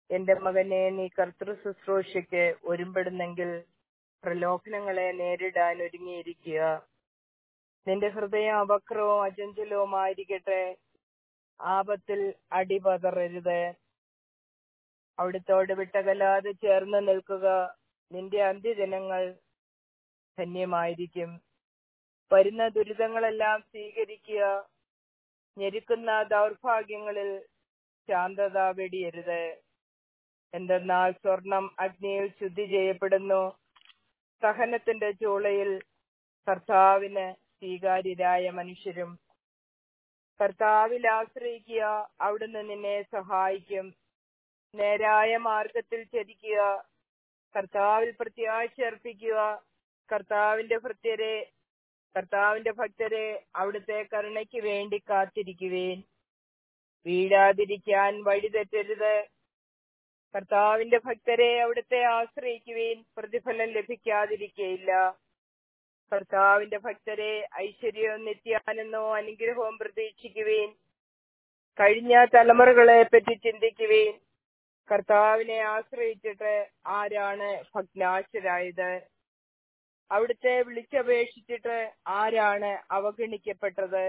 എന്റെ മകനെ നീ കർത്തൃ ശുശ്രൂഷയ്ക്ക് ഒരുമ്പെടുന്നെങ്കിൽ പ്രലോഭനങ്ങളെ നേരിടാൻ ഒരുങ്ങിയിരിക്കുക നിന്റെ ഹൃദയം അവക്രവും അചഞ്ചലവുമായിരിക്കട്ടെ ആപത്തിൽ അടിപതറരുത് അവിടുത്തോട് വിട്ടകലാതെ ചേർന്ന് നിൽക്കുക നിന്റെ അന്ത്യദിനങ്ങൾ ധന്യമായിരിക്കും വരുന്ന ദുരിതങ്ങളെല്ലാം സ്വീകരിക്കുക ഞെരുക്കുന്ന ദൗർഭാഗ്യങ്ങളിൽ ശാന്തത വെടിയരുത് എന്തെന്നാൽ സ്വർണം അഗ്നിയിൽ ശുദ്ധി ചെയ്യപ്പെടുന്നു സഹനത്തിന്റെ ചൂളയിൽ കർത്താവിന് സ്വീകാര്യരായ മനുഷ്യരും കർത്താവിൽ ആശ്രയിക്കുക അവിടുന്ന് നിന്നെ സഹായിക്കും നേരായ മാർഗത്തിൽ ചരിക്കുക കർത്താവിൽ പ്രത്യാശ അർപ്പിക്കുക കർത്താവിന്റെ ഭക്തരെ കർത്താവിന്റെ ഭക്തരെ അവിടുത്തെ കരുണയ്ക്ക് വേണ്ടി കാത്തിരിക്കുവേൻ വീഴാതിരിക്കാൻ വഴിതെറ്റരുത് കർത്താവിന്റെ ഭക്തരെ അവിടുത്തെ ആശ്രയിക്കുവേൻ പ്രതിഫലം ലഭിക്കാതിരിക്കയില്ല കർത്താവിന്റെ ഭക്തരെ ഐശ്വര്യവും നിത്യാനന്ദവും അനുഗ്രഹവും പ്രതീക്ഷിക്കുവേൻ കഴിഞ്ഞ തലമുറകളെ പറ്റി ചിന്തിക്കുവേൻ കർത്താവിനെ ആശ്രയിച്ചിട്ട് ആരാണ് ഭഗ്നാശരായത് അവിടുത്തെ വിളിച്ചപേക്ഷിച്ചിട്ട് ആരാണ് അവഗണിക്കപ്പെട്ടത്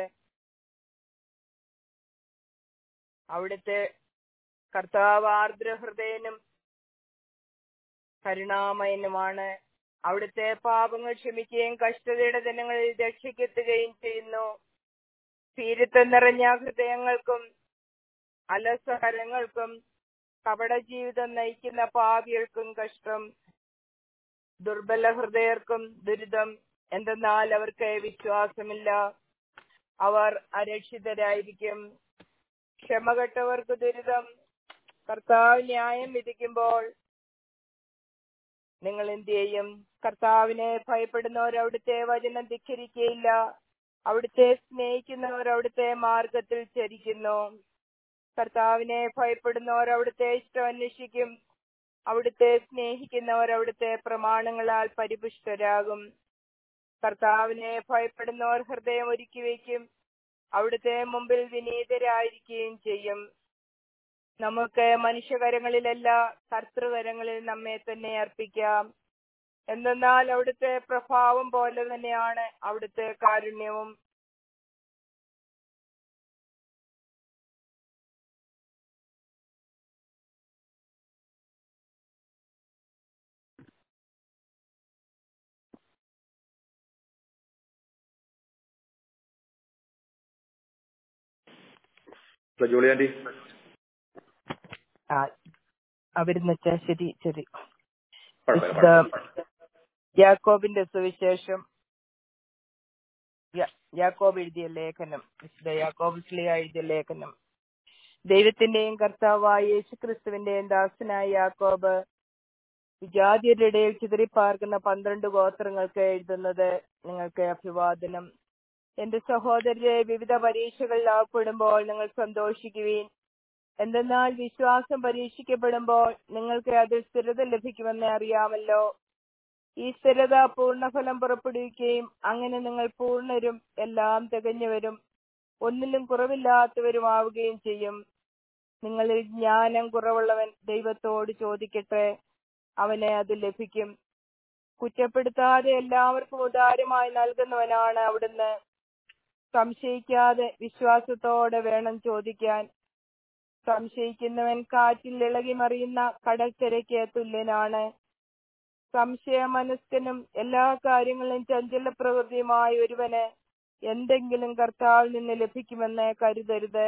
അവിടുത്തെ കർത്താവ് ആർദ്രഹൃദയനും കരുണാമയനുമാണ് അവിടുത്തെ പാപങ്ങൾ ക്ഷമിക്കുകയും കഷ്ടതയുടെ ദിനങ്ങളിൽ രക്ഷയ്ക്കെത്തുകയും ചെയ്യുന്നു ഭീരുത്വം നിറഞ്ഞ ഹൃദയങ്ങൾക്കും അലസഹരങ്ങൾക്കും കപട ജീവിതം നയിക്കുന്ന പാപികൾക്കും കഷ്ടം ദുർബല ഹൃദയർക്കും ദുരിതം എന്തെന്നാൽ അവർക്ക് വിശ്വാസമില്ല അവർ അരക്ഷിതരായിരിക്കും ക്ഷമകെട്ടവർക്ക് ദുരിതം കർത്താവ് ന്യായം വിധിക്കുമ്പോൾ നിങ്ങൾ എന്ത് ചെയ്യും കർത്താവിനെ ഭയപ്പെടുന്നവർ അവിടുത്തെ വചനം ധിഖരിക്കുകയില്ല അവിടുത്തെ സ്നേഹിക്കുന്നവർ അവിടുത്തെ മാർഗത്തിൽ ചരിക്കുന്നു കർത്താവിനെ ഭയപ്പെടുന്നവർ അവിടുത്തെ ഇഷ്ടം അന്വേഷിക്കും അവിടുത്തെ സ്നേഹിക്കുന്നവർ അവിടുത്തെ പ്രമാണങ്ങളാൽ പരിപുഷ്ടരാകും കർത്താവിനെ ഭയപ്പെടുന്നവർ ഹൃദയം ഒരുക്കി വയ്ക്കും അവിടുത്തെ മുമ്പിൽ വിനീതരായിരിക്കുകയും ചെയ്യും നമുക്ക് മനുഷ്യകരങ്ങളിലല്ല കർത്തൃകരങ്ങളിൽ നമ്മെ തന്നെ അർപ്പിക്കാം എന്തെന്നാൽ അവിടുത്തെ പ്രഭാവം പോലെ തന്നെയാണ് അവിടുത്തെ കാരുണ്യവും ജോളി ആന്റി ആ അവരുന്ന് വെച്ചാ ശരി ശരി കുഴപ്പമില്ല, വിശുദ്ധ കുഴപ്പമില്ല. യാക്കോബിന്റെ സുവിശേഷം യ- യാക്കോബ് എഴുതിയ ലേഖനം വിശുദ്ധ യാക്കോബ് സ്ലിഹ എഴുതിയ ലേഖനം ദൈവത്തിന്റെയും കർത്താവായ യേശുക്രിസ്തുവിന്റെയും ദാസനായ യാക്കോബ് വിജാതിയരുടെ ഇടയിൽ ചിതറിപ്പാർക്കുന്ന പന്ത്രണ്ട് ഗോത്രങ്ങൾക്ക് എഴുതുന്നത് നിങ്ങൾക്ക് അഭിവാദനം എന്റെ സഹോദരരെ വിവിധ പരീക്ഷകളിൽ അകപ്പെടുമ്പോൾ നിങ്ങൾ സന്തോഷിക്കുവീൻ എന്തെന്നാൽ വിശ്വാസം പരീക്ഷിക്കപ്പെടുമ്പോൾ നിങ്ങൾക്ക് അതിൽ സ്ഥിരത ലഭിക്കുമെന്ന് അറിയാമല്ലോ ഈ സ്ഥിരത പൂർണ്ണഫലം പുറപ്പെടുവിക്കുകയും അങ്ങനെ നിങ്ങൾ പൂർണ്ണരും എല്ലാം തികഞ്ഞവരും ഒന്നിലും കുറവില്ലാത്തവരുമാവുകയും ചെയ്യും നിങ്ങളിൽ ജ്ഞാനം കുറവുള്ളവൻ ദൈവത്തോട് ചോദിക്കട്ടെ അവന് അത് ലഭിക്കും കുറ്റപ്പെടുത്താതെ എല്ലാവർക്കും ഉദാരമായി നൽകുന്നവനാണ് അവിടുന്ന് സംശയിക്കാതെ വിശ്വാസത്തോടെ വേണം ചോദിക്കാൻ സംശയിക്കുന്നവൻ കാറ്റിൽ ഇളകി മറിയുന്ന കടൽത്തിരയ്ക്ക് തുല്യനാണ് സംശയമനസ്കനും എല്ലാ കാര്യങ്ങളും ചഞ്ചല പ്രകൃതിയുമായ ഒരുവന് എന്തെങ്കിലും കർത്താവിൽ നിന്ന് ലഭിക്കുമെന്ന് കരുതരുത്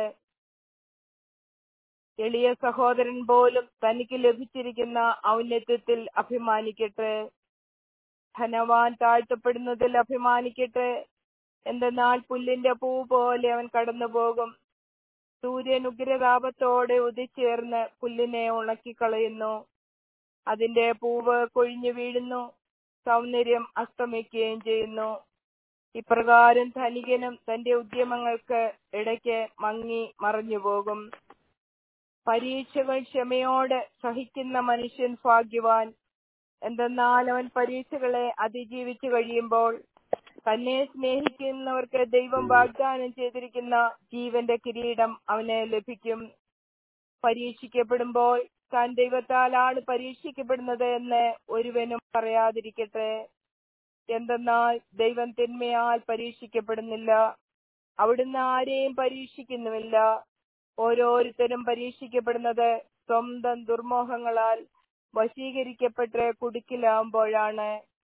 എളിയ സഹോദരൻ പോലും തനിക്ക് ലഭിച്ചിരിക്കുന്ന ഔന്നത്യത്തിൽ അഭിമാനിക്കട്ടെ ധനവാൻ താഴ്ത്തപ്പെടുന്നതിൽ അഭിമാനിക്കട്ടെ എന്തെന്നാൽ പുല്ലിന്റെ പൂ പോലെ അവൻ കടന്നുപോകും സൂര്യൻ ഉഗ്രതാപത്തോടെ ഉദിച്ചേർന്ന് പുല്ലിനെ ഉണക്കിക്കളയുന്നു അതിന്റെ പൂവ് കൊഴിഞ്ഞു വീഴുന്നു സൗന്ദര്യം അസ്തമിക്കുകയും ചെയ്യുന്നു ഇപ്രകാരം ധനികനും തന്റെ ഉദ്യമങ്ങൾക്ക് ഇടയ്ക്ക് മങ്ങി മറഞ്ഞുപോകും പരീക്ഷകൾ ക്ഷമയോടെ സഹിക്കുന്ന മനുഷ്യൻ ഭാഗ്യവാൻ എന്തെന്നാൽ അവൻ പരീക്ഷകളെ അതിജീവിച്ചു കഴിയുമ്പോൾ തന്നെ സ്നേഹിക്കുന്നവർക്ക് ദൈവം വാഗ്ദാനം ചെയ്തിരിക്കുന്ന ജീവന്റെ കിരീടം അവന് ലഭിക്കും പരീക്ഷിക്കപ്പെടുമ്പോൾ താൻ ദൈവത്താലാണ് പരീക്ഷിക്കപ്പെടുന്നത് എന്ന് ഒരുവനും പറയാതിരിക്കട്ടെ എന്തെന്നാൽ ദൈവം തിന്മയാൽ പരീക്ഷിക്കപ്പെടുന്നില്ല അവിടുന്ന് ആരെയും പരീക്ഷിക്കുന്നുമില്ല ഓരോരുത്തരും പരീക്ഷിക്കപ്പെടുന്നത് സ്വന്തം ദുർമോഹങ്ങളാൽ വശീകരിക്കപ്പെട്ട് കുടുക്കിലാവുമ്പോഴാണ്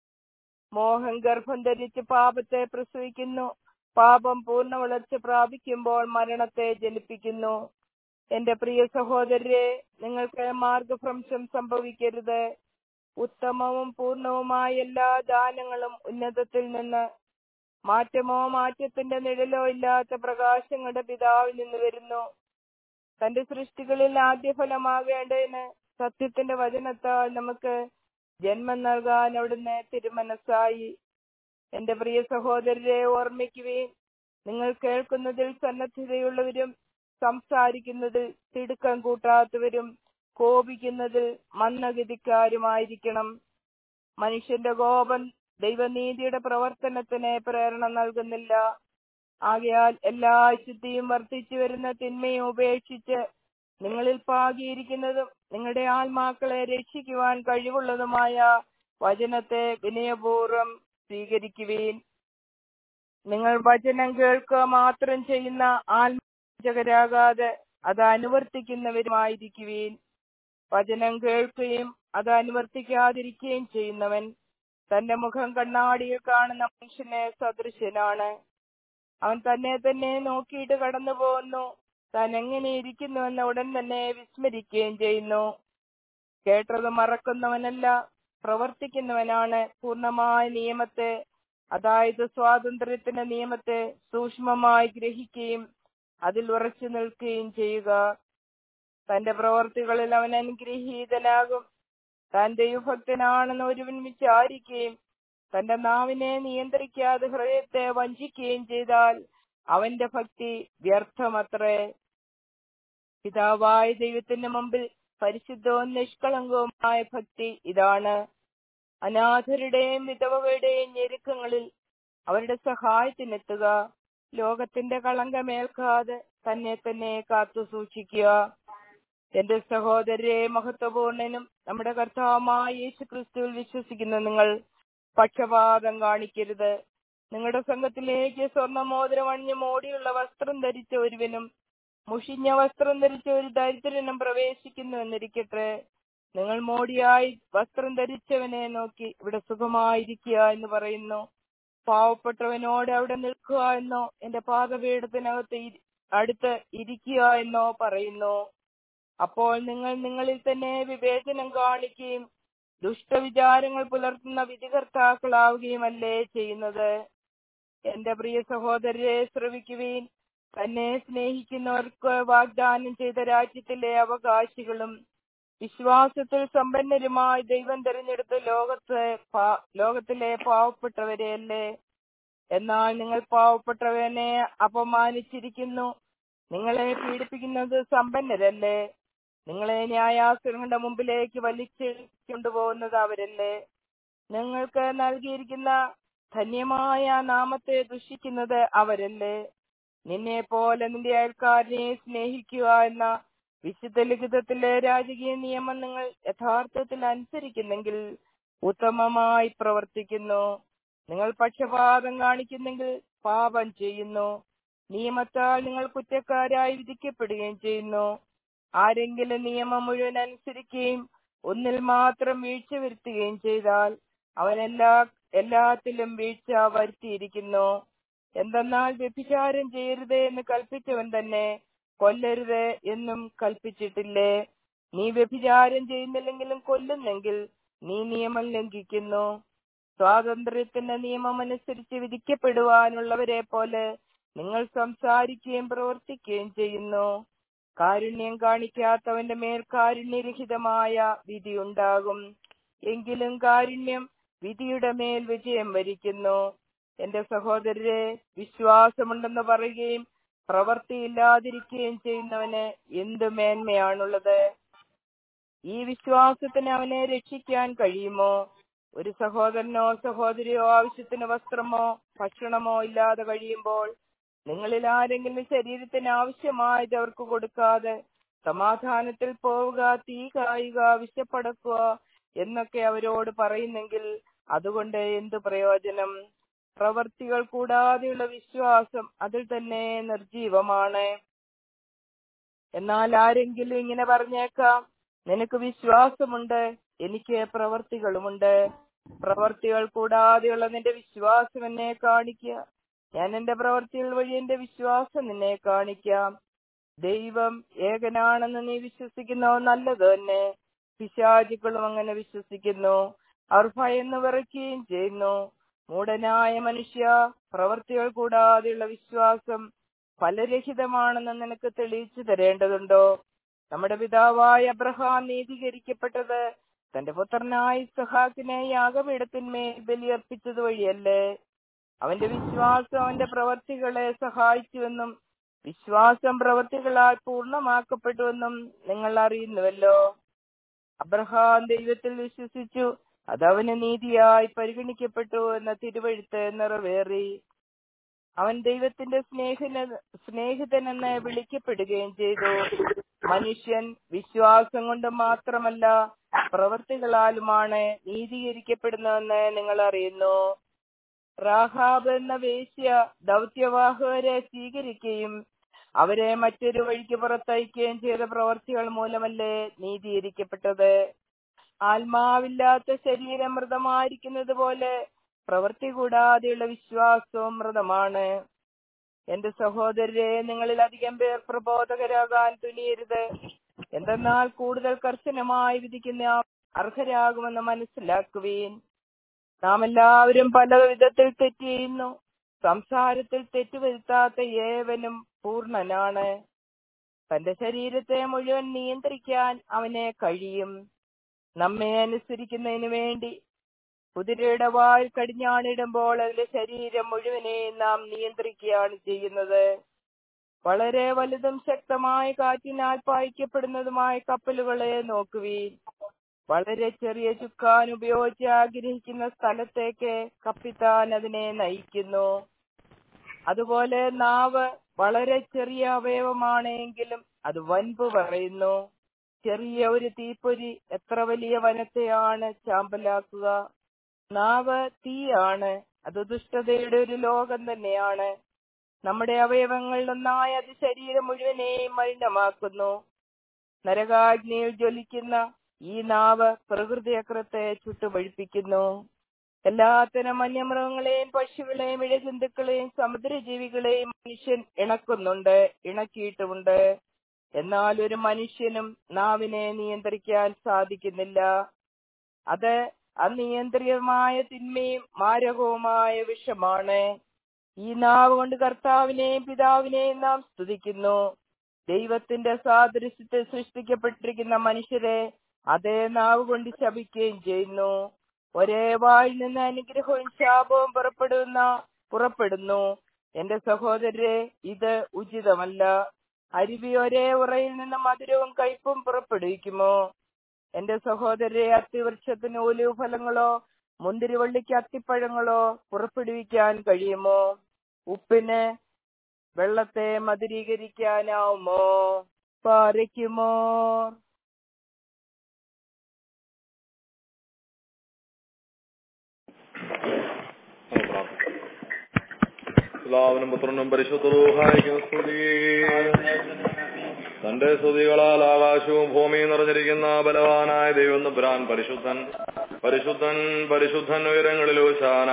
മോഹം ഗർഭം ധരിച്ച് പാപത്തെ പ്രസവിക്കുന്നു പാപം പൂർണ്ണ വളർച്ച പ്രാപിക്കുമ്പോൾ മരണത്തെ ജനിപ്പിക്കുന്നു എന്റെ പ്രിയ സഹോദരരെ നിങ്ങൾക്ക് മാർഗഭ്രംശം സംഭവിക്കരുത് ഉത്തമവും പൂർണ്ണവുമായ എല്ലാ ദാനങ്ങളും ഉന്നതത്തിൽ നിന്ന് മാറ്റമോ മാറ്റത്തിന്റെ നിഴലോ ഇല്ലാത്ത പ്രകാശങ്ങളുടെ പിതാവിൽ നിന്ന് വരുന്നു തന്റെ സൃഷ്ടികളിൽ ആദ്യ ഫലമാകേണ്ടതിന് സത്യത്തിന്റെ വചനത്താൽ നമുക്ക് ജന്മം നൽകാൻ അവിടുന്ന് തിരുമനസ്സായി എന്റെ പ്രിയ സഹോദരരെ ഓർമ്മിക്കുവേൻ നിങ്ങൾ കേൾക്കുന്നതിൽ സന്നദ്ധതയുള്ളവരും സംസാരിക്കുന്നതിൽ തിടുക്കം കൂട്ടാത്തവരും കോപിക്കുന്നതിൽ മന്ദഗതിക്കാരുമായിരിക്കണം മനുഷ്യന്റെ കോപം ദൈവനീതിയുടെ പ്രവർത്തനത്തിന് പ്രേരണ നൽകുന്നില്ല ആകയാൽ എല്ലാ അശുദ്ധിയും വർദ്ധിച്ചു വരുന്ന തിന്മയും ഉപേക്ഷിച്ച് നിങ്ങളിൽ പാകിയിരിക്കുന്നതും നിങ്ങളുടെ ആത്മാക്കളെ രക്ഷിക്കുവാൻ കഴിവുള്ളതുമായ വചനത്തെ വിനയപൂർവ്വം സ്വീകരിക്കുവീൻ നിങ്ങൾ വചനം കേൾക്കുക മാത്രം ചെയ്യുന്ന ആത്മജകരാകാതെ അത് അനുവർത്തിക്കുന്നവരുമായിരിക്കുവീൻ വചനം കേൾക്കുകയും അത് അനുവർത്തിക്കാതിരിക്കുകയും ചെയ്യുന്നവൻ തന്റെ മുഖം കണ്ണാടിയിൽ കാണുന്ന മനുഷ്യന് സദൃശ്യനാണ് അവൻ തന്നെ തന്നെ നോക്കിയിട്ട് കടന്നു പോകുന്നു താൻ എങ്ങനെ ഇരിക്കുന്നുവെന്ന് ഉടൻ തന്നെ വിസ്മരിക്കുകയും ചെയ്യുന്നു കേട്ടത് മറക്കുന്നവനല്ല പ്രവർത്തിക്കുന്നവനാണ് പൂർണ്ണമായ നിയമത്തെ അതായത് സ്വാതന്ത്ര്യത്തിന്റെ നിയമത്തെ സൂക്ഷ്മമായി ഗ്രഹിക്കുകയും അതിൽ ഉറച്ചു നിൽക്കുകയും ചെയ്യുക തന്റെ പ്രവർത്തികളിൽ അവൻ അനുഗ്രഹീതനാകും താൻ ദൈവഭക്തനാണെന്ന് ഒരുവൻ വിചാരിക്കുകയും തന്റെ നാവിനെ നിയന്ത്രിക്കാതെ ഹൃദയത്തെ വഞ്ചിക്കുകയും ചെയ്താൽ അവന്റെ ഭക്തി വ്യർത്ഥമത്രേ പിതാവായ ദൈവത്തിന്റെ മുമ്പിൽ പരിശുദ്ധവും നിഷ്കളങ്കവുമായ ഭക്തി ഇതാണ് അനാഥരുടെയും വിധവകളുടെയും ഞെരുക്കങ്ങളിൽ അവരുടെ സഹായത്തിനെത്തുക ലോകത്തിന്റെ കളങ്കമേൽക്കാതെ തന്നെ തന്നെ കാത്തു സൂക്ഷിക്കുക എന്റെ സഹോദരരെ മഹത്വപൂർണനും നമ്മുടെ കർത്താവുമായ യേശു ക്രിസ്തുവിൽ വിശ്വസിക്കുന്ന നിങ്ങൾ പക്ഷപാതം കാണിക്കരുത് നിങ്ങളുടെ സംഘത്തിലേക്ക് സ്വർണ്ണമോതിരം അണിഞ്ഞ് മോടിയുള്ള വസ്ത്രം ധരിച്ച ഒരുവനും മുഷിഞ്ഞ വസ്ത്രം ധരിച്ച ഒരു ദരിദ്രനും പ്രവേശിക്കുന്നു എന്നിരിക്കട്ടെ നിങ്ങൾ മോടിയായി വസ്ത്രം ധരിച്ചവനെ നോക്കി ഇവിടെ സുഖമായിരിക്കുക എന്ന് പറയുന്നു പാവപ്പെട്ടവനോട് അവിടെ നിൽക്കുക എന്നോ എന്റെ പാദപീഠത്തിനകത്ത് ഇരി- അടുത്ത് ഇരിക്കുക എന്നോ പറയുന്നു അപ്പോൾ നിങ്ങൾ നിങ്ങളിൽ തന്നെ വിവേചനം കാണിക്കുകയും ദുഷ്ടവിചാരങ്ങൾ പുലർത്തുന്ന വിധികർത്താക്കളാവുകയുമല്ലേ ചെയ്യുന്നത് എന്റെ പ്രിയ സഹോദരരെ ശ്രവിക്കുവീൻ തന്നെ സ്നേഹിക്കുന്നവർക്ക് വാഗ്ദാനം ചെയ്ത രാജ്യത്തിലെ അവകാശികളും വിശ്വാസത്തിൽ സമ്പന്നരുമായി ദൈവം തെരഞ്ഞെടുത്ത ലോകത്തെ പാ- ലോകത്തിലെ പാവപ്പെട്ടവരെയല്ലേ എന്നാൽ നിങ്ങൾ പാവപ്പെട്ടവനെ അപമാനിച്ചിരിക്കുന്നു നിങ്ങളെ പീഡിപ്പിക്കുന്നത് സമ്പന്നരല്ലേ നിങ്ങളെ ന്യായാസനങ്ങളുടെ മുമ്പിലേക്ക് വലിച്ചു കൊണ്ടുപോകുന്നത് അവരല്ലേ നിങ്ങൾക്ക് നൽകിയിരിക്കുന്ന ധന്യമായ നാമത്തെ ദുഷിക്കുന്നത് അവരല്ലേ നിന്നെ പോലെ നിന്റെ അയൽക്കാരനെ സ്നേഹിക്കുക എന്ന വിശുദ്ധ ലിഖിതത്തിലെ രാജകീയ നിയമം നിങ്ങൾ യഥാർത്ഥത്തിൽ അനുസരിക്കുന്നെങ്കിൽ ഉത്തമമായി പ്രവർത്തിക്കുന്നു നിങ്ങൾ പക്ഷപാതം കാണിക്കുന്നെങ്കിൽ പാപം ചെയ്യുന്നു നിയമത്താൽ നിങ്ങൾ കുറ്റക്കാരായി വിധിക്കപ്പെടുകയും ചെയ്യുന്നു ആരെങ്കിലും നിയമം മുഴുവൻ അനുസരിക്കുകയും ഒന്നിൽ മാത്രം വീഴ്ച വരുത്തുകയും ചെയ്താൽ അവൻ എല്ലാ എല്ലാത്തിലും വീഴ്ച വരുത്തിയിരിക്കുന്നു എന്തെന്നാൽ വ്യഭിചാരം ചെയ്യരുത് എന്ന് കൽപ്പിച്ചവൻ തന്നെ കൊല്ലരുത് എന്നും കൽപ്പിച്ചിട്ടില്ലേ നീ വ്യഭിചാരം ചെയ്യുന്നില്ലെങ്കിലും കൊല്ലുന്നെങ്കിൽ നീ നിയമം ലംഘിക്കുന്നു സ്വാതന്ത്ര്യത്തിന്റെ നിയമം അനുസരിച്ച് വിധിക്കപ്പെടുവാനുള്ളവരെ പോലെ നിങ്ങൾ സംസാരിക്കുകയും പ്രവർത്തിക്കുകയും ചെയ്യുന്നു കാരുണ്യം കാണിക്കാത്തവന്റെ മേൽ കാരുണ്യരഹിതമായ വിധി ഉണ്ടാകും എങ്കിലും കാരുണ്യം വിധിയുടെ മേൽ വിജയം വരിക്കുന്നു എന്റെ സഹോദരരെ വിശ്വാസമുണ്ടെന്ന് പറയുകയും പ്രവൃത്തിയില്ലാതിരിക്കുകയും ചെയ്യുന്നവന് എന്ത് മേന്മയാണുള്ളത് ഈ വിശ്വാസത്തിന് അവനെ രക്ഷിക്കാൻ കഴിയുമോ ഒരു സഹോദരനോ സഹോദരിയോ ആവശ്യത്തിന് വസ്ത്രമോ ഭക്ഷണമോ ഇല്ലാതെ കഴിയുമ്പോൾ നിങ്ങളിൽ ആരെങ്കിലും ശരീരത്തിന് ആവശ്യമായത് അവർക്ക് കൊടുക്കാതെ സമാധാനത്തിൽ പോവുക തീ കായുക വിശപ്പടക്കുക എന്നൊക്കെ അവരോട് പറയുന്നെങ്കിൽ അതുകൊണ്ട് എന്ത് പ്രയോജനം പ്രവർത്തികൾ കൂടാതെയുള്ള വിശ്വാസം അതിൽ തന്നെ നിർജീവമാണ് എന്നാൽ ആരെങ്കിലും ഇങ്ങനെ പറഞ്ഞേക്കാം നിനക്ക് വിശ്വാസമുണ്ട് എനിക്ക് പ്രവർത്തികളുമുണ്ട് പ്രവർത്തികൾ കൂടാതെയുള്ള നിന്റെ വിശ്വാസം എന്നെ കാണിക്കുക ഞാൻ എന്റെ പ്രവർത്തികൾ വഴി എന്റെ വിശ്വാസം നിന്നെ കാണിക്കാം ദൈവം ഏകനാണെന്ന് നീ വിശ്വസിക്കുന്നോ നല്ലത് തന്നെ പിശാചുക്കളും അങ്ങനെ വിശ്വസിക്കുന്നു അവർ ഭയന്ന് വിറയ്ക്കുകയും ചെയ്യുന്നു മൂടനായ മനുഷ്യ പ്രവർത്തികൾ കൂടാതെയുള്ള വിശ്വാസം ഫലരഹിതമാണെന്ന് നിനക്ക് തെളിയിച്ചു തരേണ്ടതുണ്ടോ നമ്മുടെ പിതാവായ അബ്രഹാം നീതീകരിക്കപ്പെട്ടത് തന്റെ പുത്രനായ സഹാക്കിനെ യാഗപീഠത്തിന്മേൽ ബലിയർപ്പിച്ചത് വഴിയല്ലേ അവന്റെ വിശ്വാസം അവന്റെ പ്രവർത്തികളെ സഹായിച്ചുവെന്നും വിശ്വാസം പ്രവർത്തികളാൽ പൂർണ്ണമാക്കപ്പെട്ടുവെന്നും നിങ്ങൾ അറിയുന്നുവല്ലോ അബ്രഹാം ദൈവത്തിൽ വിശ്വസിച്ചു അതവന് നീതിയായി പരിഗണിക്കപ്പെട്ടു എന്ന തിരുവഴുത്ത് നിറവേറി അവൻ ദൈവത്തിന്റെ സ്നേഹിന സ്നേഹിതനെന്ന് വിളിക്കപ്പെടുകയും ചെയ്തു മനുഷ്യൻ വിശ്വാസം കൊണ്ട് മാത്രമല്ല പ്രവർത്തികളാലുമാണ് നീതീകരിക്കപ്പെടുന്നതെന്ന് നിങ്ങൾ അറിയുന്നു റാഹാബ് എന്ന വേശ്യ ദൗത്യവാഹകരെ സ്വീകരിക്കുകയും അവരെ മറ്റൊരു വഴിക്ക് പുറത്തയക്കുകയും ചെയ്ത പ്രവർത്തികൾ മൂലമല്ലേ നീതീകരിക്കപ്പെട്ടത് ആത്മാവില്ലാത്ത ശരീരം മൃതമായിരിക്കുന്നത് പോലെ പ്രവൃത്തി കൂടാതെയുള്ള വിശ്വാസവും മൃതമാണ് എന്റെ സഹോദരരെ നിങ്ങളിൽ അധികം പേർ പ്രബോധകരാകാൻ തുനിയരുത് എന്തെന്നാൽ കൂടുതൽ കർശനമായി വിധിക്കുന്ന അർഹരാകുമെന്ന് മനസ്സിലാക്കുവീൻ നാം എല്ലാവരും പല വിധത്തിൽ തെറ്റ് ചെയ്യുന്നു സംസാരത്തിൽ തെറ്റുവരുത്താത്ത ഏവനും പൂർണ്ണനാണ് തന്റെ ശരീരത്തെ മുഴുവൻ നിയന്ത്രിക്കാൻ അവനെ കഴിയും നമ്മെ അനുസരിക്കുന്നതിന് വേണ്ടി കുതിരയുടെ വാൽ കടിഞ്ഞാണിടുമ്പോൾ അതിന്റെ ശരീരം മുഴുവനെയും നാം നിയന്ത്രിക്കുകയാണ് ചെയ്യുന്നത് വളരെ വലുതും ശക്തമായ കാറ്റിനാൽ പായിക്കപ്പെടുന്നതുമായ കപ്പലുകളെ നോക്കുവീൻ വളരെ ചെറിയ ചുക്കാൻ ഉപയോഗിച്ച് ആഗ്രഹിക്കുന്ന സ്ഥലത്തേക്ക് കപ്പിത്താൻ അതിനെ നയിക്കുന്നു അതുപോലെ നാവ് വളരെ ചെറിയ അവയവമാണെങ്കിലും അത് വൻപ് പറയുന്നു ചെറിയ ഒരു തീപ്പൊരി എത്ര വലിയ വനത്തെയാണ് ചാമ്പലാക്കുക നാവ് തീയാണ് അത് ദുഷ്ടതയുടെ ഒരു ലോകം തന്നെയാണ് നമ്മുടെ അവയവങ്ങളിലൊന്നായ അത് ശരീരം മുഴുവനെയും മലിനമാക്കുന്നു നരകാഗ്നിയിൽ ജ്വലിക്കുന്ന ഈ നാവ് പ്രകൃതിചക്രത്തെ ചുട്ടുപഴിപ്പിക്കുന്നു എല്ലാത്തരം വന്യമൃഗങ്ങളെയും പക്ഷികളെയും ഇഴജന്തുക്കളെയും സമുദ്രജീവികളെയും മനുഷ്യൻ ഇണക്കുന്നുണ്ട് ഇണക്കിയിട്ടുമുണ്ട് എന്നാൽ ഒരു മനുഷ്യനും നാവിനെ നിയന്ത്രിക്കാൻ സാധിക്കുന്നില്ല അത് അനിയന്ത്രിതമായ തിന്മയും മാരകവുമായ വിഷമാണ് ഈ നാവ് കൊണ്ട് കർത്താവിനെയും പിതാവിനെയും നാം സ്തുതിക്കുന്നു ദൈവത്തിന്റെ സാദൃശ്യത്തിൽ സൃഷ്ടിക്കപ്പെട്ടിരിക്കുന്ന മനുഷ്യരെ അതേ നാവ് കൊണ്ട് ശപിക്കുകയും ചെയ്യുന്നു ഒരേ വായിൽ നിന്ന് അനുഗ്രഹവും ശാപവും പുറപ്പെടുന്ന പുറപ്പെടുന്നു എന്റെ സഹോദരരെ ഇത് ഉചിതമല്ല അരുവി ഒരേ ഉറയിൽ നിന്ന് മധുരവും കയ്പും പുറപ്പെടുവിക്കുമോ എന്റെ സഹോദരരെ അത്തിവൃക്ഷത്തിന് ഒലിവ് ഫലങ്ങളോ മുന്തിരിവള്ളിക്ക് അത്തിപ്പഴങ്ങളോ പുറപ്പെടുവിക്കാൻ കഴിയുമോ ഉപ്പിന് വെള്ളത്തെ മധുരീകരിക്കാനാവുമോ പാരയ്ക്കുമോ പിതാവിനും പുത്രനും പരിശുദ്ധരൂഹായിക്കും സ്തുതി തന്റെ സ്തുതികളാൽ ആകാശവും ഭൂമിയും നിറഞ്ഞിരിക്കുന്ന ബലവാനായ ദൈവം നമ്പുരാൻ പരിശുദ്ധൻ പരിശുദ്ധൻ പരിശുദ്ധൻ ഉയരങ്ങളിൽ ശാന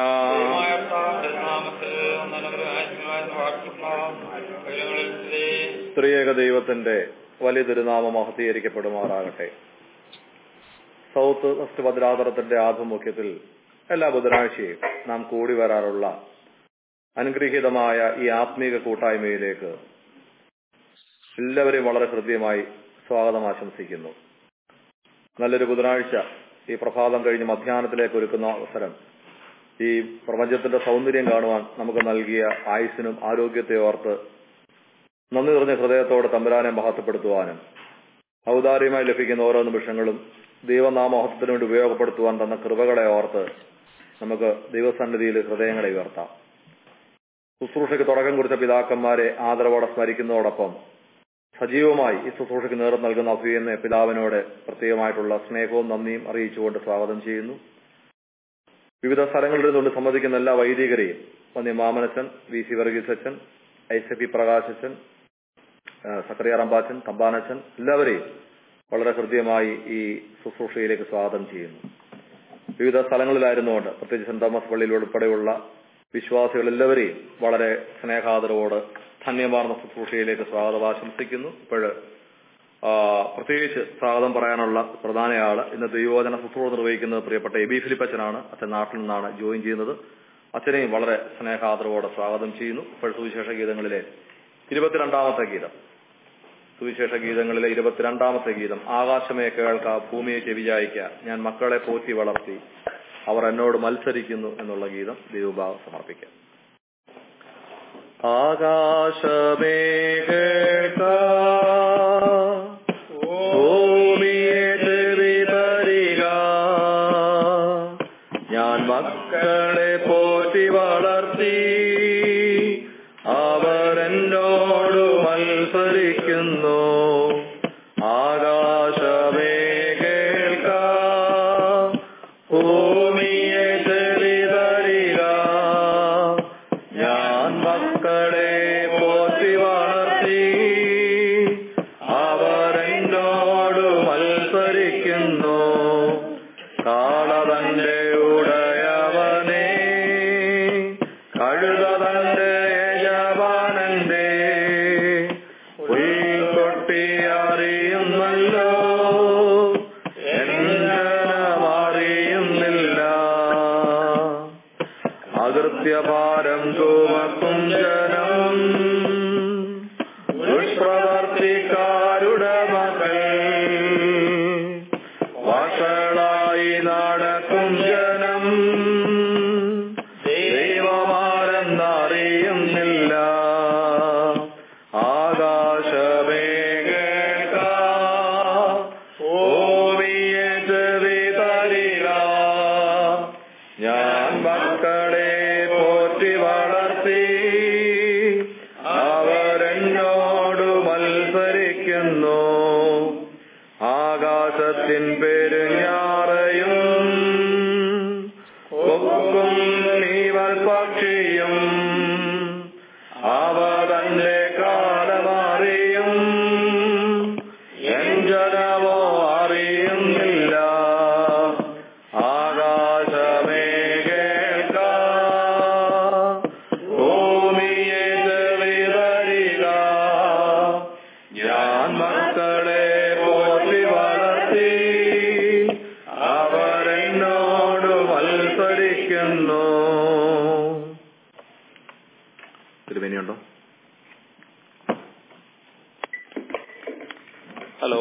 സ്ത്രീയേക ദൈവത്തിന്റെ വലിയ തിരുനാമം മഹത്തീകരിക്കപ്പെടുമാറാകട്ടെ സൗത്ത് വെസ്റ്റ് ഭദ്രാതരത്തിന്റെ ആഭിമുഖ്യത്തിൽ എല്ലാ ബുധനാഴ്ചയും നാം കൂടി വരാറുള്ള അനുഗ്രഹീതമായ ഈ ആത്മീക കൂട്ടായ്മയിലേക്ക് എല്ലാവരെയും വളരെ ഹൃദ്യമായി സ്വാഗതം ആശംസിക്കുന്നു നല്ലൊരു ബുധനാഴ്ച ഈ പ്രഭാതം കഴിഞ്ഞ് മധ്യാഹ്നത്തിലേക്ക് ഒരുക്കുന്ന അവസരം ഈ പ്രപഞ്ചത്തിന്റെ സൗന്ദര്യം കാണുവാൻ നമുക്ക് നൽകിയ ആയുസിനും ആരോഗ്യത്തെ ഓർത്ത് നന്ദി നിറഞ്ഞ ഹൃദയത്തോടെ തമ്പുരാനെ മഹത്വപ്പെടുത്തുവാനും ഔദാര്യമായി ലഭിക്കുന്ന ഓരോ നിമിഷങ്ങളും ദൈവനാമഹത്വത്തിന് വേണ്ടി ഉപയോഗപ്പെടുത്തുവാൻ തന്ന കൃപകളെ ഓർത്ത് നമുക്ക് ദൈവസന്നിധിയിൽ ഹൃദയങ്ങളെ ഉയർത്താം ശുശ്രൂഷയ്ക്ക് തുടക്കം കുറിച്ച പിതാക്കന്മാരെ ആദരവോടെ സ്മരിക്കുന്നതോടൊപ്പം സജീവമായി ഈ ശുശ്രൂഷയ്ക്ക് നേതൃത്വം നൽകുന്ന അഭിയെന്ന പിതാവിനോട് പ്രത്യേകമായിട്ടുള്ള സ്നേഹവും നന്ദിയും അറിയിച്ചുകൊണ്ട് സ്വാഗതം ചെയ്യുന്നു വിവിധ സ്ഥലങ്ങളിൽ നിന്നുകൊണ്ട് സംബന്ധിക്കുന്ന എല്ലാ വൈദികരെയും വന്യ മാമനച്ചൻ വി സി വർഗീസ് അച്ഛൻ ഐസ പി പ്രകാശച്ചൻ സക്കറിയ റമ്പാച്ചൻ തമ്പാനച്ചൻ എല്ലാവരെയും വളരെ ഹൃദ്യമായി ഈ ശുശ്രൂഷയിലേക്ക് സ്വാഗതം ചെയ്യുന്നു വിവിധ സ്ഥലങ്ങളിലായിരുന്നുകൊണ്ട് പ്രത്യേകിച്ച് സെന്റ് തോമസ് പള്ളിയിൽ ഉൾപ്പെടെയുള്ള വിശ്വാസികൾ എല്ലാവരെയും വളരെ സ്നേഹാദരവോട് ധന്യമാർന്ന ശുശ്രൂഷയിലേക്ക് സ്വാഗതം ആശംസിക്കുന്നു ഇപ്പോൾ പ്രത്യേകിച്ച് സ്വാഗതം പറയാനുള്ള പ്രധാനയാള് ഇന്ന് ദൈവോചന ശുശ്രൂഷ നിർവഹിക്കുന്നത് പ്രിയപ്പെട്ട എബി ഫിലിപ്പ് അച്ഛനാണ് അച്ഛൻ നാട്ടിൽ നിന്നാണ് ജോയിൻ ചെയ്യുന്നത് അച്ഛനെയും വളരെ സ്നേഹാദരവോടെ സ്വാഗതം ചെയ്യുന്നു ഇപ്പോൾ സുവിശേഷ ഗീതങ്ങളിലെ ഇരുപത്തിരണ്ടാമത്തെ ഗീതം സുവിശേഷ ഗീതങ്ങളിലെ ഇരുപത്തിരണ്ടാമത്തെ ഗീതം ആകാശമേ കേൾക്ക ഭൂമിയെ ചെവിചായിക്ക ഞാൻ മക്കളെ പോറ്റി വളർത്തി അവർ എന്നോട് മത്സരിക്കുന്നു എന്നുള്ള ഗീതം ദൈവഭാഗം സമർപ്പിക്കാം ആകാശമേ കേൾക്ക ഭൂമിയെ ചെവി തരിക ഞാൻ മക്കളെ പോറ്റി വളർത്തി അവരെന്നോട് മത്സരിക്കുന്നു ആകാശമേ കേൾക്ക ഭൂമിയെ ചെവി തരിക ഞാൻ മക്കളെ പോറ്റി വളർത്തി അവരെന്നോട് മത്സരിക്കുന്നു കാളതന്റെ ഉടയവനെ കഴുത തന്റെ യജമാനന്റെ ഉൾക്കൊട്ടി അറിയുന്നല്ലോ എന്നറിയുന്നില്ല അകൃത്യഭാരം ചുമക്കും ജനം ദുഷ്പ്രവർത്തിക്കാരുടെ മകൾ വാഷളായി നടക്കും ജനം ദൈവമാരെന്നറിയുന്നില്ല ആകാശമേ കേൾക്ക ഭൂമിയെ ചെവി തരിക ഞാൻ മക്കളെ പോറ്റി വളർത്തി അവരെന്നോട് മത്സരിക്കുന്നു ആകാശത്തിൻ പെരുഞ്ഞാറയും കൊക്കും നീവൽ പക്ഷിയും അവ തന്റെ കാലമറിയും എഞ്ചനമോ അറിയുന്നില്ല ആകാശമേ കേൾക്ക ഭൂമിയെ ചെവി തരിക ഞാൻ മക്കളെ പോറ്റി വളർത്തി അവരെന്നോട് മത്സരിക്കുന്നു തിരുമേനിയുണ്ടോ ഹലോ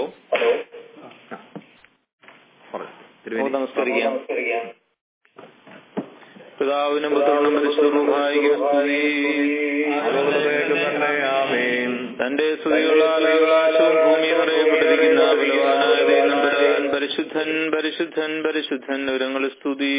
പറയൂ ഓ, തിരുമേനി നമസ്കരിക്കാം പിതാവിനും പുത്രനും പരിശുദ്ധമായിരിക്കും സ്തുതി അതുകൊണ്ടേക്ക് തന്നെ ആമേൻ തന്റെ സ്തുതികളാൽ ആകാശവും ഭൂമിയും നിറയപ്പെട്ടിരിക്കുന്ന ബലവാനായ ദൈവം തമ്പുരാൻ പരിശുദ്ധൻ പരിശുദ്ധൻ പരിശുദ്ധൻ വിവരങ്ങൾ സ്തുതി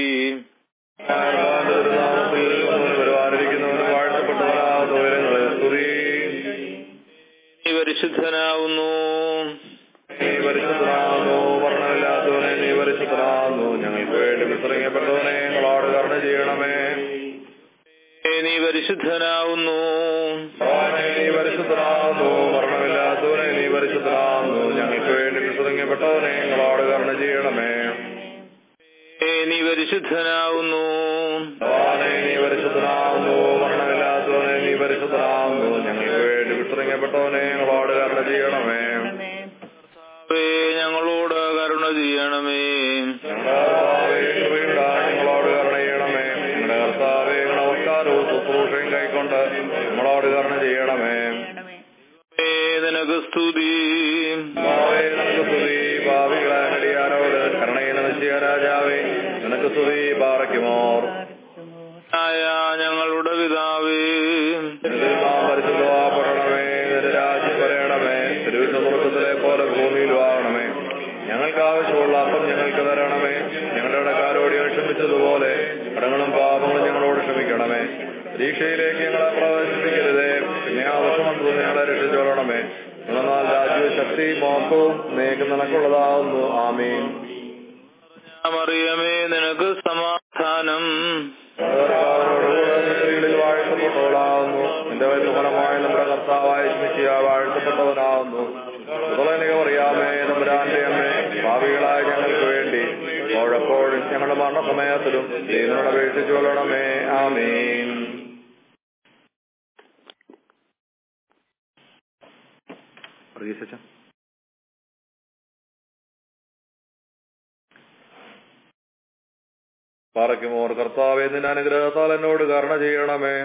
നാമത്തിൽ വരുവാനിരിക്കുന്നവന് വാഴ്ത്തപ്പെട്ടവരാകുന്ന ഉയരങ്ങളെ സ്തുതി നീ പരിശുദ്ധനാവുന്നു നീ പരിശുദ്ധനാകുന്നു വർണ്ണമില്ലാത്തവനെ നീ പരിശുദ്ധനാകുന്നു ഞങ്ങൾക്ക് വേണ്ടി വിസർഗപ്പെട്ടവനെ ഞങ്ങളോട് കരുണ ചെയ്യണമേ നീ പരിശുദ്ധനാവുന്നു ഭഗവാനെ, നീ പരിശുദ്ധനാകുന്നു വർണ്ണമില്ലാത്തവനെ നീ പരിശുദ്ധനാകുന്നു ഞങ്ങൾക്ക് വേണ്ടി വിസർഗപ്പെട്ടവനെ ഞങ്ങളോട് കരുണ ചെയ്യണമേ നീ പരിശുദ്ധനാവുന്നു ഭഗവാനെ, നീ പരിശുദ്ധനാകുന്നു വർണ്ണമില്ലാത്തവനെ നീ പരിശുദ്ധനാകുന്നു ഞങ്ങൾക്ക് വേണ്ടി വിസർഗപ്പെട്ടവനെ ഞങ്ങളോട് കരുണ ചെയ്യണമേ കർത്താവേ, ഞങ്ങളോട് കരുണ ചെയ്യണമേ കർത്താവേ, കൃപയുണ്ടായി ഞങ്ങളോട് കരുണ ചെയ്യണമേ ഞങ്ങളുടെ കർത്താവെ നമസ്കാരവും ശുശ്രൂഷയും കൈക്കൊണ്ട് നമ്മളോട് കരുണ ചെയ്യണമേ ഏ, നിനക്ക് സ്തുതി കർത്താവേ, നിനക്ക് സ്തുതി ഭാവികളെ നടിയാരോട് കരുണയിലെ നിശ്ചയ രാജാവേ നിനക്ക് സ്തുതി പാറയ്ക്കുമോർ ആയ ഞങ്ങളുടെ പിതാവേ പരിശുദ്ധമാപ്പെടണമേ നിന്റെ രാജ്യം വരയണമേ തിരുവിശ സ്വർഗത്തിലെ പോലെ ഭൂമിയിലും ആകണമേ ഞങ്ങൾക്ക് ആവശ്യമുള്ള അപ്പം ഞങ്ങൾക്ക് തരണമേ ഞങ്ങളുടെ ഇടക്കാരോട് ക്ഷമിച്ചതുപോലെ കടങ്ങളും പാപങ്ങളും ഞങ്ങളോട് ക്ഷമിക്കണമേ പരീക്ഷയിലേക്ക് ഞങ്ങളെ പ്രവേശിപ്പിക്കരുതേ പിന്നെ ആവശ്യം ഞങ്ങളെ രക്ഷിച്ചോളണമേ എന്നാൽ ശക്തി മോക്കവും നേക്ക് നിനക്കുള്ളതാവുന്നു ആമീൻ മറിയമേ നിനക്ക് സമാധാനം കർത്താവിനോടുകൂടെ നീ സ്ത്രീകളിൽ വാഴ്ത്തപ്പെട്ടവളാവുന്നു നിന്റെ ഫലമായ നമ്മുടെ കർത്താവായ ശിശിയ വാഴ്ത്തപ്പെട്ടവനാവുന്നു എനിക്ക് അറിയാമേ തമ്പുരാന്റെ അമ്മേ ഭാവികളായ ഞങ്ങൾക്ക് വേണ്ടി ഓഴപ്പോഴും ഞങ്ങളുടെ മരണസമയത്തിലും ദൈവനോട് അപേക്ഷിച്ചു കൊള്ളണമേ ആമീൻ അറിയിച്ച പാറയ്ക്കുമോർ കർത്താവെ നിന്റെ അനുഗ്രഹത്താൽ എന്നോട് കരുണ ചെയ്യണമേ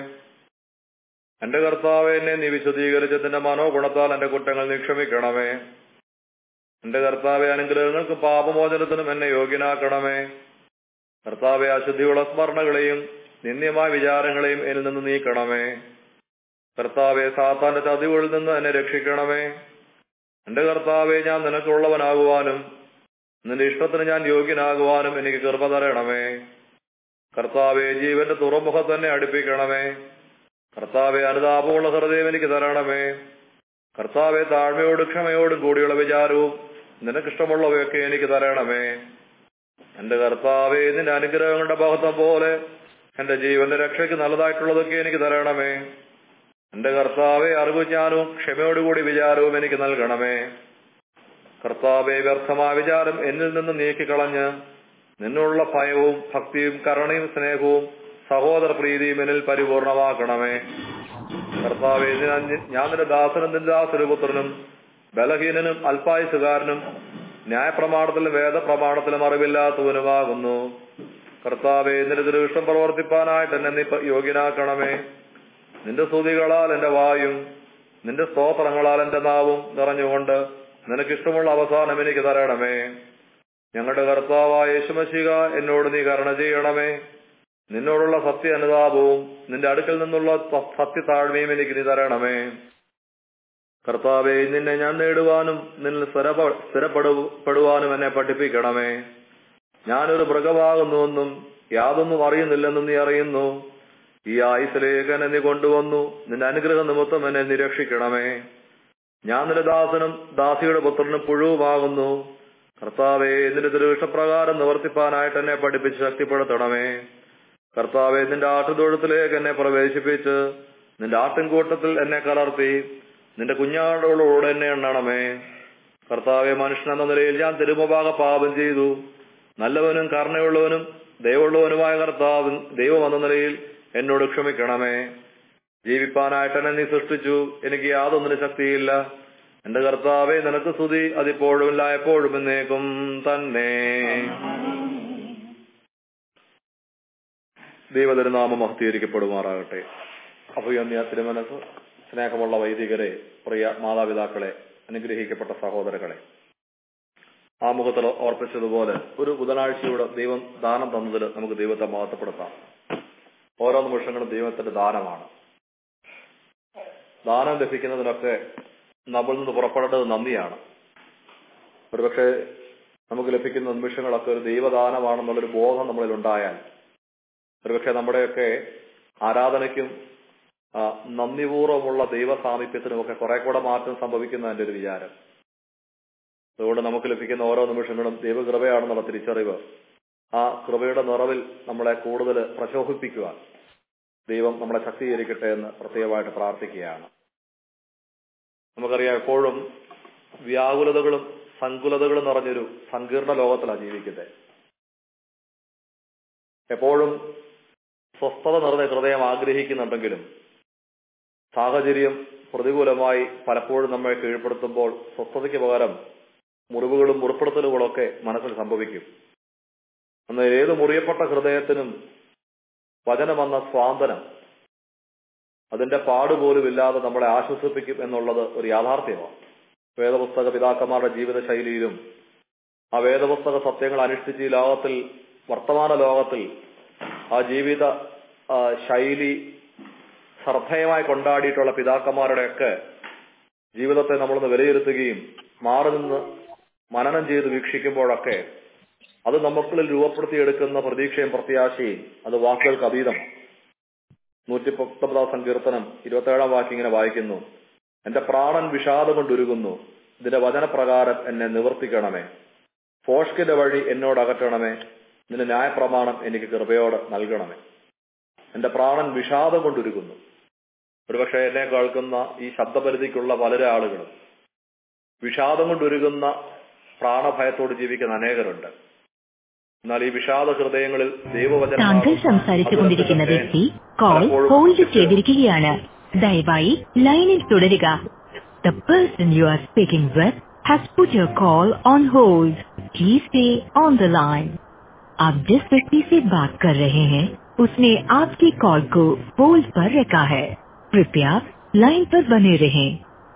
എന്റെ കർത്താവെ എന്നെ നീ വിശദീകരിച്ചതിന്റെ മനോഗുണത്താൽ എന്റെ കുറ്റങ്ങൾ നീ ക്ഷമിക്കണമേ എന്റെ കർത്താവെ അനുഗ്രഹങ്ങൾക്കും പാപമോചനത്തിനും എന്നെ യോഗ്യനാക്കണമേ കർത്താവെ അശുദ്ധിയുള്ള സ്മരണകളെയും നിന്ദ്യമായ വിചാരങ്ങളെയും എന്നിൽ നിന്ന് നീക്കണമേ കർത്താവെ സാത്താന്റെ ചതിവുകളിൽ നിന്ന് എന്നെ രക്ഷിക്കണമേ എന്റെ കർത്താവെ ഞാൻ നിനക്കുള്ളവനാകുവാനും നിന്റെ ഇഷ്ടത്തിന് ഞാൻ യോഗ്യനാകുവാനും എനിക്ക് കൃപ തരണമേ കർത്താവെ ജീവന്റെ തുറമുഖം തന്നെ അടുപ്പിക്കണമേ കർത്താവെ അനുതാപമുള്ള ഹൃദയം എനിക്ക് തരണമേ കർത്താവെ താഴ്മയോടും ക്ഷമയോടും കൂടിയുള്ള വിചാരവും നിനക്കിഷ്ടമുള്ളവയൊക്കെ എനിക്ക് തരണമേ എന്റെ കർത്താവെ നിന്റെ അനുഗ്രഹങ്ങളുടെ മഹത്വം പോലെ എന്റെ ജീവന്റെ രക്ഷയ്ക്ക് നല്ലതായിട്ടുള്ളതൊക്കെ എനിക്ക് തരണമേ എന്റെ കർത്താവെ അറിവ് ജ്ഞാനവും ക്ഷമയോടുകൂടി വിചാരവും എനിക്ക് നൽകണമേ കർത്താവെ വ്യർത്ഥമായ വിചാരം എന്നിൽ നിന്ന് നീക്കിക്കളഞ്ഞ് നിന്നുള്ള ഭയവും ഭക്തിയും കരുണയും സ്നേഹവും സഹോദര പ്രീതിയും എന്നിൽ പരിപൂർണമാക്കണമേ കർത്താവെ ഞാൻ ഞാൻ നിന്റെ ദാസനും നിന്റെ ദാസരൂപുത്രനും ബലഹീനനും അല്പായുസുകാരനും ന്യായപ്രമാണത്തിലും വേദപ്രമാണത്തിലും അറിവില്ലാത്തവനുമാകുന്നു കർത്താവെ നിന്റെ ദൃഷ്ടം പ്രവർത്തിപ്പാനായിട്ട് എന്നെ നീ യോഗ്യനാക്കണമേ നിന്റെ സ്തുതികളാൽ എന്റെ വായും നിന്റെ സ്തോത്രങ്ങളാൽ എന്റെ നാവും നിറഞ്ഞുകൊണ്ട് നിനക്കിഷ്ടമുള്ള അവസാനം എനിക്ക് തരണമേ ഞങ്ങളുടെ കർത്താവായ യേശുമശിക എന്നോട് നീ കരുണ ചെയ്യണമേ നിന്നോടുള്ള സത്യ അനുതാപവും നിന്റെ അടുക്കൽ നിന്നുള്ള സത്യ താഴ്മയും എനിക്ക് നീ തരണമേ കർത്താവെ നിന്നെ ഞാൻ നേടുവാനും നിന്നിൽ സ്ഥിരപ്പെടുവാനും എന്നെ പഠിപ്പിക്കണമേ ഞാനൊരു മൃഗമാകുന്നുവെന്നും യാതൊന്നും അറിയുന്നില്ലെന്നും നീ അറിയുന്നു ഈ ആയുസിലേക്ക് എന്നെ നീ കൊണ്ടുവന്നു നിന്റെ അനുഗ്രഹ നിമിത്തം എന്നെ നിരക്ഷിക്കണമേ ഞാൻ നിന്റെ ദാസനും ദാസിയുടെ പുത്രനും പുഴുവുമാകുന്നു കർത്താവെ നിന്റെ ദുരിഷ്ടപ്രകാരം നിവർത്തിപ്പാനായിട്ട് എന്നെ പഠിപ്പിച്ച് ശക്തിപ്പെടുത്തണമേ കർത്താവെ നിന്റെ ആട്ടുതൊഴുത്തിലേക്ക് എന്നെ പ്രവേശിപ്പിച്ച് നിന്റെ ആട്ടിൻകൂട്ടത്തിൽ എന്നെ കലർത്തി നിന്റെ കുഞ്ഞാടുകളോട് എന്നെ എണ്ണണമേ കർത്താവെ മനുഷ്യൻ എന്ന നിലയിൽ ഞാൻ തിരുമുഭാഗ പാപം ചെയ്തു നല്ലവനും കരുണയുള്ളവനും ദൈവമുള്ളവനുമായ കർത്താവ് ദൈവം എന്ന നിലയിൽ എന്നോട് ക്ഷമിക്കണമേ ജീവിപ്പാനായിട്ട് എന്നെ നീ സൃഷ്ടിച്ചു എനിക്ക് യാതൊന്നിനും ശക്തിയില്ല എന്റെ കർത്താവെ നിനക്ക് സ്തുതി അതിപ്പോഴും ഇല്ല എപ്പോഴും എന്നേക്കും തന്നെ ദൈവതിരുനാമം മഹത്തീകരിക്കപ്പെടുമാറാകട്ടെ അഭയന്യ തിരുമനസ് സ്നേഹമുള്ള വൈദികരെ പ്രിയ മാതാപിതാക്കളെ അനുഗ്രഹിക്കപ്പെട്ട സഹോദരങ്ങളെ ആമുഖത്തിൽ ഓർപ്പിച്ചതുപോലെ ഒരു ബുധനാഴ്ചയുടെ ദൈവം ദാനം തന്നതിൽ നമുക്ക് ദൈവത്തെ മഹത്വപ്പെടുത്താം ഓരോ നിമിഷങ്ങളും ദൈവത്തിന്റെ ദാനമാണ് ദാനം ലഭിക്കുന്നതിനൊക്കെ നമ്മളിൽ നിന്ന് പുറപ്പെടേണ്ടത് നന്ദിയാണ് ഒരുപക്ഷെ നമുക്ക് ലഭിക്കുന്ന നിമിഷങ്ങളൊക്കെ ഒരു ദൈവദാനമാണെന്നുള്ളൊരു ബോധം നമ്മളിൽ ഉണ്ടായാൽ ഒരുപക്ഷെ നമ്മുടെയൊക്കെ ആരാധനയ്ക്കും ആ, നന്ദിപൂർവ്വമുള്ള ദൈവ സാമീപ്യത്തിനുമൊക്കെ കുറെ കൂടെ മാറ്റം സംഭവിക്കുന്ന എന്റെ ഒരു വിചാരം അതുകൊണ്ട് നമുക്ക് ലഭിക്കുന്ന ഓരോ നിമിഷങ്ങളും ദൈവകൃപയാണെന്നുള്ള തിരിച്ചറിവ് ആ കൃപയുടെ നിറവിൽ നമ്മളെ കൂടുതൽ പ്രശോഭിപ്പിക്കുവാൻ ദൈവം നമ്മളെ ശക്തീകരിക്കട്ടെ എന്ന് പ്രത്യേകമായിട്ട് പ്രാർത്ഥിക്കുകയാണ് നമുക്കറിയാം എപ്പോഴും വ്യാകുലതകളും സങ്കുലതകളും നിറഞ്ഞൊരു സങ്കീർണ ലോകത്തിലാണ് ജീവിക്കുന്നത് എപ്പോഴും സ്വസ്ഥത നിറഞ്ഞ ഹൃദയം ആഗ്രഹിക്കുന്നുണ്ടെങ്കിലും സാഹചര്യം പ്രതികൂലമായി പലപ്പോഴും നമ്മെ കീഴ്പ്പെടുത്തുമ്പോൾ സ്വസ്ഥതയ്ക്ക് പകരം മുറിവുകളും മുറിപ്പെടുത്തലുകളൊക്കെ മനസ്സിൽ സംഭവിക്കും എന്നാൽ ഏത് മുറിയപ്പെട്ട ഹൃദയത്തിനും വചനമെന്ന സ്വാന്തനം അതിന്റെ പാടുപോലുമില്ലാതെ നമ്മളെ ആശ്വസിപ്പിക്കും എന്നുള്ളത് ഒരു യാഥാർത്ഥ്യമാണ് വേദപുസ്തക പിതാക്കന്മാരുടെ ജീവിത ശൈലിയിലും ആ വേദപുസ്തക സത്യങ്ങൾ അനുഷ്ഠിച്ച് ഈ ലോകത്തിൽ വർത്തമാന ലോകത്തിൽ ആ ജീവിത ആ, ശൈലി ശ്രദ്ധേയമായി കൊണ്ടാടിയിട്ടുള്ള പിതാക്കന്മാരുടെയൊക്കെ ജീവിതത്തെ നമ്മളൊന്ന് വിലയിരുത്തുകയും മാറി നിന്ന് മനനം ചെയ്ത് വീക്ഷിക്കുമ്പോഴൊക്കെ അത് നമുക്കുള്ളിൽ രൂപപ്പെടുത്തിയെടുക്കുന്ന പ്രതീക്ഷയും പ്രത്യാശയും അത് വാക്കുകൾക്ക് അതീതമാണ് നൂറ്റി പത്തൊമ്പതാം സങ്കീർത്തനം ഇരുപത്തേഴാം വാക്യം ഇങ്ങനെ വായിക്കുന്നു എന്റെ പ്രാണൻ വിഷാദം കൊണ്ടുരുകുന്നു ഇതിന്റെ വചനപ്രകാരം എന്നെ നിവർത്തിക്കണമേ ഫോഷ്കിന്റെ വഴി എന്നോട് അകറ്റണമേ നിന്റെ ന്യായപ്രമാണം എനിക്ക് കൃപയോട് നൽകണമേ എന്റെ പ്രാണൻ വിഷാദം കൊണ്ടുരുകുന്നു ഒരുപക്ഷെ എന്നെ കേൾക്കുന്ന ഈ ശബ്ദപരിധിക്കുള്ള പലര ആളുകളും വിഷാദം കൊണ്ടുരുകുന്ന പ്രാണഭയത്തോട് ജീവിക്കുന്ന അനേകരുണ്ട് എന്നാൽ ഈ വിഷാദ ഹൃദയങ്ങളിൽ ദൈവവചനം താങ്കൾ സംസാരിച്ചു കൊണ്ടിരിക്കുന്ന വ്യക്തി കോൾ ഹോൾഡ് ചെയ്തിരിക്കുകയാണ് ദയവായി ലൈനിൽ തുടരുക the person you are speaking with has put your call on hold please stay on the line आप जिस व्यक्ति से बात कर रहे हैं उसने आपकी कॉल को होल्ड पर रखा है कृपया लाइन पर बने रहें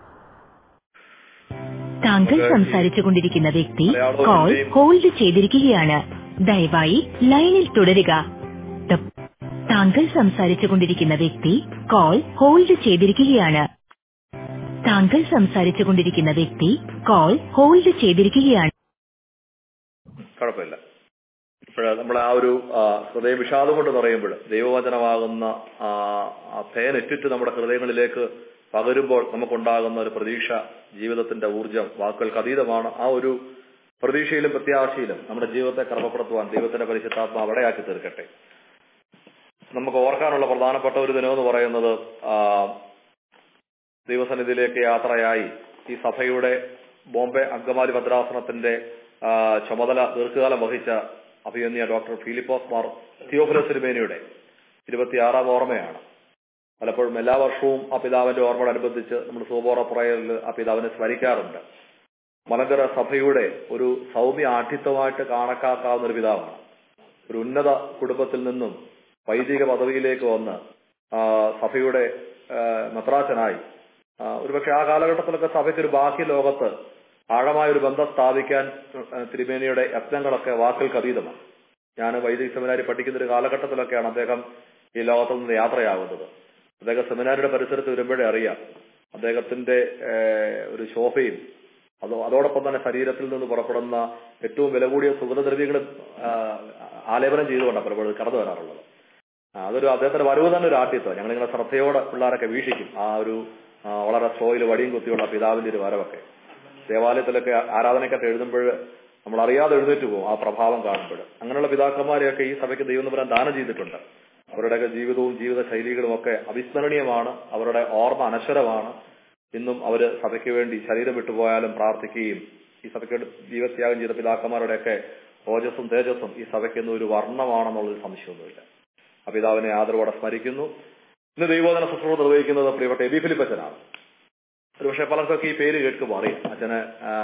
താങ്കൾ സംസാരിച്ചുകൊണ്ടിരിക്കുന്ന വ്യക്തി കോൾ ഹോൾഡ് ചെയ്തിരിക്കുകയാണ് ദയവായി ലൈനിൽ തുടരുക The- താങ്കൾ സംസാരിച്ചുകൊണ്ടിരിക്കുന്ന വ്യക്തി കോൾ ഹോൾഡ് ചെയ്തിരിക്കുകയാണ് താങ്കൾ സംസാരിച്ചുകൊണ്ടിരിക്കുന്ന വ്യക്തി കോൾ ഹോൾഡ് ചെയ്തിരിക്കുകയാണ് കുഴപ്പമില്ല ഇപ്പോൾ നമ്മൾ ആ ഒരു ആ, ഹൃദയ വിഷാദം കൊണ്ട് നിറയുമ്പോൾ ദൈവവചനമാകുന്ന ആ ആ തേനെറ്റിട്ട് നമ്മുടെ ഹൃദയങ്ങളിലേക്ക് പകരുമ്പോൾ നമുക്കുണ്ടാകുന്ന ഒരു പ്രതീക്ഷ ജീവിതത്തിന്റെ ഊർജം വാക്കുകൾക്ക് അതീതമാണ് ആ ഒരു പ്രതീക്ഷയിലും പ്രത്യാശയിലും നമ്മുടെ ജീവിതത്തെ ക്രമപ്പെടുത്തുവാൻ ദൈവത്തിന്റെ പരിശുദ്ധാത്മ അവിടെയാക്കി തീർക്കട്ടെ നമുക്ക് ഓർക്കാനുള്ള പ്രധാനപ്പെട്ട ഒരു ദിനം എന്ന് പറയുന്നത് ആ, ദൈവസന്നിധിയിലേക്ക് യാത്രയായി ഈ സഭയുടെ ബോംബെ അങ്കമാലി ഭദ്രാസനത്തിന്റെ ആ, ചുമതല ദീർഘകാലം വഹിച്ച അഭിയന്യ ഡോക്ടർ ഫിലിപ്പോസ് മാർ തിയോഫിലസ് തിരുമേനിയുടെ ഇരുപത്തിയാറാം ഓർമ്മയാണ് പലപ്പോഴും എല്ലാ വർഷവും ആ പിതാവിന്റെ ഓർമ്മയോടനുബന്ധിച്ച് നമ്മൾ സൂബോറ പുറയിൽ ആ പിതാവിനെ സ്മരിക്കാറുണ്ട് മലങ്കര സഭയുടെ ഒരു സൗമ്യ ആഠിത്വമായിട്ട് കണക്കാക്കാവുന്ന ഒരു പിതാവാണ് ഒരു ഉന്നത കുടുംബത്തിൽ നിന്നും വൈദിക പദവിയിലേക്ക് വന്ന് ആ, സഭയുടെ ആ, മെത്രാച്ചനായി ആ, ഒരുപക്ഷെ ആ കാലഘട്ടത്തിലൊക്കെ സഭയ്ക്ക് ഒരു ബാഹ്യ ലോകത്ത് ആഴമായ ഒരു ബന്ധം സ്ഥാപിക്കാൻ ആ, തിരുമേനിയുടെ യത്നങ്ങളൊക്കെ വാക്കുകൾക്ക് അതീതമാണ് ഞാൻ വൈദിക സെമിനാരി പഠിക്കുന്ന ഒരു കാലഘട്ടത്തിലൊക്കെയാണ് അദ്ദേഹം ഈ ലോകത്തിൽ നിന്ന് യാത്രയാകുന്നത് അദ്ദേഹം സെമിനാരിയുടെ പരിസരത്ത് വരുമ്പോഴേ അറിയാം അദ്ദേഹത്തിന്റെ ഏഹ്, ഒരു ശോഭയും അതോ അതോടൊപ്പം തന്നെ ശരീരത്തിൽ നിന്ന് പുറപ്പെടുന്ന ഏറ്റവും വില കൂടിയ സുഗന്ധദ്രവ്യങ്ങളും ആ, ആലേപനം ചെയ്തുകൊണ്ടാണ് പലപ്പോഴും കടന്നു വരാറുള്ളത് ആ, അതൊരു അദ്ദേഹത്തിന്റെ വരവ് തന്നെ ഒരു ആദ്യത്വം ഞങ്ങൾ ഇങ്ങനെ ശ്രദ്ധയോടെ പിള്ളേരൊക്കെ വീക്ഷിക്കും ആ ഒരു ആ, വളരെ സ്ലോയിൽ വടിയും കുത്തിയുള്ള പിതാവിന്റെ ഒരു വരവൊക്കെ ദേവാലയത്തിലൊക്കെ ആരാധനയ്ക്കൊക്കെ എഴുതുമ്പോൾ നമ്മൾ അറിയാതെ എഴുന്നേറ്റ് പോകും ആ പ്രഭാവം കാണുമ്പോൾ അങ്ങനെയുള്ള പിതാക്കന്മാരെയൊക്കെ ഈ സഭയ്ക്ക് ദൈവം തമ്പുരാൻ ദാനം ചെയ്തിട്ടുണ്ട് അവരുടെയൊക്കെ ജീവിതവും ജീവിത ശൈലികളും ഒക്കെ അവിസ്മരണീയമാണ് അവരുടെ ഓർമ്മ അനശ്വരമാണ് ഇന്നും അവര് സഭയ്ക്ക് വേണ്ടി ശരീരം വിട്ടുപോയാലും പ്രാർത്ഥിക്കുകയും ഈ സഭയ്ക്ക് വേണ്ടി ജീവത്യാഗം ചെയ്ത പിതാക്കന്മാരുടെയൊക്കെ ഓജസ്സും തേജസ്സും ഈ സഭയ്ക്ക് ഇന്ന് ഒരു വർണ്ണമാണെന്നുള്ളൊരു സംശയമൊന്നുമില്ല ആ പിതാവിനെ ആദരവോടെ സ്മരിക്കുന്നു ഇന്ന് ദൈവോധന ശുശ്രൂഷ നിർവഹിക്കുന്നത് പ്രിയപ്പെട്ട എബി ഫിലിപ്പച്ചനാണ് ഒരുപക്ഷെ പലർക്കൊക്കെ ഈ പേര് കേൾക്കുമ്പോൾ അറിയാം അച്ഛന് ആ,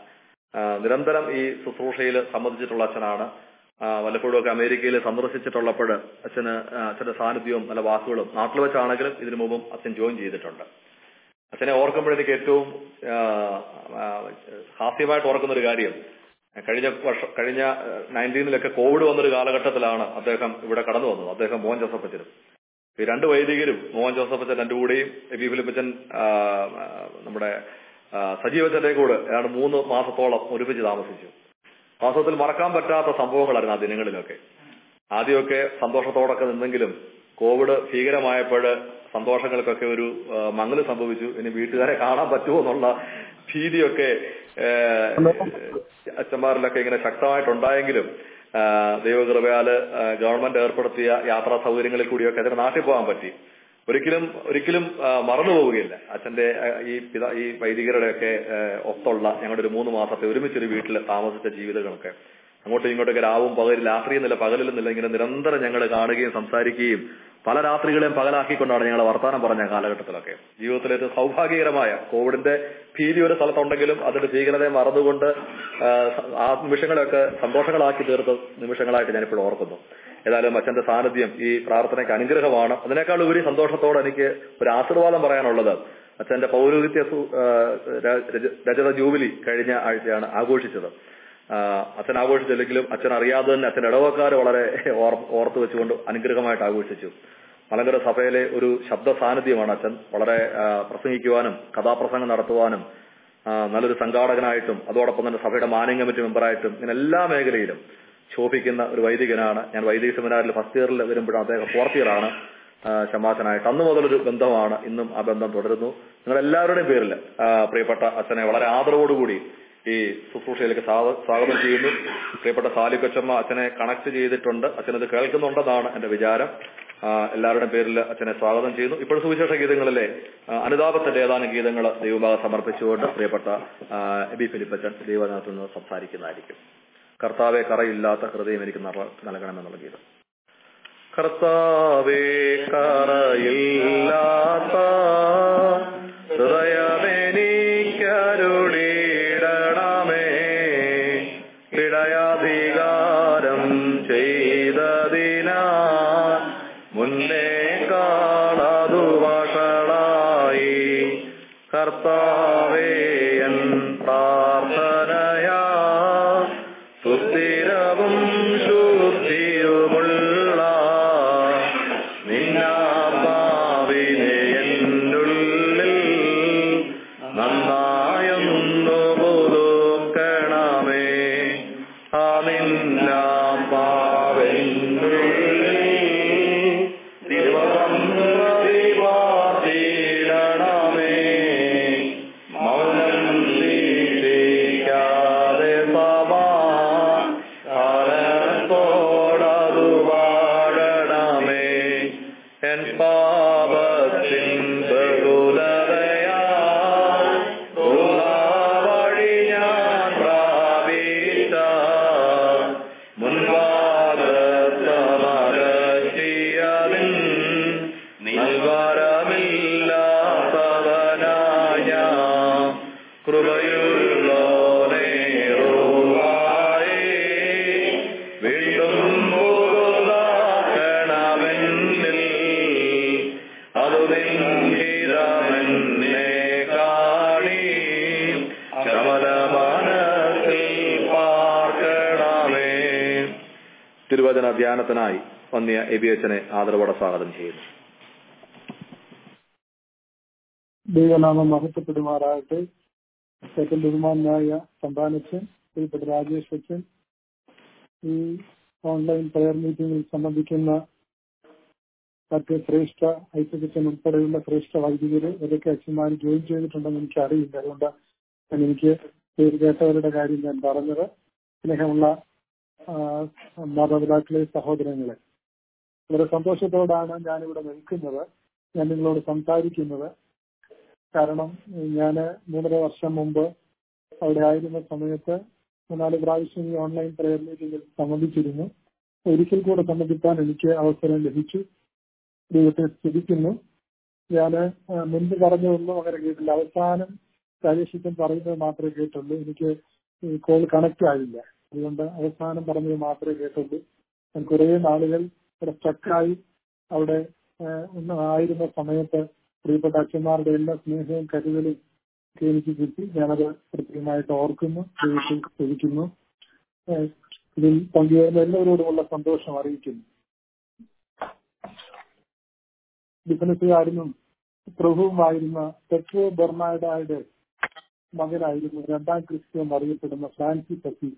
ആ, നിരന്തരം ഈ ശുശ്രൂഷയിൽ സംബന്ധിച്ചിട്ടുള്ള അച്ഛനാണ് ആ, വല്ലപ്പോഴും ഒക്കെ അമേരിക്കയിൽ സന്ദർശിച്ചിട്ടുള്ളപ്പോൾ അച്ഛന് ആ, അച്ഛന്റെ സാന്നിധ്യവും നല്ല വാക്കുകളും നാട്ടിൽ വെച്ചാണെങ്കിലും ഇതിനു മുമ്പും അച്ഛൻ ജോയിൻ ചെയ്തിട്ടുണ്ട് അച്ഛനെ ഓർക്കുമ്പോൾ എനിക്ക് ഏറ്റവും ആ, ആ, ഹാസ്യമായിട്ട് ഓർക്കുന്ന ഒരു കാര്യം കഴിഞ്ഞ വർഷം കഴിഞ്ഞ നയൻറ്റീനിലൊക്കെ കോവിഡ് വന്നൊരു കാലഘട്ടത്തിലാണ് അദ്ദേഹം ഇവിടെ കടന്നു വന്നത് അദ്ദേഹം മോഹൻ ജോസഫ് അച്ഛനും ഈ രണ്ട് വൈദികരും മോഹൻ ജോസഫ് അച്ഛൻ രണ്ടു കൂടെയും എബി ഫിലിപ്പച്ചൻ ആ, ആ, നമ്മുടെ ആ, സജീവച്ചന്റെ കൂടെ ഏതാണ്ട് മൂന്ന് മാസത്തോളം ഒരുമിച്ച് താമസിച്ചു വാസ്തവത്തിൽ മറക്കാൻ പറ്റാത്ത സംഭവങ്ങളായിരുന്നു ആ ദിനങ്ങളിലൊക്കെ ആദ്യമൊക്കെ സന്തോഷത്തോടൊക്കെ നിന്നെങ്കിലും കോവിഡ് ഭീകരമായപ്പോൾ സന്തോഷങ്ങൾക്കൊക്കെ ഒരു ആ, മങ്ങല് സംഭവിച്ചു ഇനി വീട്ടുകാരെ കാണാൻ പറ്റുമോ എന്നുള്ള ഭീതിയൊക്കെ ഏ, അച്ഛന്മാരിലൊക്കെ ഇങ്ങനെ ശക്തമായിട്ടുണ്ടായെങ്കിലും ആ, ദൈവകൃപയാല് ആ, ഗവൺമെന്റ് ഏർപ്പെടുത്തിയ യാത്രാ സൗകര്യങ്ങളിൽ കൂടിയൊക്കെ അതിന് നാട്ടിൽ പോകാൻ പറ്റി ഒരിക്കലും ഒരിക്കലും ആ, മറന്നു പോവുകയില്ല അച്ഛന്റെ ആ, ഈ പിതാ ഈ വൈദികരുടെയൊക്കെ ആ, ഒത്തുള്ള ഞങ്ങളുടെ ഒരു മൂന്ന് മാസത്തെ ഒരുമിച്ചൊരു വീട്ടിൽ താമസിച്ച ജീവിതങ്ങളൊക്കെ അങ്ങോട്ടും ഇങ്ങോട്ടൊക്കെ രാവും പകലും രാത്രിയെന്നില്ല പകലിലെന്നില്ല ഇങ്ങനെ നിരന്തരം ഞങ്ങൾ കാണുകയും സംസാരിക്കുകയും പല രാത്രികളെയും പകലാക്കിക്കൊണ്ടാണ് ഞങ്ങൾ വർത്തമാനം പറഞ്ഞ കാലഘട്ടത്തിലൊക്കെ ജീവിതത്തിലെ ഒരു സൗഭാഗ്യകരമായ കോവിഡിന്റെ ഭീതി ഒരു സ്ഥലത്തുണ്ടെങ്കിലും അതിന്റെ ഭീകരതയെ മറന്നുകൊണ്ട് ആ, ആ നിമിഷങ്ങളെയൊക്കെ സന്തോഷങ്ങളാക്കി തീർത്ത നിമിഷങ്ങളായിട്ട് ഞാനിപ്പോൾ ഓർക്കുന്നു ഏതായാലും അച്ഛന്റെ സാന്നിധ്യം ഈ പ്രാർത്ഥനയ്ക്ക് അനുഗ്രഹമാണ് അതിനേക്കാൾ ഉപരി സന്തോഷത്തോടെ എനിക്ക് ഒരു ആശീർവാദം പറയാനുള്ളത് അച്ഛന്റെ പൗരോഹിത്യ സു- ആ, ര- രജ- രജത ജൂബിലി കഴിഞ്ഞ ആഴ്ചയാണ് ആഘോഷിച്ചത് ആ, അച്ഛൻ ആഘോഷിച്ചില്ലെങ്കിലും അച്ഛൻ അറിയാതെ തന്നെ അച്ഛൻ ഇടവക്കാർ വളരെ ഓർ- ഓർത്ത് വെച്ചുകൊണ്ട് അനുഗ്രഹമായിട്ട് ആഘോഷിച്ചു മലങ്കര സഭയിലെ ഒരു ശബ്ദ സാന്നിധ്യമാണ് അച്ഛൻ വളരെ ആ, പ്രസംഗിക്കുവാനും കഥാപ്രസംഗം നടത്തുവാനും ആ, നല്ലൊരു സംഘാടകനായിട്ടും അതോടൊപ്പം തന്നെ സഭയുടെ മാനിംഗ് കമ്മിറ്റി മെമ്പറായിട്ടും ഇങ്ങനെ എല്ലാ മേഖലയിലും ശോഭിക്കുന്ന ഒരു വൈദികനാണ് ഞാൻ വൈദിക സെമിനാറിൽ ഫസ്റ്റ് ഇയറിൽ വരുമ്പോഴും അദ്ദേഹം ഫോർത്ത് ഇയർ ആണ് ആ, ശമാശനായിട്ട് അന്ന് മുതലൊരു ബന്ധമാണ് ഇന്നും ആ ബന്ധം തുടരുന്നു നിങ്ങൾ എല്ലാവരുടെയും പേരിൽ ആ, പ്രിയപ്പെട്ട അച്ഛനെ വളരെ ആദരവോടുകൂടി ഈ ശുശ്രൂഷയിലേക്ക് സ്വാഗ- സ്വാഗതം ചെയ്യുന്നു പ്രിയപ്പെട്ട സാലിക്കൊച്ചമ്മ അച്ഛനെ കണക്ട് ചെയ്തിട്ടുണ്ട് അച്ഛനത് കേൾക്കുന്നുണ്ടെന്നാണ് എന്റെ വിചാരം ആ, എല്ലാവരുടെയും പേരിൽ അച്ഛനെ സ്വാഗതം ചെയ്യുന്നു ഇപ്പോൾ സുവിശേഷ ഗീതങ്ങളിലെ ആ, അനുതാപത്തിന്റെ ഏതാനും ഗീതങ്ങൾ ദൈവഭാഗം സമർപ്പിച്ചുകൊണ്ട് പ്രിയപ്പെട്ട ആ, എബി ഫിലിപ്പച്ചൻ ദൈവനാഥത്തിൽ നിന്ന് സംസാരിക്കുന്നതായിരിക്കും കർത്താവെ കറയില്ലാത്ത ഹൃദയം എനിക്ക് നിറ- നൽകണമെന്നുള്ള ഗീതം കർത്താവേ കറയില്ലാത്ത ഹൃദയമെനിക്കരുളിടണമേ ഇടയാധികാരം ചെയ്തതിനാ മുന്നേ കാണാതു വഷളായി കർത്താവേ എൻ പ്രാർത്ഥനയാ സുസ്ഥിരവും ശുദ്ധിയുമുള്ള നിന്നാത്മാവിനെ എന്നുള്ളിൽ നന്നായൊന്നു പുതുക്കണമേ ആ നിന്നാത്മാവെന്നുള്ളിൽ ദിവസം പ്രതിപാദിടണമേ മൗനം ശീലിക്കാതെ സമാ കാലത്തോടതു പാടണമേ എൻ പാപത്തിൻ ബഹുലതയാ വഴി ഞാൻ പ്രാപിച്ച മുൻവാദത്തമരത്തിയതിൻ നൽവരമില്ലാത്തവനായ കൃപയുള്ളോനേ റുവായേ, വീണ്ടും പുതുതാക്കണമെന്നിൽ അതു നിൻഹിതമെന്നെ കാണി ശമല മനസ്സിൽ പാർക്കണമേ തിരുവചന ധ്യാനത്തിനായി വന്നിയ എബിയച്ചനെ ആദരവോടെ സ്വാഗതം ചെയ്യുന്നു ദൈവനാമം മഹത്വപ്പെടുമാറാകട്ടെ ഏറ്റവും ബഹുമാനായ സന്താനച്ചൻ ശ്രീപ്പെട്ട രാജേഷ് അച്ഛൻ ഈ ഓൺലൈൻ പ്രയർ മീറ്റിംഗിൽ സംബന്ധിക്കുന്ന മറ്റ് ശ്രേഷ്ഠ ഐസകച്ചൻ ഉൾപ്പെടെയുള്ള ശ്രേഷ്ഠ വൈദികര് ഇവരൊക്കെ അച്ഛന്മാർ ജോയിൻ ചെയ്തിട്ടുണ്ടെന്ന് എനിക്ക് അറിയില്ല അതുകൊണ്ട് ഞാൻ എനിക്ക് പേര് കേട്ടവരുടെ കാര്യം ഞാൻ പറഞ്ഞത് സ്നേഹമുള്ള ആ, മാതാപിതാക്കളെ സഹോദരങ്ങളെ വളരെ സന്തോഷത്തോടാണ് ഞാനിവിടെ നിൽക്കുന്നത് ഞാൻ നിങ്ങളോട് സംസാരിക്കുന്നത് കാരണം ഞാൻ മൂന്നര വർഷം മുമ്പ് അവിടെ ആയിരുന്ന സമയത്ത് മൂന്നാല് പ്രാവശ്യം ഈ ഓൺലൈൻ പ്രയർ മീറ്റിംഗിൽ സംബന്ധിച്ചിരുന്നു ഒരിക്കൽ കൂടെ സംബന്ധിക്കാൻ എനിക്ക് അവസരം ലഭിച്ചു ദൈവത്തെ സ്തുതിക്കുന്നു ഞാൻ മുൻപ് പറഞ്ഞതൊന്നും അങ്ങനെ കേട്ടില്ല അവസാനം രാജേഷിക്കൻ പറയുന്നത് മാത്രമേ കേട്ടുള്ളൂ എനിക്ക് ഈ കോൾ കണക്ട് ആയില്ല അതുകൊണ്ട് അവസാനം പറഞ്ഞത് മാത്രമേ കേട്ടുള്ളൂ ഞാൻ കുറേ നാളുകൾ ഇവിടെ സ്റ്റക്കായി അവിടെ ഏഹ്, ഒന്ന് ആയിരുന്ന സമയത്ത് പ്രിയപ്പെട്ട അച്ഛന്മാരുടെ എല്ലാ സ്നേഹവും കരുതലും ഒക്കെ എനിക്ക് കിട്ടി ഞാനത് പ്രത്യേകമായിട്ട് ഓർക്കുന്നു ദൈവത്തിൽ സ്തുതിക്കുന്നു ഏഹ്, ഇതിൽ പങ്കുചേർന്ന എല്ലാവരോടുമുള്ള സന്തോഷം അറിയിക്കുന്നു ബിസിനസ്സുകാരനും പ്രഭുവുമായിരുന്ന പെട്രോ ബെർണാഡയുടെ മകനായിരുന്നു രണ്ടാം ക്രിസ്ത്യൻ അറിയപ്പെടുന്ന ഫ്രാൻസിസ് അസീസ്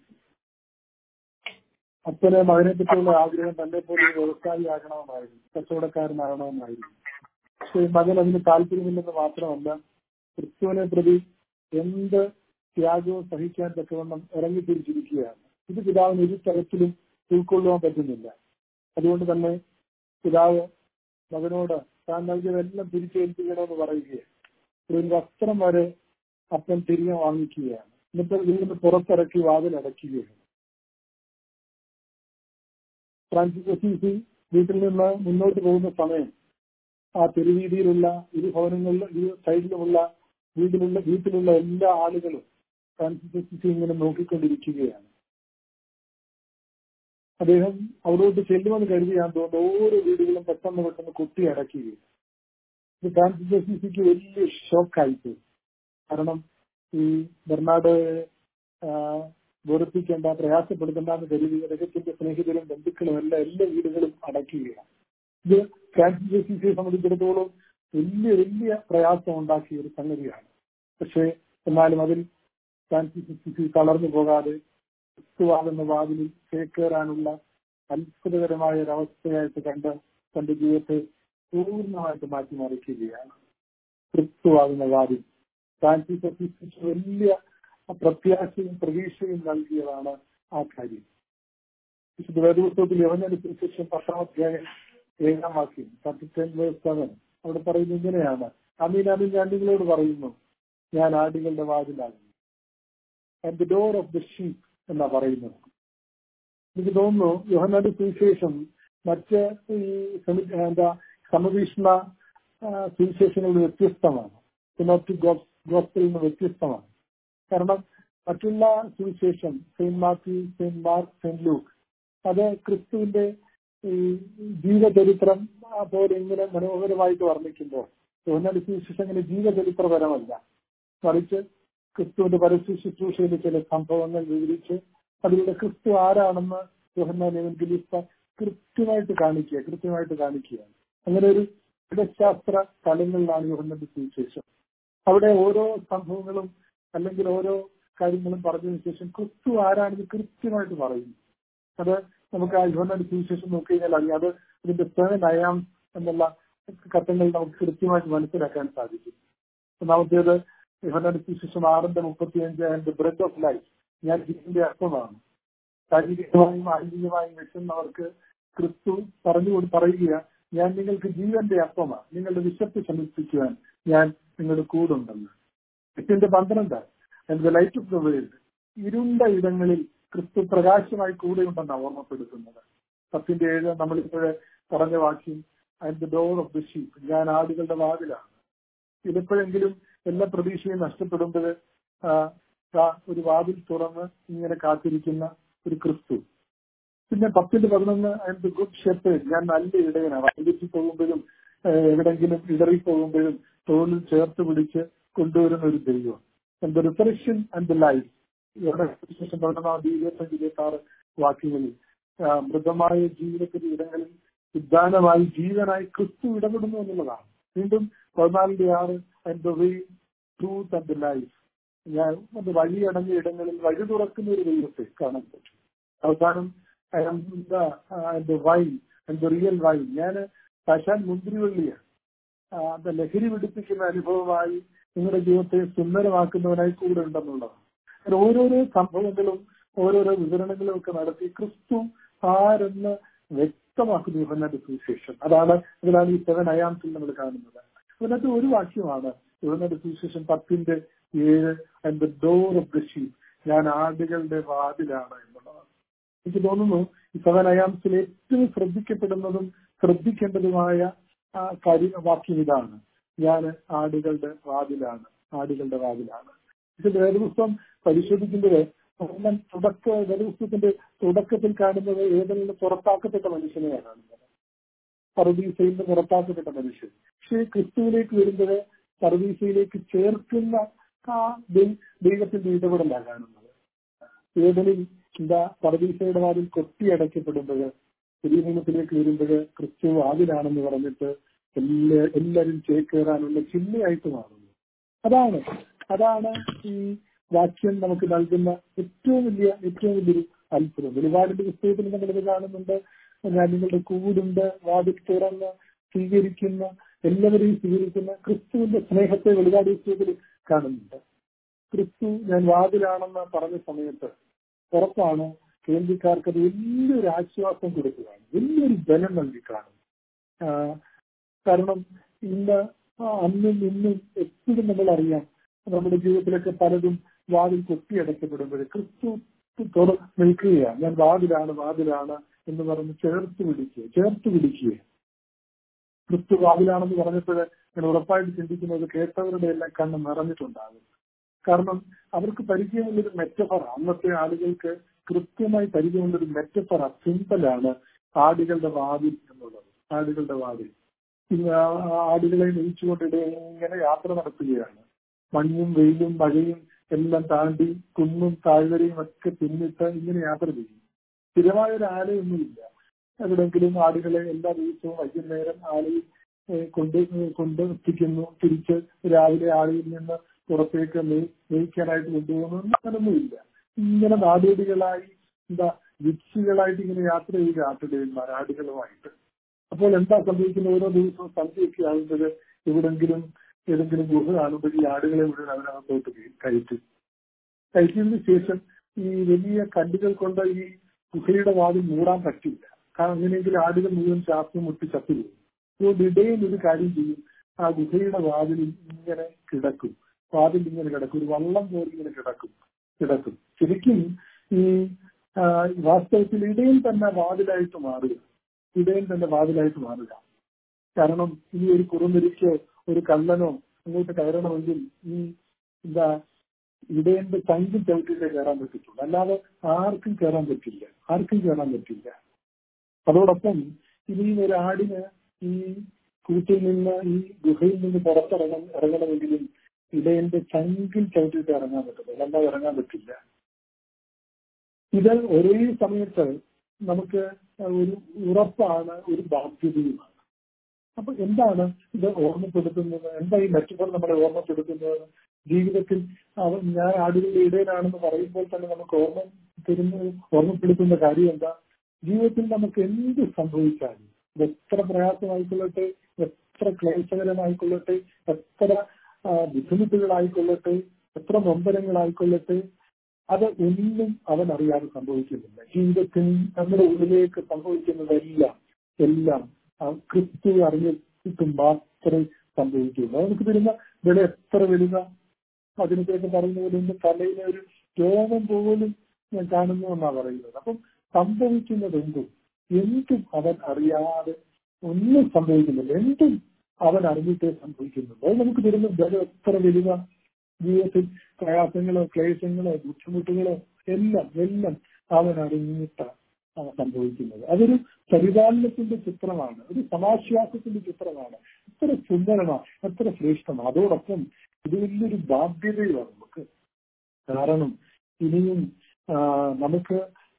അച്ഛനെ മകനെ പറ്റിയുള്ള ആഗ്രഹം തന്നെ പോലെ ഒരു വ്യവസായി ആകണമെന്നായിരുന്നു കച്ചവടക്കാരനാകണമെന്നായിരുന്നു പക്ഷേ മകൻ അതിന് താല്പര്യമില്ലെന്ന് മാത്രമല്ല ക്രിസ്തുവിനെ പ്രതി എന്ത് ത്യാഗവും സഹിക്കാൻ തക്കവണ്ണം ഇറങ്ങിത്തിരിച്ചിരിക്കുകയാണ് ഇത് പിതാവിന് ഒരു തരത്തിലും ഉൾക്കൊള്ളുവാൻ പറ്റുന്നില്ല അതുകൊണ്ട് തന്നെ പിതാവ് മകനോട് താൻ നൽകിയതെല്ലാം തിരിച്ചേൽപ്പിക്കണമെന്ന് പറയുകയാണ് ഒരു വസ്ത്രം വരെ അപ്പൻ തിരികെ വാങ്ങിക്കുകയാണ് എന്നിട്ട് ഇതിൽ നിന്ന് പുറത്തിറക്കി വാതിലടയ്ക്കുകയാണ് ഫ്രാൻസിസ് അസീസി വീട്ടിൽ നിന്ന് മുന്നോട്ട് പോകുന്ന സമയം ആ തെരുവീതിയിലുള്ള ഇരു ഭവനങ്ങളിലും ഇരു സൈഡിലുമുള്ള വീട്ടിലുള്ള വീട്ടിലുള്ള എല്ലാ ആളുകളും ഫ്രാൻസിസ് അസീസി ഇങ്ങനെ നോക്കിക്കൊണ്ടിരിക്കുകയാണ് അദ്ദേഹം അവിടോട്ട് ചെല്ലുമെന്ന് കരുതിയാൻ തോന്നുന്നു ഓരോ വീടുകളും പെട്ടെന്ന് പെട്ടെന്ന് കൊട്ടി അടയ്ക്കുകയും ഇത് ഫ്രാൻസിസ് അസീസിക്ക് വലിയ ഷോക്കായിപ്പോയി കാരണം ഈ ബെർണാഡോയെ ആ, വെറുപ്പിക്കേണ്ട പ്രയാസപ്പെടുത്തേണ്ട എന്ന് കരുതി അദ്ദേഹത്തിന്റെ സ്നേഹിതരും ബന്ധുക്കളും എല്ലാം എല്ലാ വീടുകളും അടയ്ക്കുകയാണ് ഇത് ഫ്രാൻസിസ് അസീസിയെ സംബന്ധിച്ചിടത്തോളം വലിയ വലിയ പ്രയാസം ഉണ്ടാക്കിയ ഒരു സംഗതിയാണ് പക്ഷേ എന്നാലും അതിൽ ഫ്രാൻസിസ് അസീസി തളർന്നു പോകാതെ ക്രിസ്തുവാകുന്ന വാതിലിൽ ചേക്കേറാനുള്ള അത്ഭുതകരമായ ഒരവസ്ഥയായിട്ട് കണ്ട് തന്റെ ജീവിതത്തെ പൂർണ്ണമായിട്ട് മാറ്റിമറിക്കുകയാണ് ക്രിസ്തുവാകുന്ന വാതിൽ ഫ്രാൻസിസ് അസീസ് വലിയ പ്രത്യാശയും പ്രതീക്ഷയും നൽകിയതാണ് ആ കാര്യം വിശുദ്ധ വേദപുസ്തകത്തിൽ യവനൊരു സുവിശേഷം പത്താം അധ്യായം ഏഴാം വാക്യം തർട്ടി ടെൻ വേഴ്സ് സെവൻ അവിടെ പറയുന്നത് ഇങ്ങനെയാണ് അമീൻ അമീൻ ഞാൻ നിങ്ങളോട് പറയുന്നു ഞാൻ ആടുകളുടെ വാതിലാകുന്നു and the door of the sheep എന്നാ പറയുന്നത് എനിക്ക് തോന്നുന്നു യോഹനാട് സുവിശേഷം മറ്റ് ഈ സമി- എന്താ സമവീക്ഷണ ആ, സുവിശേഷങ്ങളിൽ വ്യത്യസ്തമാണ് സിനോപ്റ്റിക് ഗോസ്പിൽ നിന്ന് വ്യത്യസ്തമാണ് കാരണം മറ്റുള്ള സുവിശേഷം saint Matthew saint Mark saint Luke അത് ക്രിസ്തുവിന്റെ ഈ ജീവചരിത്രം ആ, പോലെ ഇങ്ങനെ മനോഹരമായിട്ട് വർണ്ണിക്കുമ്പോൾ യോഹനാട് സുവിശേഷം അങ്ങനെ ജീവചരിത്രപരമല്ല മറിച്ച് ക്രിസ്തുവിന്റെ പരസ്യ ശുശ്രൂഷയിലെ ചില സംഭവങ്ങൾ വിവരിച്ച് അതിലൂടെ ക്രിസ്തു ആരാണെന്ന് യോഹന്നാൻ എവൻഗലിസ്ത കൃത്യമായിട്ട് കാണിക്കുക കൃത്യമായിട്ട് കാണിക്കുകയാണ് അങ്ങനെ ഒരു ഗണിതശാസ്ത്ര തലങ്ങളിലാണ് യോഹന്നാന്റെ സുവിശേഷം അവിടെ ഓരോ സംഭവങ്ങളും അല്ലെങ്കിൽ ഓരോ കാര്യങ്ങളും പറഞ്ഞതിന് ശേഷം ക്രിസ്തു ആരാണെന്ന് കൃത്യമായിട്ട് പറയുന്നു അത് നമുക്ക് ആ യോഹന്നാന്റെ സുവിശേഷം നോക്കി കഴിഞ്ഞാൽ അറിയാം അത് ഇതിന്റെ സെവൻ അയാം എന്നുള്ള ഘട്ടങ്ങൾ നമുക്ക് കൃത്യമായിട്ട് മനസ്സിലാക്കാൻ സാധിക്കും ഒന്നാമത്തേത് യോഹന്നാന്റെ സുവിശേഷം ആറിന്റെ മുപ്പത്തിയഞ്ച് ആൻഡ് ബ്രെഡ് ഓഫ് ലൈഫ് ഞാൻ ജീവന്റെ അർത്ഥമാണ് ശാരീരികമായും ആത്മീയമായും വെച്ചുന്നവർക്ക് ക്രിസ്തു പറഞ്ഞു കൊണ്ട് പറയുക ഞാൻ നിങ്ങൾക്ക് ജീവന്റെ അപ്പമാണ് നിങ്ങളുടെ വിശപ്പ് ശമിപ്പിക്കുവാൻ ഞാൻ നിങ്ങളുടെ കൂടുണ്ടെന്ന് എട്ടിന്റെ പന്ത്രണ്ട് and the light of the world ഇരുണ്ട ഇടങ്ങളിൽ ക്രിസ്തു പ്രകാശമായി കൂടെയുണ്ടെന്നാണ് ഓർമ്മപ്പെടുത്തുന്നത് പത്തിന്റെ ഏഴ് നമ്മളിപ്പോഴെ പറഞ്ഞ വാക്യം and the door of the sheep ഞാൻ ആടുകളുടെ വാതിലാണ് ചിലപ്പോഴെങ്കിലും എല്ലാ പ്രതീക്ഷയും നഷ്ടപ്പെടുമ്പോൾ ഒരു വാതിൽ തുറന്ന് ഇങ്ങനെ കാത്തിരിക്കുന്ന ഒരു ക്രിസ്തു പിന്നെ പത്തിന്റെ പതിനൊന്ന് ആൻഡ് ഗുഡ് ഷെപ്പേഡ് ഞാൻ നല്ല ഇടയനാണ് വൈകിച്ച് പോകുമ്പോഴും ഏഹ്, എവിടെങ്കിലും ഇടറി പോകുമ്പോഴും തോളിൽ ചേർത്ത് പിടിച്ച് കൊണ്ടുവരുന്ന ഒരു ദൈവം and the resurrection and the life ഇവിടെ സുവിശേഷം പതിനൊന്നാം തീയതി ഇരുപത്തഞ്ച് ഇരുപത്തി ആറ് വാക്യങ്ങളിൽ ആ, മൃതമായ ജീവിതത്തിന്റെ ഇടങ്ങളിൽ ഉദ്ധാനമായി ജീവനായി ക്രിസ്തു ഇടപെടുന്നു എന്നുള്ളതാണ് വീണ്ടും പതിനാലിന്റെ ആറ് and the way truth and the life ഞാൻ അത് വഴിയടഞ്ഞ ഇടങ്ങളിൽ വഴി തുറക്കുന്ന ഒരു ദൈവത്തെ കാണാൻ പറ്റും അവസാനം വൈൻ ആൻഡ് റിയൽ വൈൻ ഞാൻ പശാൻ മുന്തിരിവള്ളിയാണ് ആ, അത് ലഹരി പിടിപ്പിക്കുന്ന അനുഭവമായി നിങ്ങളുടെ ജീവിതത്തെ സുന്ദരമാക്കുന്നവനായി കൂടെ ഉണ്ടെന്നുള്ളതാണ് അങ്ങനെ ഓരോരോ സംഭവങ്ങളും ഓരോരോ വിവരണങ്ങളും ഒക്കെ നടത്തി ക്രിസ്തു ആരെന്ന് വ്യക്തമാക്കുന്ന യോഹന്നാന്റെ സുവിശേഷം അതാണ് ഇതിലാണ് ഈ സെവൻ അയാംസിൽ നമ്മൾ കാണുന്നത് അതിനകത്ത് ഒരു വാക്യമാണ് യോഹന്നാന്റെ സുവിശേഷം പത്തിന്റെ ഏഴ് and the door of the sheep ഞാൻ ആടുകളുടെ വാതിലാണ് എന്നുള്ളതാണ് എനിക്ക് തോന്നുന്നു ഈ സെവൻ അയാംസിൽ ഏറ്റവും ശ്രദ്ധിക്കപ്പെടുന്നതും ശ്രദ്ധിക്കേണ്ടതുമായ ആ കാര്യ വാക്യം ഇതാണ് ഞാൻ ആടുകളുടെ വാതിലാണ് ആടുകളുടെ വാതിലാണ് ഇത് വേദപുസ്തകം പരിശോധിക്കുമ്പോൾ ഒന്നാം തുടക്ക വേദപുസ്തകത്തിന്റെ തുടക്കത്തിൽ കാണുന്നത് ഏതെങ്കിലും പുറത്താക്കപ്പെട്ട മനുഷ്യനെയാണ് കാണുന്നത് പർവീസയിൽ നിന്ന് പുറത്താക്കപ്പെട്ട മനുഷ്യൻ പക്ഷേ ക്രിസ്തുവിലേക്ക് വരുമ്പോൾ പർവീസയിലേക്ക് ചേർക്കുന്ന ആ ദൈ- ദൈവത്തിന്റെ ഇടപെടലാണ് കാണുന്നത് ഏതനിൽ എന്താ പർവീസയുടെ വാതിൽ കൊട്ടിയടയ്ക്കപ്പെടുമ്പോൾ പുതിയ നിയമത്തിലേക്ക് വരുമ്പോൾ ക്രിസ്തു വാതിലാണെന്ന് പറഞ്ഞിട്ട് എല്ലാ എല്ലാവരും ചേക്കേറാനുള്ള ചില്ലയായിട്ട് മാറുന്നു അതാണ് അതാണ് ഈ വാക്യം നമുക്ക് നൽകുന്ന ഏറ്റവും വലിയ ഏറ്റവും വലിയൊരു അത്ഭുതം വെളിപാടിന്റെ പുസ്തകത്തിൽ നമ്മളിത് കാണുന്നുണ്ട് ഞാൻ നിങ്ങളുടെ കൂടുണ്ട് വാതിൽ തുറന്ന് സ്വീകരിക്കുന്ന എല്ലാവരെയും സ്വീകരിക്കുന്ന ക്രിസ്തുവിന്റെ സ്നേഹത്തെ വെളിപാട് പുസ്തകത്തിൽ കാണുന്നുണ്ട് ക്രിസ്തു ഞാൻ വാതിലാണെന്ന് പറഞ്ഞ സമയത്ത് ഉറപ്പാണ് കേന്ദ്രക്കാർക്ക് അത് വലിയൊരു ആശ്വാസം കൊടുക്കുകയാണ് വലിയൊരു ബലം നൽകി കാണും ആ, കാരണം ഇന്ന് ആ, അന്നും ഇന്നും എപ്പോഴും നമ്മൾ അറിയാം നമ്മുടെ ജീവിതത്തിലൊക്കെ പലതും വാതിൽ കൊട്ടിയടക്കപ്പെടുമ്പോൾ ക്രിസ്തു തുറ നിൽക്കുകയാണ് ഞാൻ വാതിലാണ് വാതിലാണ് എന്ന് പറഞ്ഞ് ചേർത്ത് പിടിക്കുക ചേർത്ത് പിടിക്കുക ക്രിസ്തു വാതിലാണെന്ന് പറഞ്ഞപ്പോൾ ഞാൻ ഉറപ്പായിട്ട് ചിന്തിക്കുന്നത് കേട്ടവരുടെ എല്ലാം കണ്ണ് നിറഞ്ഞിട്ടുണ്ടാകും കാരണം അവർക്ക് പരിചയമുള്ളൊരു മെറ്റഫറ അന്നത്തെ ആളുകൾക്ക് കൃത്യമായി പരിചയമുള്ളൊരു മെറ്റഫറ സിമ്പലാണ് ആടുകളുടെ വാതിൽ എന്നുള്ളത് ആടുകളുടെ വാതിൽ ഇന്ന് ആ ആടുകളെ നയിച്ചുകൊണ്ടിടെ ഇങ്ങനെ യാത്ര നടത്തുകയാണ് മഞ്ഞും വെയിലും മഴയും എല്ലാം താണ്ടി കുന്നും താഴ്വരയും ഒക്കെ പിന്നിട്ട് ഇങ്ങനെ യാത്ര ചെയ്യും സ്ഥിരമായ ഒരു ആലയൊന്നുമില്ല എവിടെങ്കിലും ആടുകളെ എല്ലാ ദിവസവും വൈകുന്നേരം ആലയിൽ ഏഹ്, കൊണ്ട് കൊണ്ട് എത്തിക്കുന്നു തിരിച്ച് രാവിലെ ആലയിൽ നിന്ന് പുറത്തേക്ക് നെയ് നെയ്ക്കാനായിട്ട് കൊണ്ടുപോകുന്നു അങ്ങനൊന്നുമില്ല ഇങ്ങനെ നാടോടികളായി എന്താ വിക്ഷികളായിട്ട് ഇങ്ങനെ യാത്ര ചെയ്യുക ആട്ടുടയന്മാർ ആടുകളുമായിട്ട് അപ്പോൾ എന്താ സംഭവിക്കുന്നത് ഓരോ ദിവസവും സന്ധ്യയൊക്കെ ആകുമ്പോൾ എവിടെങ്കിലും ഏതെങ്കിലും ഗുഹ കാണുമ്പോൾ ഈ ആടുകളെ മുഴുവൻ അവനകത്തോട്ട് കയറ്റും കയറ്റിയതിനു ശേഷം ഈ വലിയ കല്ലുകൾ കൊണ്ട് ഈ ഗുഹയുടെ വാതിൽ മൂടാൻ പറ്റില്ല കാരണം അങ്ങനെയെങ്കിൽ ആടുകൾ മുഴുവൻ ശ്വാസം മുട്ടി ചത്തുപോകും അതുകൊണ്ട് ഇടയിൽ ഒരു കാര്യം ചെയ്യും ആ ഗുഹയുടെ വാതിലിൽ ഇങ്ങനെ കിടക്കും വാതിൽ ഇങ്ങനെ കിടക്കും ഒരു വള്ളം പോലെ ഇങ്ങനെ കിടക്കും കിടക്കും ശരിക്കും ഈ വാസ്തവത്തിൽ ഇടയിൽ തന്നെ വാതിലായിട്ട് മാറുക ഇടയിൽ തന്നെ വാതിലായിട്ട് മാറുക കാരണം ഇനി ഒരു കുറുനിരിക്കോ ഒരു കള്ളനോ അങ്ങോട്ട് കയറണമെങ്കിൽ ഈ എന്താ ഇടയന്റെ തങ്കിൽ ചവിട്ടിയിട്ടേ കയറാൻ പറ്റത്തുള്ളൂ അല്ലാതെ ആർക്കും കയറാൻ പറ്റില്ല ആർക്കും കയറാൻ പറ്റില്ല അതോടൊപ്പം ഇനിയും ഒരു ആടിന് ഈ കൂട്ടിൽ നിന്ന് ഈ ഗുഹയിൽ നിന്ന് പുറത്തിറങ്ങ ഇറങ്ങണമെങ്കിലും ഇടയന്റെ ചങ്കിൽ ചവിട്ടിയിട്ട് ഇറങ്ങാൻ പറ്റുള്ളൂ അല്ലാതെ ഇറങ്ങാൻ പറ്റില്ല ഇത് ഒരേ സമയത്ത് നമുക്ക് ഒരു ഉറപ്പാണ് ഒരു ബാധ്യതയുമാണ് അപ്പൊ എന്താണ് ഇത് ഓർമ്മപ്പെടുത്തുന്നത് എന്താ ഈ മെറ്റഫോർ നമ്മളെ ഓർമ്മപ്പെടുത്തുന്നത് ജീവിതത്തിൽ അവൻ ഞാൻ ആടുകളുടെ ഇടയിലാണെന്ന് പറയുമ്പോൾ തന്നെ നമുക്ക് ഓർമ്മ തരുന്ന ഓർമ്മപ്പെടുത്തുന്ന കാര്യം എന്താ ജീവിതത്തിൽ നമുക്ക് എന്ത് സംഭവിച്ചാലും എത്ര പ്രയാസമായിക്കൊള്ളട്ടെ എത്ര ക്ലേശകരമായിക്കൊള്ളട്ടെ എത്ര ബുദ്ധിമുട്ടുകളായിക്കൊള്ളട്ടെ എത്ര നൊമ്പരങ്ങളായിക്കൊള്ളട്ടെ അത് ഒന്നും അവൻ അറിയാതെ സംഭവിക്കുന്നില്ല ജീവിതത്തിൽ നമ്മുടെ ഉള്ളിലേക്ക് സംഭവിക്കുന്നതെല്ലാം എല്ലാം ക്രിസ്തു അറിഞ്ഞിട്ട് മാത്രമേ സംഭവിക്കുള്ളൂ നമുക്ക് തരുന്ന വില എത്ര വലുത അതിനൊക്കെ പറയുന്ന പോലെ എന്റെ തലയിലെ ഒരു രോഗം പോലും ഞാൻ കാണുന്നു എന്നാ പറയുന്നത് അപ്പം സംഭവിക്കുന്നത് എന്തും എന്തും അവൻ അറിയാതെ ഒന്നും സംഭവിക്കുന്നില്ല എന്തും അവൻ അറിഞ്ഞിട്ടേ സംഭവിക്കുന്നുള്ളൂ അത് നമുക്ക് തരുന്ന വില എത്ര വലുത ജീവിതത്തിൽ പ്രയാസങ്ങളോ ക്ലേശങ്ങളോ ബുദ്ധിമുട്ടുകളോ എല്ലാം എല്ലാം അവൻ അറിഞ്ഞിട്ടാണ് സംഭവിക്കുന്നത് അതൊരു പരിപാലനത്തിന്റെ ചിത്രമാണ് ഒരു സമാശ്വാസത്തിന്റെ ചിത്രമാണ് എത്ര സുന്ദരമാണ് എത്ര ശ്രേഷ്ഠമാണ് അതോടൊപ്പം ഇത് വലിയൊരു ബാധ്യതയുമാണ് നമുക്ക് കാരണം ഇനിയും നമുക്ക്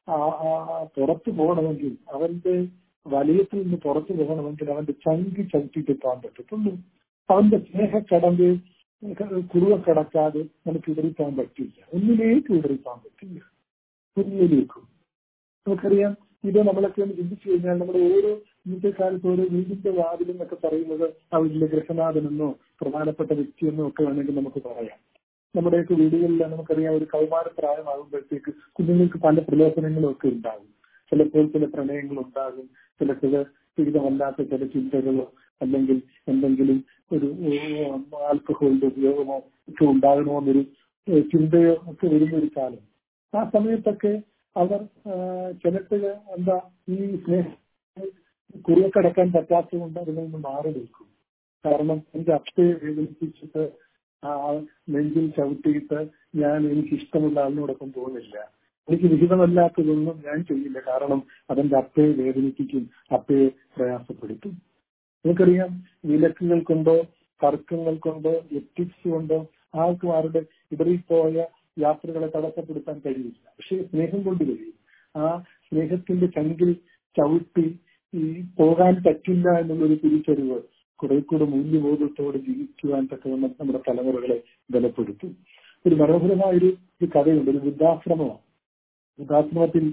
പുറത്തു പോകണമെങ്കിൽ അവന്റെ വലയത്തിൽ നിന്ന് പുറത്തു പോകണമെങ്കിൽ അവന്റെ ചങ്കി ചവിട്ടിട്ട് പോകാൻ പറ്റത്തുള്ളൂ അവന്റെ സ്നേഹക്കടമ്പ് കുറുവ കടക്കാതെ നമുക്ക് ഇടറിപ്പോകാൻ പറ്റില്ല ഒന്നിലേക്ക് ഇടറിപ്പോകാൻ പറ്റില്ല ഒന്നിലേക്കും നമുക്കറിയാം ഇത് നമ്മളൊക്കെ ഒന്ന് ചിന്തിച്ചു കഴിഞ്ഞാൽ നമ്മുടെ ഓരോ ഇന്നത്തെ കാലത്ത് ഓരോ വീടിന്റെ വാതിൽ എന്നൊക്കെ പറയുന്നത് ആ വീട്ടിലെ ഗൃഹനാഥനെന്നോ പ്രധാനപ്പെട്ട വ്യക്തിയെന്നോ ഒക്കെ വേണമെങ്കിൽ നമുക്ക് പറയാം നമ്മുടെയൊക്കെ വീടുകളിൽ നമുക്കറിയാം ഒരു കൗമാര പ്രായമാകുമ്പോഴത്തേക്ക് കുഞ്ഞുങ്ങൾക്ക് പല പ്രലോഭനങ്ങളും ഒക്കെ ഉണ്ടാകും ചിലപ്പോൾ ചില പ്രണയങ്ങൾ ഉണ്ടാകും ചിലപ്പോൾ വിവിധമല്ലാത്ത ചില ചിന്തകളോ അല്ലെങ്കിൽ എന്തെങ്കിലും ഒരു ആൽക്കഹോളിന്റെ ഉപയോഗമോ ഒക്കെ ഉണ്ടാകണമെന്നൊരു ചിന്തയോ ഒക്കെ വരുന്ന ഒരു കാലം ആ സമയത്തൊക്കെ അവർ ചിലപ്പോൾ എന്താ ഈ സ്നേഹം കുറിയക്കടക്കാൻ പറ്റാത്തത് കൊണ്ട് അതിൽ നിന്ന് മാറി നിൽക്കും കാരണം എന്റെ അപ്പയെ വേദനിപ്പിച്ചിട്ട് ആ നെഞ്ചിൽ ചവിട്ടിയിട്ട് ഞാൻ എനിക്ക് ഇഷ്ടമുള്ള ആളിനോടൊപ്പം പോകുന്നില്ല എനിക്ക് വിഹിതമല്ലാത്തതൊന്നും ഞാൻ ചെയ്യില്ല കാരണം അതെന്റെ അപ്പയെ വേദനിപ്പിക്കും അപ്പയെ പ്രയാസപ്പെടുത്തും നമുക്കറിയാം വിലക്കുകൾ കൊണ്ടോ തർക്കങ്ങൾ കൊണ്ടോ എത്തിക്സ് കൊണ്ടോ ആർക്കും ആരുടെ ഇടറിപ്പോയ യാത്രകളെ തടസ്സപ്പെടുത്താൻ കഴിയില്ല പക്ഷേ സ്നേഹം കൊണ്ട് കഴിയും ആ സ്നേഹത്തിന്റെ ചങ്കിൽ ചവിട്ടി ഈ പോകാൻ പറ്റില്ല എന്നുള്ളൊരു തിരിച്ചറിവ് കുറെ കൂടെ മൂല്യബോധത്തോടെ ജീവിക്കുവാൻ തക്കവണ്ണം നമ്മുടെ തലമുറകളെ ബലപ്പെടുത്തും ഒരു മനോഹരമായൊരു ഒരു കഥയുണ്ട് ഒരു വൃദ്ധാശ്രമമാണ് വൃദ്ധാശ്രമത്തിൽ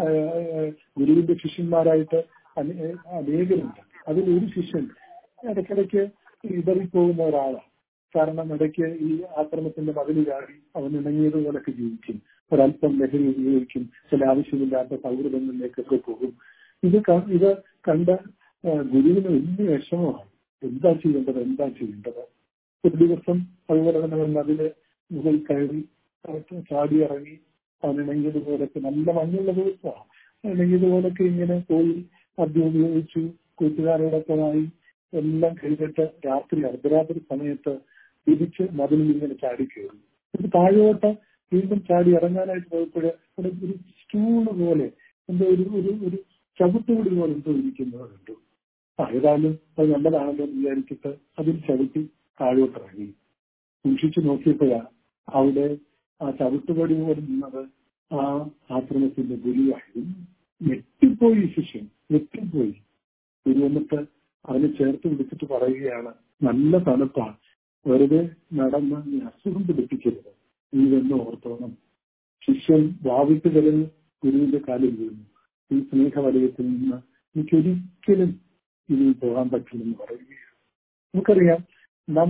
ഗുരുവിന്റെ ശിഷ്യന്മാരായിട്ട് അനേകരുണ്ട് അതിൽ ഒരു ശിഷ്യൻ ഇടയ്ക്കിടയ്ക്ക് ഇടറിപ്പോകുന്ന ഒരാളാണ് കാരണം ഇടയ്ക്ക് ഈ ആക്രമത്തിന്റെ മതിൽ ചാടി അവൻ ഇണങ്ങിയതുപോലൊക്കെ ജീവിക്കും ഒരല്പം ലഹരി ഉപയോഗിക്കും ചില ആവശ്യമില്ലാത്ത സൗഹൃദങ്ങളിലേക്കൊക്കെ പോകും ഇത് ഇത് കണ്ട ഗുരുവിന് വലിയ വിഷമമാണ് എന്താ ചെയ്യേണ്ടത് എന്താ ചെയ്യേണ്ടത് ഒരു ദിവസം അതുപോലെ തന്നെ അവൻ അതില് മുകളിൽ കയറി ചാടി ഇറങ്ങി അവൻ ഇണങ്ങിയതുപോലൊക്കെ നല്ല മഞ്ഞുള്ള ദിവസമാണ് ഇണങ്ങിയതുപോലൊക്കെ ഇങ്ങനെ പോയി മദ്യം ഉപയോഗിച്ചു കൂട്ടുകാരോടൊപ്പമായി എല്ലാം കഴിഞ്ഞിട്ട് രാത്രി അർദ്ധരാത്രി സമയത്ത് തിരിച്ച് മതിലിൽ ഇങ്ങനെ ചാടി കയറി ഇത് താഴോട്ട് വീണ്ടും ചാടി ഇറങ്ങാനായിട്ട് പോയപ്പോൾ അവിടെ ഒരു സ്റ്റൂള് പോലെ എന്തോ ഒരു ഒരു ഒരു ചവിട്ടുകൂടി പോലെ എന്തോ ഇരിക്കുന്നവരുണ്ട് ആ ഏതായാലും അത് നല്ലതാണല്ലോ എന്ന് വിചാരിച്ചിട്ട് അതിൽ ചവിട്ടി താഴോട്ട് ഇറങ്ങി സൂക്ഷിച്ചു നോക്കിയപ്പോഴാ അവിടെ ആ ചവിട്ടുപടി പോലെ നിന്നത് ആ ആശ്രമത്തിന്റെ ഗുരുവായിരുന്നു ഞെട്ടിപ്പോയി ശിഷ്യൻ ഞെട്ടിപ്പോയി ഗുരു വന്നിട്ട് അവനെ ചേർത്ത് വിളിച്ചിട്ട് പറയുകയാണ് നല്ല തണുപ്പാണ് വെറുതെ നടന്ന് നീ അസുഖം പിടിപ്പിക്കരുത് നീ എന്ന് ഓർത്തോണം ശിഷ്യൻ ഭാവിക്ക് കിടന്ന് ഗുരുവിന്റെ കാലിൽ വീണു ഈ സ്നേഹവലയത്തിൽ നിന്ന് എനിക്കൊരിക്കലും ഇതിൽ പോകാൻ പറ്റില്ലെന്ന് പറയുകയാണ് നമുക്കറിയാം നം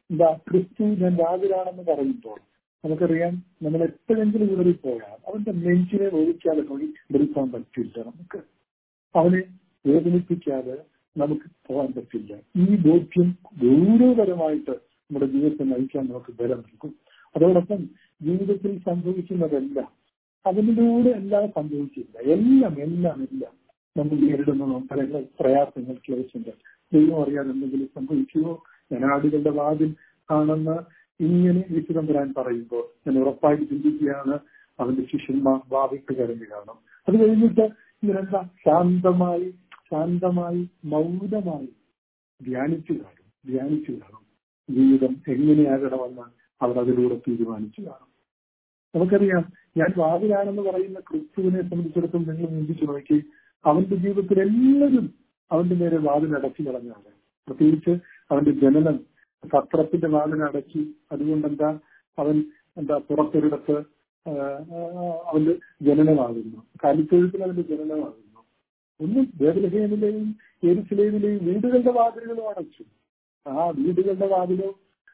എന്താ ക്രിസ്തു ഞാൻ രാജരാണെന്ന് പറയുമ്പോൾ നമുക്കറിയാം നമ്മൾ എപ്പോഴെങ്കിലും ഇടറിപ്പോയാൽ അവന്റെ നെഞ്ചിനെ ഒഴിക്കാതെ പോയി എടുക്കാൻ പറ്റില്ല നമുക്ക് അവനെ വേദനിപ്പിക്കാതെ നമുക്ക് പോകാൻ പറ്റില്ല ഈ ബോധ്യം ഗൗരവപരമായിട്ട് നമ്മുടെ ജീവിതത്തെ നയിക്കാൻ നമുക്ക് ബലം നൽകും അതോടൊപ്പം ജീവിതത്തിൽ സംഭവിക്കുന്നതെല്ലാം അതിലൂടെ എല്ലാം സംഭവിച്ചില്ല എല്ലാം എല്ലാം എല്ലാം നമ്മൾ നേരിടുന്ന പല പ്രയാസങ്ങൾ ക്ലേശങ്ങൾ ദൈവം അറിയാൻ എന്തെങ്കിലും സംഭവിക്കുമോ ജനാടുകളുടെ വാതിൽ ആണെന്ന് ഇങ്ങനെ വിശുദ്ധംബരാൻ പറയുമ്പോൾ ഞാൻ ഉറപ്പായിട്ട് ചിന്തിക്കുകയാണ് അവന്റെ ശിഷ്യന്മാർ വാവിട്ട് കരഞ്ഞു കാണും അത് കഴിഞ്ഞിട്ട് ഇവരെന്താ ശാന്തമായി ശാന്തമായി മൗനമായി ധ്യാനിച്ചു കാണും ധ്യാനിച്ചു കാണും ജീവിതം എങ്ങനെയാകണമെന്ന് അവർ അതിലൂടെ തീരുമാനിച്ചു കാണും നമുക്കറിയാം ഞാൻ വാതിലാണെന്ന് പറയുന്ന ക്രിസ്തുവിനെ സംബന്ധിച്ചിടത്തോളം നിങ്ങൾ ചിന്തിച്ചു നോക്കി അവന്റെ ജീവിതത്തിൽ എല്ലാവരും അവന്റെ നേരെ വാതിലടച്ചു കളഞ്ഞാണ് പ്രത്യേകിച്ച് അവന്റെ ജനനം സത്രത്തിന്റെ വാതിലടച്ചു അതുകൊണ്ട് എന്താ അവൻ എന്താ പുറത്തൊരിടത്ത് അവന്റെ ജനനമാകുന്നു കാലിത്തൊഴുത്തിൽ അവന്റെ ജനനമാകുന്നു ഒന്നും വേദലഹേമിലെയും എരുസലേമിലെയും വീടുകളുടെ വാതിലുകളും അടച്ചു ആ വീടുകളുടെ വാതിലോ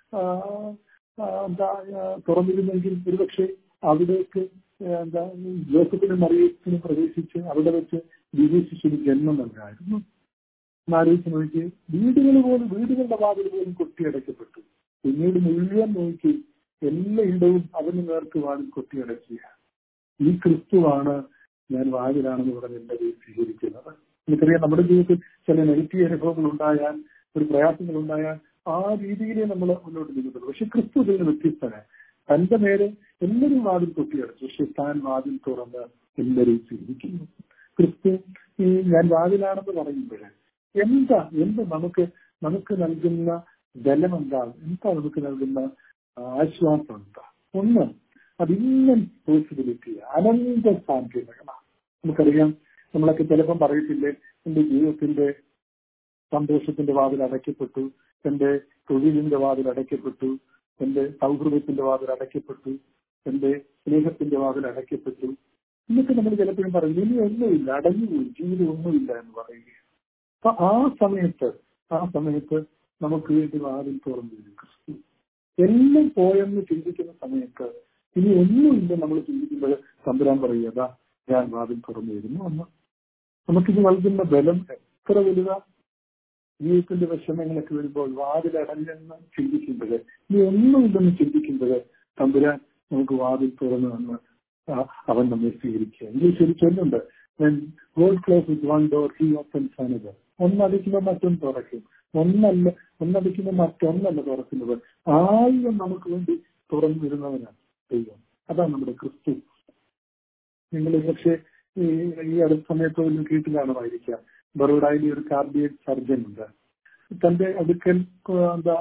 എന്താ തുറന്നിരുന്നെങ്കിൽ ഒരുപക്ഷെ അവിടേക്ക് എന്താ ജോസഫിനും മറിയത്തിനും പ്രവേശിച്ച് അവിടെ വെച്ച് വിദേശിച്ചൊരു ജന്മം നൽകായിരുന്നു ആലോചിച്ച് നോക്കി വീടുകൾ പോലും വീടുകളുടെ വാതിൽ പോലും കൊട്ടിയടയ്ക്കപ്പെട്ടു പിന്നീട് മുഴുവൻ നോക്കി എല്ലാ ഇടവും അവന് നേർക്ക് വാതിൽ കൊട്ടിയടക്കുക ഈ ക്രിസ്തുവാണ് ഞാൻ വാതിലാണെന്ന് പറഞ്ഞ് എന്റെ പേര് സ്വീകരിക്കുന്നത് എനിക്കറിയാം നമ്മുടെ ജീവിതത്തിൽ ചില നെഗറ്റീവ് അനുഭവങ്ങൾ ഉണ്ടായാൽ ഒരു പ്രയാസങ്ങൾ ഉണ്ടായാൽ ആ രീതിയിലേ നമ്മൾ മുന്നോട്ട് നീങ്ങുന്നുള്ളൂ പക്ഷെ ക്രിസ്തു ഇതിന് വ്യത്യസ്തനാണ് തന്റെ നേരെ എല്ലാവരും വാതിൽ കൊട്ടിയടച്ചു പക്ഷെ താൻ വാതിൽ തുറന്ന് എല്ലാവരും സ്വീകരിക്കുന്നു ക്രിസ്തു ഈ ഞാൻ വാതിലാണെന്ന് പറയുമ്പോൾ എന്താ എന്ത് നമുക്ക് നമുക്ക് നൽകുന്ന ബലം എന്താ എന്താ നമുക്ക് നൽകുന്ന ആശ്വാസം എന്താ ഒന്ന് അത് ഇന്നൻ പോസിബിലിറ്റി അനന്ത സാധ്യതകളാണ് നമുക്കറിയാം നമ്മളൊക്കെ ചിലപ്പം പറയത്തില്ലേ എന്റെ ജീവിതത്തിന്റെ സന്തോഷത്തിന്റെ വാതിൽ അടയ്ക്കപ്പെട്ടു എന്റെ തൊഴിലിന്റെ വാതിൽ അടയ്ക്കപ്പെട്ടു എന്റെ സൗഹൃദത്തിന്റെ വാതിൽ അടയ്ക്കപ്പെട്ടു എന്റെ സ്നേഹത്തിന്റെ വാതിൽ അടയ്ക്കപ്പെട്ടു എന്നൊക്കെ നമ്മൾ ചിലപ്പോഴും പറയും ഇനി ഒന്നുമില്ല അടഞ്ഞുപോയി ജീവിതം ഒന്നുമില്ല എന്ന് പറയുക അപ്പൊ ആ സമയത്ത് ആ സമയത്ത് നമുക്ക് വേണ്ടി വാതിൽ തുറന്നു തരും ക്രിസ്തു എല്ലാം പോയെന്ന് ചിന്തിക്കുന്ന സമയത്ത് ഇനി ഒന്നുമില്ല നമ്മൾ ചിന്തിക്കുമ്പോൾ തമ്പുരാൻ പറയുക ഞാൻ വാതിൽ തുറന്നു തരുന്നു എന്ന് നമുക്കിത് നൽകുന്ന ബലം എത്ര വലുതാ ജീവിതത്തിന്റെ വിഷമങ്ങളൊക്കെ വരുമ്പോൾ വാതിലടഞ്ഞെന്ന് ചിന്തിക്കുമ്പോൾ ഇനി ഒന്നുമില്ലെന്ന് ചിന്തിക്കുമ്പോൾ തമ്പുരാൻ നമുക്ക് വാതിൽ തുറന്നു എന്ന് അവൻ നമ്മെ സ്വീകരിക്കുക ഇംഗ്ലീഷിൽ ചൊല്ലുണ്ട് God close with one door he opens another ഒന്നടിക്കുമ്പോൾ മറ്റൊന്ന് തുറക്കും ഒന്നല്ല ഒന്നടിക്കുമ്പോൾ മറ്റൊന്നല്ല തുറക്കുന്നത് ആയിരം നമുക്ക് വേണ്ടി തുറന്നു വരുന്നവനാണ് ദൈവം അതാണ് നമ്മുടെ ക്രിസ്തു നിങ്ങൾ പക്ഷേ ഈ അടുത്ത സമയത്ത് വല്ലതും കേട്ട് കാണുമായിരിക്കാം ബറോഡയിൽ ഒരു കാർഡിയക് സർജൻ ഉണ്ട് തന്റെ അടുക്കൽ എന്താ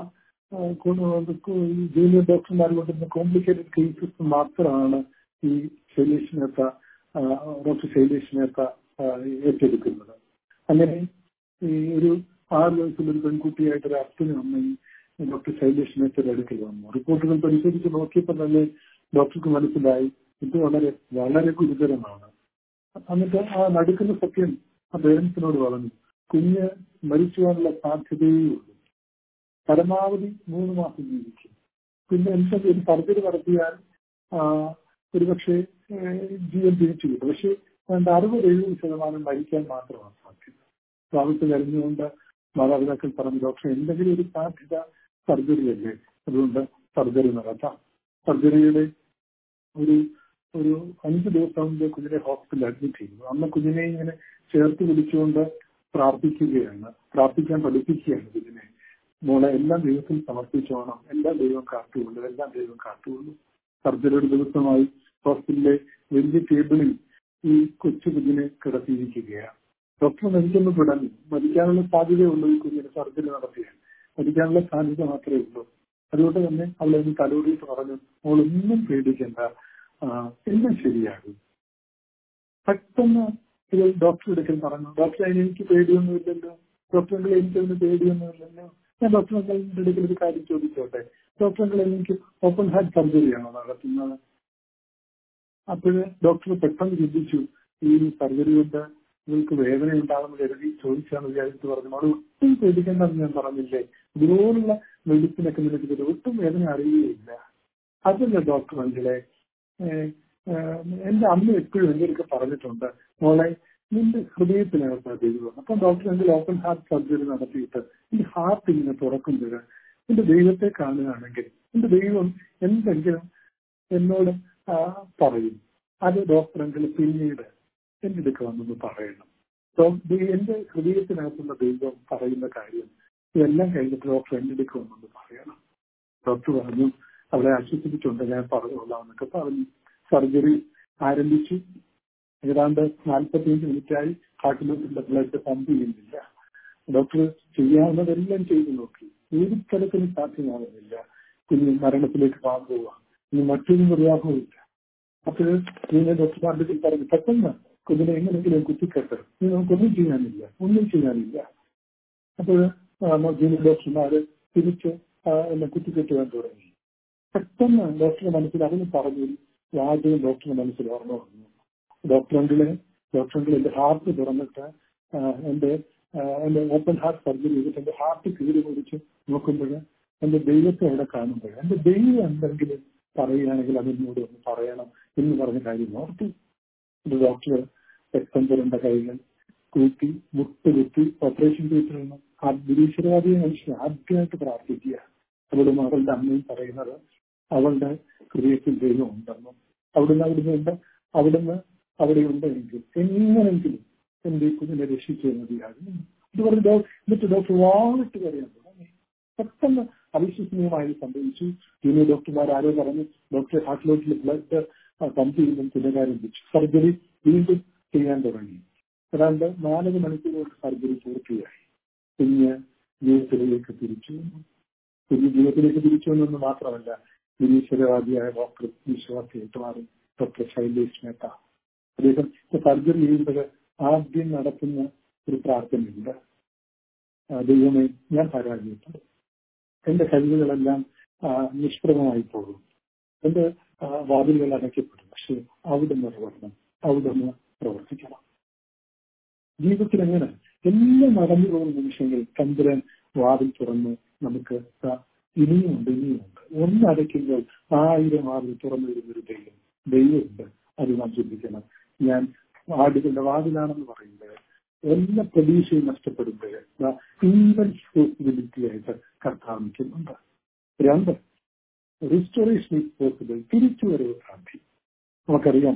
ജൂനിയർ ഡോക്ടർമാർ കൊണ്ടുവരുന്ന കോംപ്ലിക്കേറ്റഡ് കേസസ് മാത്രമാണ് ഈ ശൈലേഷ് മേത്ത ഡോക്ടർ ശൈലേഷ് മേത്ത ഏറ്റെടുക്കുന്നത് അങ്ങനെ ഈ ഒരു ആറ് വയസ്സുള്ള ഒരു പെൺകുട്ടിയായിട്ട് ഒരു അച്ഛനും അമ്മയും ഡോക്ടർ ശൈലേഷ് മേത്തയുടെ അടുക്കൽ വന്നു റിപ്പോർട്ടുകൾ പരിശോധിച്ച് നോക്കിയപ്പോൾ തന്നെ ഡോക്ടർക്ക് മനസ്സിലായി ഇത് വളരെ വളരെ ഗുരുതരമാണ് എന്നിട്ട് ആ നടക്കുന്ന സത്യം ആ പേരൻസിനോട് പറഞ്ഞു കുഞ്ഞ് മരിച്ചുവാനുള്ള സാധ്യതയേ ഉള്ളൂ പരമാവധി മൂന്ന് മാസം ജീവിക്കും പിന്നെ എന്തെങ്കിലും ഒരു സർജറി നടത്തിയാൽ ഒരുപക്ഷെ ജീവൻ തിരിച്ചു കിട്ടും പക്ഷെ വേണ്ട അറുപത് എഴുപത് ശതമാനം മരിക്കാൻ മാത്രമാണ് സാധ്യത സ്വാമിത്ത് കഴിഞ്ഞുകൊണ്ട് മാതാപിതാക്കൾ പറഞ്ഞു ഡോക്ടർ എന്തെങ്കിലും ഒരു സാധ്യത സർജറി അല്ലേ അതുകൊണ്ട് സർജറി നടത്താം സർജറിയുടെ ഒരു ഒരു അഞ്ച് ദിവസം മുമ്പ് കുഞ്ഞിനെ ഹോസ്പിറ്റലിൽ അഡ്മിറ്റ് ചെയ്തു അന്ന് കുഞ്ഞിനെ ഇങ്ങനെ ചേർത്ത് പിടിച്ചുകൊണ്ട് പ്രാർത്ഥിക്കുകയാണ് പ്രാർത്ഥിക്കാൻ പഠിപ്പിക്കുകയാണ് കുഞ്ഞിനെ മോളെ എല്ലാം ദൈവത്തിൽ സമർപ്പിച്ചോണം എല്ലാം ദൈവം കാത്തുകൊള്ളു എല്ലാം ദൈവം കാത്തുകൊള്ളു സർജറിയുടെ ദിവസമായി ഹോസ്പിറ്റലിലെ വലിയ ടേബിളിൽ ഈ കൊച്ചു കുഞ്ഞിനെ കിടത്തിയിരിക്കുകയാണ് ഡോക്ടർ മരിക്കുന്നു തുടങ്ങി മരിക്കാനുള്ള സാധ്യതയുള്ളൂ ഈ കുഞ്ഞിന് സർജറി നടത്തിയാൽ മരിക്കാനുള്ള സാധ്യത മാത്രമേ ഉള്ളൂ അതുകൊണ്ട് തന്നെ അവളെ ഒന്ന് തലോടിയിട്ട് പറഞ്ഞു മോളൊന്നും പേടിക്കണ്ട എല്ലാം ശരിയാകും പെട്ടെന്ന് ഇത് ഡോക്ടർ എടുക്കൽ പറഞ്ഞു ഡോക്ടർ അതിന് എനിക്ക് പേടിയൊന്നുമില്ലല്ലോ ഡോക്ടർ അങ്കിൾ എനിക്കതിന് പേടിയൊന്നുമില്ലല്ലോ ഞാൻ ഡോക്ടർ അങ്കിളിന്റെ അടുക്കൽ ഒരു കാര്യം ചോദിച്ചോട്ടെ ഡോക്ടർ അങ്കിൾ എനിക്ക് ഓപ്പൺ ഹാർട്ട് സർജറിയാണോ നടത്തുന്നത് അപ്പോഴ് ഡോക്ടർ പെട്ടെന്ന് ചിന്തിച്ചു ഈ സർജറി കൊണ്ട് നിങ്ങൾക്ക് വേദന ഉണ്ടാകുന്ന കരുതി ചോദിച്ചാണ് വിചാരിച്ചു പറഞ്ഞു അവിടെ ഒട്ടും പേടിക്കേണ്ടെന്ന് ഞാൻ പറഞ്ഞില്ലേ ഇതുപോലുള്ള മെഡിസിനൊക്കെ നിനക്ക് തരും ഒട്ടും വേദന അറിയുകയില്ല അതല്ല ഡോക്ടർ അഞ്ചിലെ എന്റെ അമ്മ എപ്പോഴും എന്തൊക്കെ പറഞ്ഞിട്ടുണ്ട് മോളെ നിന്റെ ഹൃദയത്തിനകത്ത് ദൈവം അപ്പൊ ഡോക്ടർ എങ്കിൽ ഓപ്പൺ ഹാർട്ട് സർജറി നടത്തിയിട്ട് ഈ ഹാർട്ട് ഇങ്ങനെ തുറക്കുമ്പോൾ എന്റെ ദൈവത്തെ കാണുകയാണെങ്കിൽ എന്റെ ദൈവം എന്തെങ്കിലും എന്നോട് ആ, പറയും അത് ഡോക്ടർ എങ്കിൽ പിന്നീട് എന്റെ അടുക്ക വന്നൊന്ന് പറയണം ഡോ- ദൈ- എന്റെ ഹൃദയത്തിനകത്തുള്ള ദൈവം പറയുന്ന കാര്യം ഇതെല്ലാം കഴിഞ്ഞിട്ട് ഡോക്ടർ എന്റെ അടുക്ക വന്നൊന്ന് പറയണം ഡോക്ടർ പറഞ്ഞു അവളെ ആശ്വസിപ്പിച്ചുണ്ട് ഞാൻ പറഞ്ഞോളാം എന്നൊക്കെ പറഞ്ഞു സർജറി ആരംഭിച്ചു ഏതാണ്ട് നാൽപ്പത്തിയഞ്ച് മിനിറ്റായി ഹാർട്ടിലോട്ടുള്ള ബ്ലഡ് പമ്പ് ചെയ്യുന്നില്ല ഡോക്ടർ ചെയ്യാവുന്നതെല്ലാം ചെയ്തു നോക്കി ഒരു തരത്തിലും സാധ്യമാകുന്നില്ല കുഞ്ഞ് മരണത്തിലേക്ക് പാകുക ഇനി മറ്റൊരു നിർവാഹവുമില്ല അപ്പോൾ നിങ്ങൾ ഡോക്ടർമാരുടെ അടുത്ത് പറഞ്ഞു പെട്ടെന്ന് കുഞ്ഞിനെ എങ്ങനെയെങ്കിലും കുത്തിക്കെട്ട് ഇനി നമുക്കൊന്നും ചെയ്യാനില്ല ഒന്നും ചെയ്യാനില്ല അപ്പോൾ ജൂനിയർ ഡോക്ടർമാര് തിരിച്ച് ആ, എന്നെ കുത്തിക്കെട്ടുവാൻ തുടങ്ങി പെട്ടെന്ന് ഡോക്ടറുടെ മനസ്സിൽ അതിന് പറഞ്ഞു വാചകം ഡോക്ടറുടെ മനസ്സിൽ ഓർമ്മ വന്നു ഡോക്ടർ അങ്കിളെ ഡോക്ടർ അങ്കിൾ എന്റെ ഹാർട്ട് തുറന്നിട്ട് ആ, എന്റെ ആ, എന്റെ ഓപ്പൺ ഹാർട്ട് സർജറി ചെയ്തിട്ട് എന്റെ ഹാർട്ട് കീറി കുറിച്ച് നോക്കുമ്പോൾ എന്റെ ദൈവത്തെ അവിടെ കാണുമ്പോൾ എന്റെ ദൈവം എന്തെങ്കിലും പറയുകയാണെങ്കിൽ അതിനോട് ഒന്ന് പറയണം എന്ന് പറഞ്ഞ കാര്യം ഓർത്തു ഒരു ഡോക്ടർ രക്തം പുരണ്ട കൈകൾ കൂട്ടി മുട്ട് കുത്തി ഓപ്പറേഷൻ തിയേറ്ററിൽ ആ നിരീശ്വരവാദിയെ മനുഷ്യൻ ആദ്യമായിട്ട് പ്രാർത്ഥിക്കുക അവളുടെ മകളുടെ അമ്മയും പറയുന്നത് അവളുടെ ഹൃദയത്തിൽ ദൈവം ഉണ്ടെന്നും അവിടുന്ന് അവിടുന്ന് ഉണ്ട് അവിടുന്ന് അവിടെ ഉണ്ടെങ്കിൽ എങ്ങനെങ്കിലും എന്റെ ഈ കുഞ്ഞിനെ രക്ഷിച്ചു മതിയാകും ഇത് പറഞ്ഞ് ഡോ- എന്നിട്ട് ഡോക്ടർ വാണിട്ട് പറയാൻ തുടങ്ങി പെട്ടെന്ന് അവിശ്വസനീയമായി സംഭവിച്ചു ജൂനിയർ ഡോക്ടർമാർ ആരോ പറഞ്ഞു ഡോക്ടർ ഹാർട്ടിലോട്ടിൽ ബ്ലഡ് പമ്പ് ചെയ്യുമ്പോൾ പുനരാരംഭിച്ചു സർജറി വീണ്ടും ചെയ്യാൻ തുടങ്ങി ഏതാണ്ട് നാലര മണിക്കൂർ കൊണ്ട് സർജറി പൂർത്തിയായി കുഞ്ഞ് ജീവിതത്തിലേക്ക് തിരിച്ചു വന്നു കുഞ്ഞ് ജീവിതത്തിലേക്ക് തിരിച്ചു വന്നെന്ന് മാത്രമല്ല നിരീശ്വരവാദിയായ ഡോക്ടർ വിശ്വാസിയായിട്ട് മാറി ഡോക്ടർ ശൈലേഷ് മേത്ത അദ്ദേഹം സർജറി ചെയ്യുമ്പോൾ ആദ്യം നടത്തുന്ന ഒരു പ്രാർത്ഥനയുണ്ട് ആ, ദൈവമേ ഞാൻ പരാജയപ്പെടും എന്റെ കഴിവുകളെല്ലാം ആ, നിഷ്പ്രഭമായി പോകും എന്റെ ആ, വാതിലുകൾ അടയ്ക്കപ്പെടും പക്ഷെ അവിടുന്ന് ഇടപെടണം അവിടുന്ന് പ്രവർത്തിക്കണം ജീവിതത്തിൽ എങ്ങനെ എല്ലാം നടന്നു പോകുന്ന നിമിഷങ്ങളിൽ ചന്ദ്രൻ വാതിൽ തുറന്ന് നമുക്ക് ദാ ഇനിയുമുണ്ട് ഇനിയുമുണ്ട് ഒന്നടയ്ക്കുമ്പോൾ ആയിരം വാതിൽ തുറന്നു വരുന്നൊരു ദൈവം ദൈവമുണ്ട് അത് നാം ചിന്തിക്കണം ഞാൻ ആടുകളുടെ വാതിലാണെന്ന് പറയുമ്പോൾ എല്ലാ പ്രതീക്ഷയും നഷ്ടപ്പെടുമ്പോൾ ഇൻവെൻസ് പോസിബിലിറ്റി ആയിട്ട് കർത്താവ് നിൽക്കുന്നുണ്ട് രണ്ട് റിസ്റ്റോറേഷൻ ഈസ് പോസിബിൾ തിരിച്ചു വരവ് സാധ്യം നമുക്കറിയാം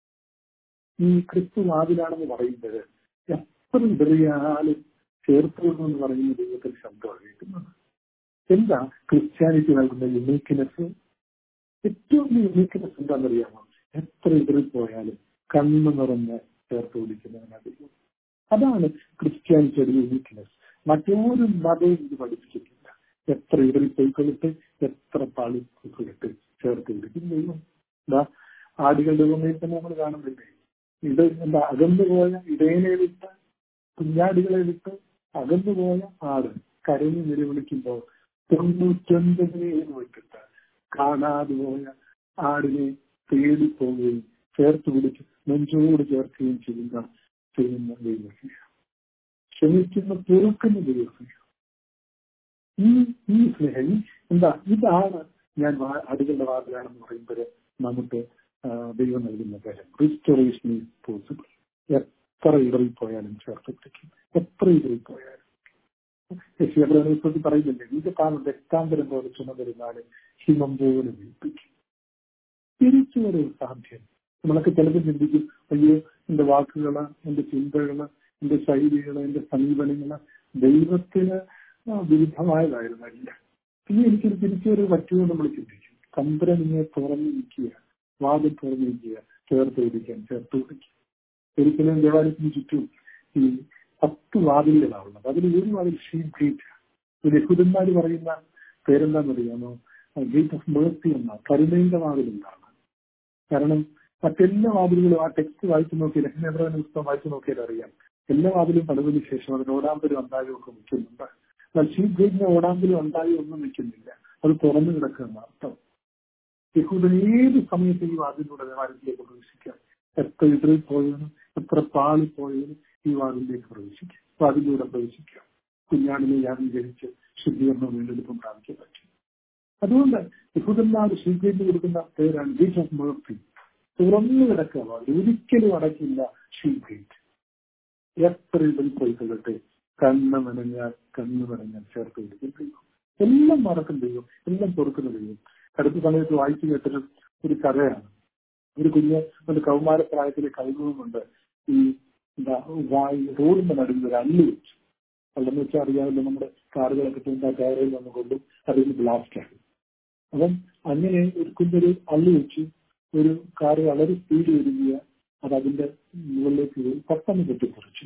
ഈ ക്രിസ്തു വാതിലാണെന്ന് പറയുമ്പോൾ എത്ര ഇടറിയാലും ചേർത്തുകൊള്ളു എന്ന് പറയുന്ന ദൈവത്തിൽ ശബ്ദമാണ് കേൾക്കുന്നത് എന്താ ക്രിസ്ത്യാനിറ്റി നൽകുന്ന യുണീക്ക്നെസ് ഏറ്റവും യുണീക്ക്നെസ് എന്താണെന്നറിയാമോ എത്ര ഇടറിപ്പോയാലും കണ്ണു നിറഞ്ഞ് ചേർത്ത് പിടിക്കുന്നവനാണ് ദൈവം അതാണ് ക്രിസ്ത്യാനിറ്റിയുടെ യുണീക്ക്നെസ് മറ്റൊരു മതവും ഇത് പഠിപ്പിച്ചിട്ടില്ല എത്ര ഇടറിപ്പോയിക്കൊള്ളട്ടെ എത്ര പാളിപ്പോയിക്കൊള്ളട്ടെ ചേർത്ത് പിടിക്കും ദൈവം എന്താ ആടുകളുടെ ഭൂമിയിൽ തന്നെ നമ്മൾ കാണുന്നില്ലേ ഇത് എന്താ അകന്നുപോയ ഇടയനെ വിട്ട് കുഞ്ഞാടുകളെ വിട്ട് അകന്നുപോയ ആട് കരഞ്ഞു നിലവിളിക്കുമ്പോൾ തൊണ്ണൂറ്റൊൻപതിനെ വിട്ടിട്ട് കാണാതെ പോയ ആടിനെ തേടിപ്പോവുകയും ചേർത്ത് പിടിച്ച് നെഞ്ചോട് ചേർക്കുകയും ചെയ്യുന്ന ചെയ്യുന്ന ദൈവസ്നേഹം ക്ഷമിക്കുന്ന പൊറുക്കുന്ന ദൈവസ്നേഹം ഈ ഈ സ്നേഹം ഈ എന്താ ഇതാണ് ഞാൻ വാ- അടികളുടെ വാതിലാണെന്ന് പറയുമ്പോൾ നമുക്ക് ആ, ദൈവം നൽകുന്ന കാര്യം റിസ്റ്റോറേഷൻ ഈസ് പോസിബിൾ എത്ര ഇടറിപ്പോയാലും ചേർത്ത് പിടിക്കും എത്ര ഇടറിപ്പോയാലും യശിയപ്രദേശത്തിൽ പറയുന്നില്ലേ ഇത് കാണും രക്താന്തരം പോലെ ചുമതരുന്നാലും ഹിമം പോലെ വീഴ്പ്പിക്കും തിരിച്ചു വരവ് സാധ്യം നമ്മളൊക്കെ ചിലപ്പോൾ ചിന്തിക്കും അയ്യോ എന്റെ വാക്കുകള് എന്റെ ചിന്തകള് എന്റെ ശൈലികള് എന്റെ സമീപനങ്ങള് ദൈവത്തിന് ആ, വിരുദ്ധമായതായിരുന്നല്ല പിന്നെ എനിക്കൊരു തിരിച്ചു വരവ് പറ്റുമോ നമ്മൾ ചിന്തിക്കും തന്ത്രം ഇങ്ങനെ തുറന്നു നിൽക്കുക വാതിൽ തുറന്നു നിൽക്കുക ചേർത്ത് പിടിക്കാൻ ചേർത്ത് പിടിക്കുക ഒരിക്കലും ദേവാലയത്തിന് ചുറ്റും ഈ പത്ത് വാതിലുകളാണുള്ളത് അതിൽ ഒരു വാതിൽ ഷീറ്റ് ഗേറ്റ് ഇത് യഹൂദന്മാർ പറയുന്ന പേരെന്താണെന്നറിയാമോ ഗേറ്റ് ഓഫ് മേഴ്സി എന്ന കരുണയുടെ വാതിൽ എന്താണ് കാരണം മറ്റെല്ലാ വാതിലുകളും ആ ടെക്സ്റ്റ് വായിച്ചു നോക്കി ലക്ഷ്മീപ്രവന പുസ്തകം വായിച്ചു നോക്കിയാൽ അറിയാം എല്ലാ വാതിലും പലതിനു ശേഷം അതിന് ഓടാമ്പലും അന്തായും ഒക്കെ നിൽക്കുന്നുണ്ട് എന്നാൽ ഷീറ്റ് ഗേറ്റിന് ഓടാമ്പലും അന്തായും ഒന്നും നിൽക്കുന്നില്ല അത് തുറന്നു കിടക്കുന്ന അർത്ഥം യഹൂദൻ ഏത് സമയത്ത് ഈ വാതിലൂടെ ദേവാലയത്തിലേക്ക് പ്രവേശിക്കാം എത്ര ഇടറിൽ പോയവനും എത്ര പാളിപ്പോയവനും ഈ വാതിലേക്ക് പ്രവേശിക്കാം വാതിലൂടെ പ്രവേശിക്കാം കുഞ്ഞാടിനെ യാഗീകരിച്ച് ശുദ്ധീകരണം വീണ്ടെടുപ്പും പ്രാപിക്കാൻ പറ്റും അതുകൊണ്ട് യഹൂദന്മാർ സ്വീകരിച്ചു കൊടുക്കുന്ന പേരാണ് ഗേറ്റ് ഓഫ് മേർഫി തുറന്നു കിടക്കുക ഒരിക്കലും അടക്കില്ല ഷീഗേറ്റ് എത്ര ഇതിൽ പോയിക്കൊള്ളട്ടെ കണ്ണ് നനഞ്ഞാൽ കണ്ണ് നനഞ്ഞാൽ ചേർത്ത് പിടിക്കും ദൈവം എല്ലാം മറക്കും ദൈവം എല്ലാം പൊറുക്കുന്ന ദൈവം അടുത്ത സമയത്ത് വായിച്ചു കേട്ടത് ഒരു കഥയാണ് ഒരു കുഞ്ഞ് ഒരു കൗമാരപ്രായത്തിലെ കൈകളുമുണ്ട് ഈ എന്താ വായി റോഡിന്റെ നടുവിൽ ഒരു അല്ലി വെച്ചു അല്ലെന്ന് വെച്ചാൽ അറിയാമല്ലോ നമ്മുടെ കാറുകളൊക്കെ പോകുന്ന ടയറിൽ വന്ന് കൊണ്ടും അതിൽ ബ്ലാസ്റ്റ് ആകും അപ്പം അങ്ങനെ ഒരു കുഞ്ഞൊരു അള്ളി വെച്ച് ഒരു കാറ് വളരെ സ്പീഡ് വരിക അത് അതിന്റെ മുകളിലേക്ക് പോയി പെട്ടെന്ന് കെട്ടിപ്പറിച്ചു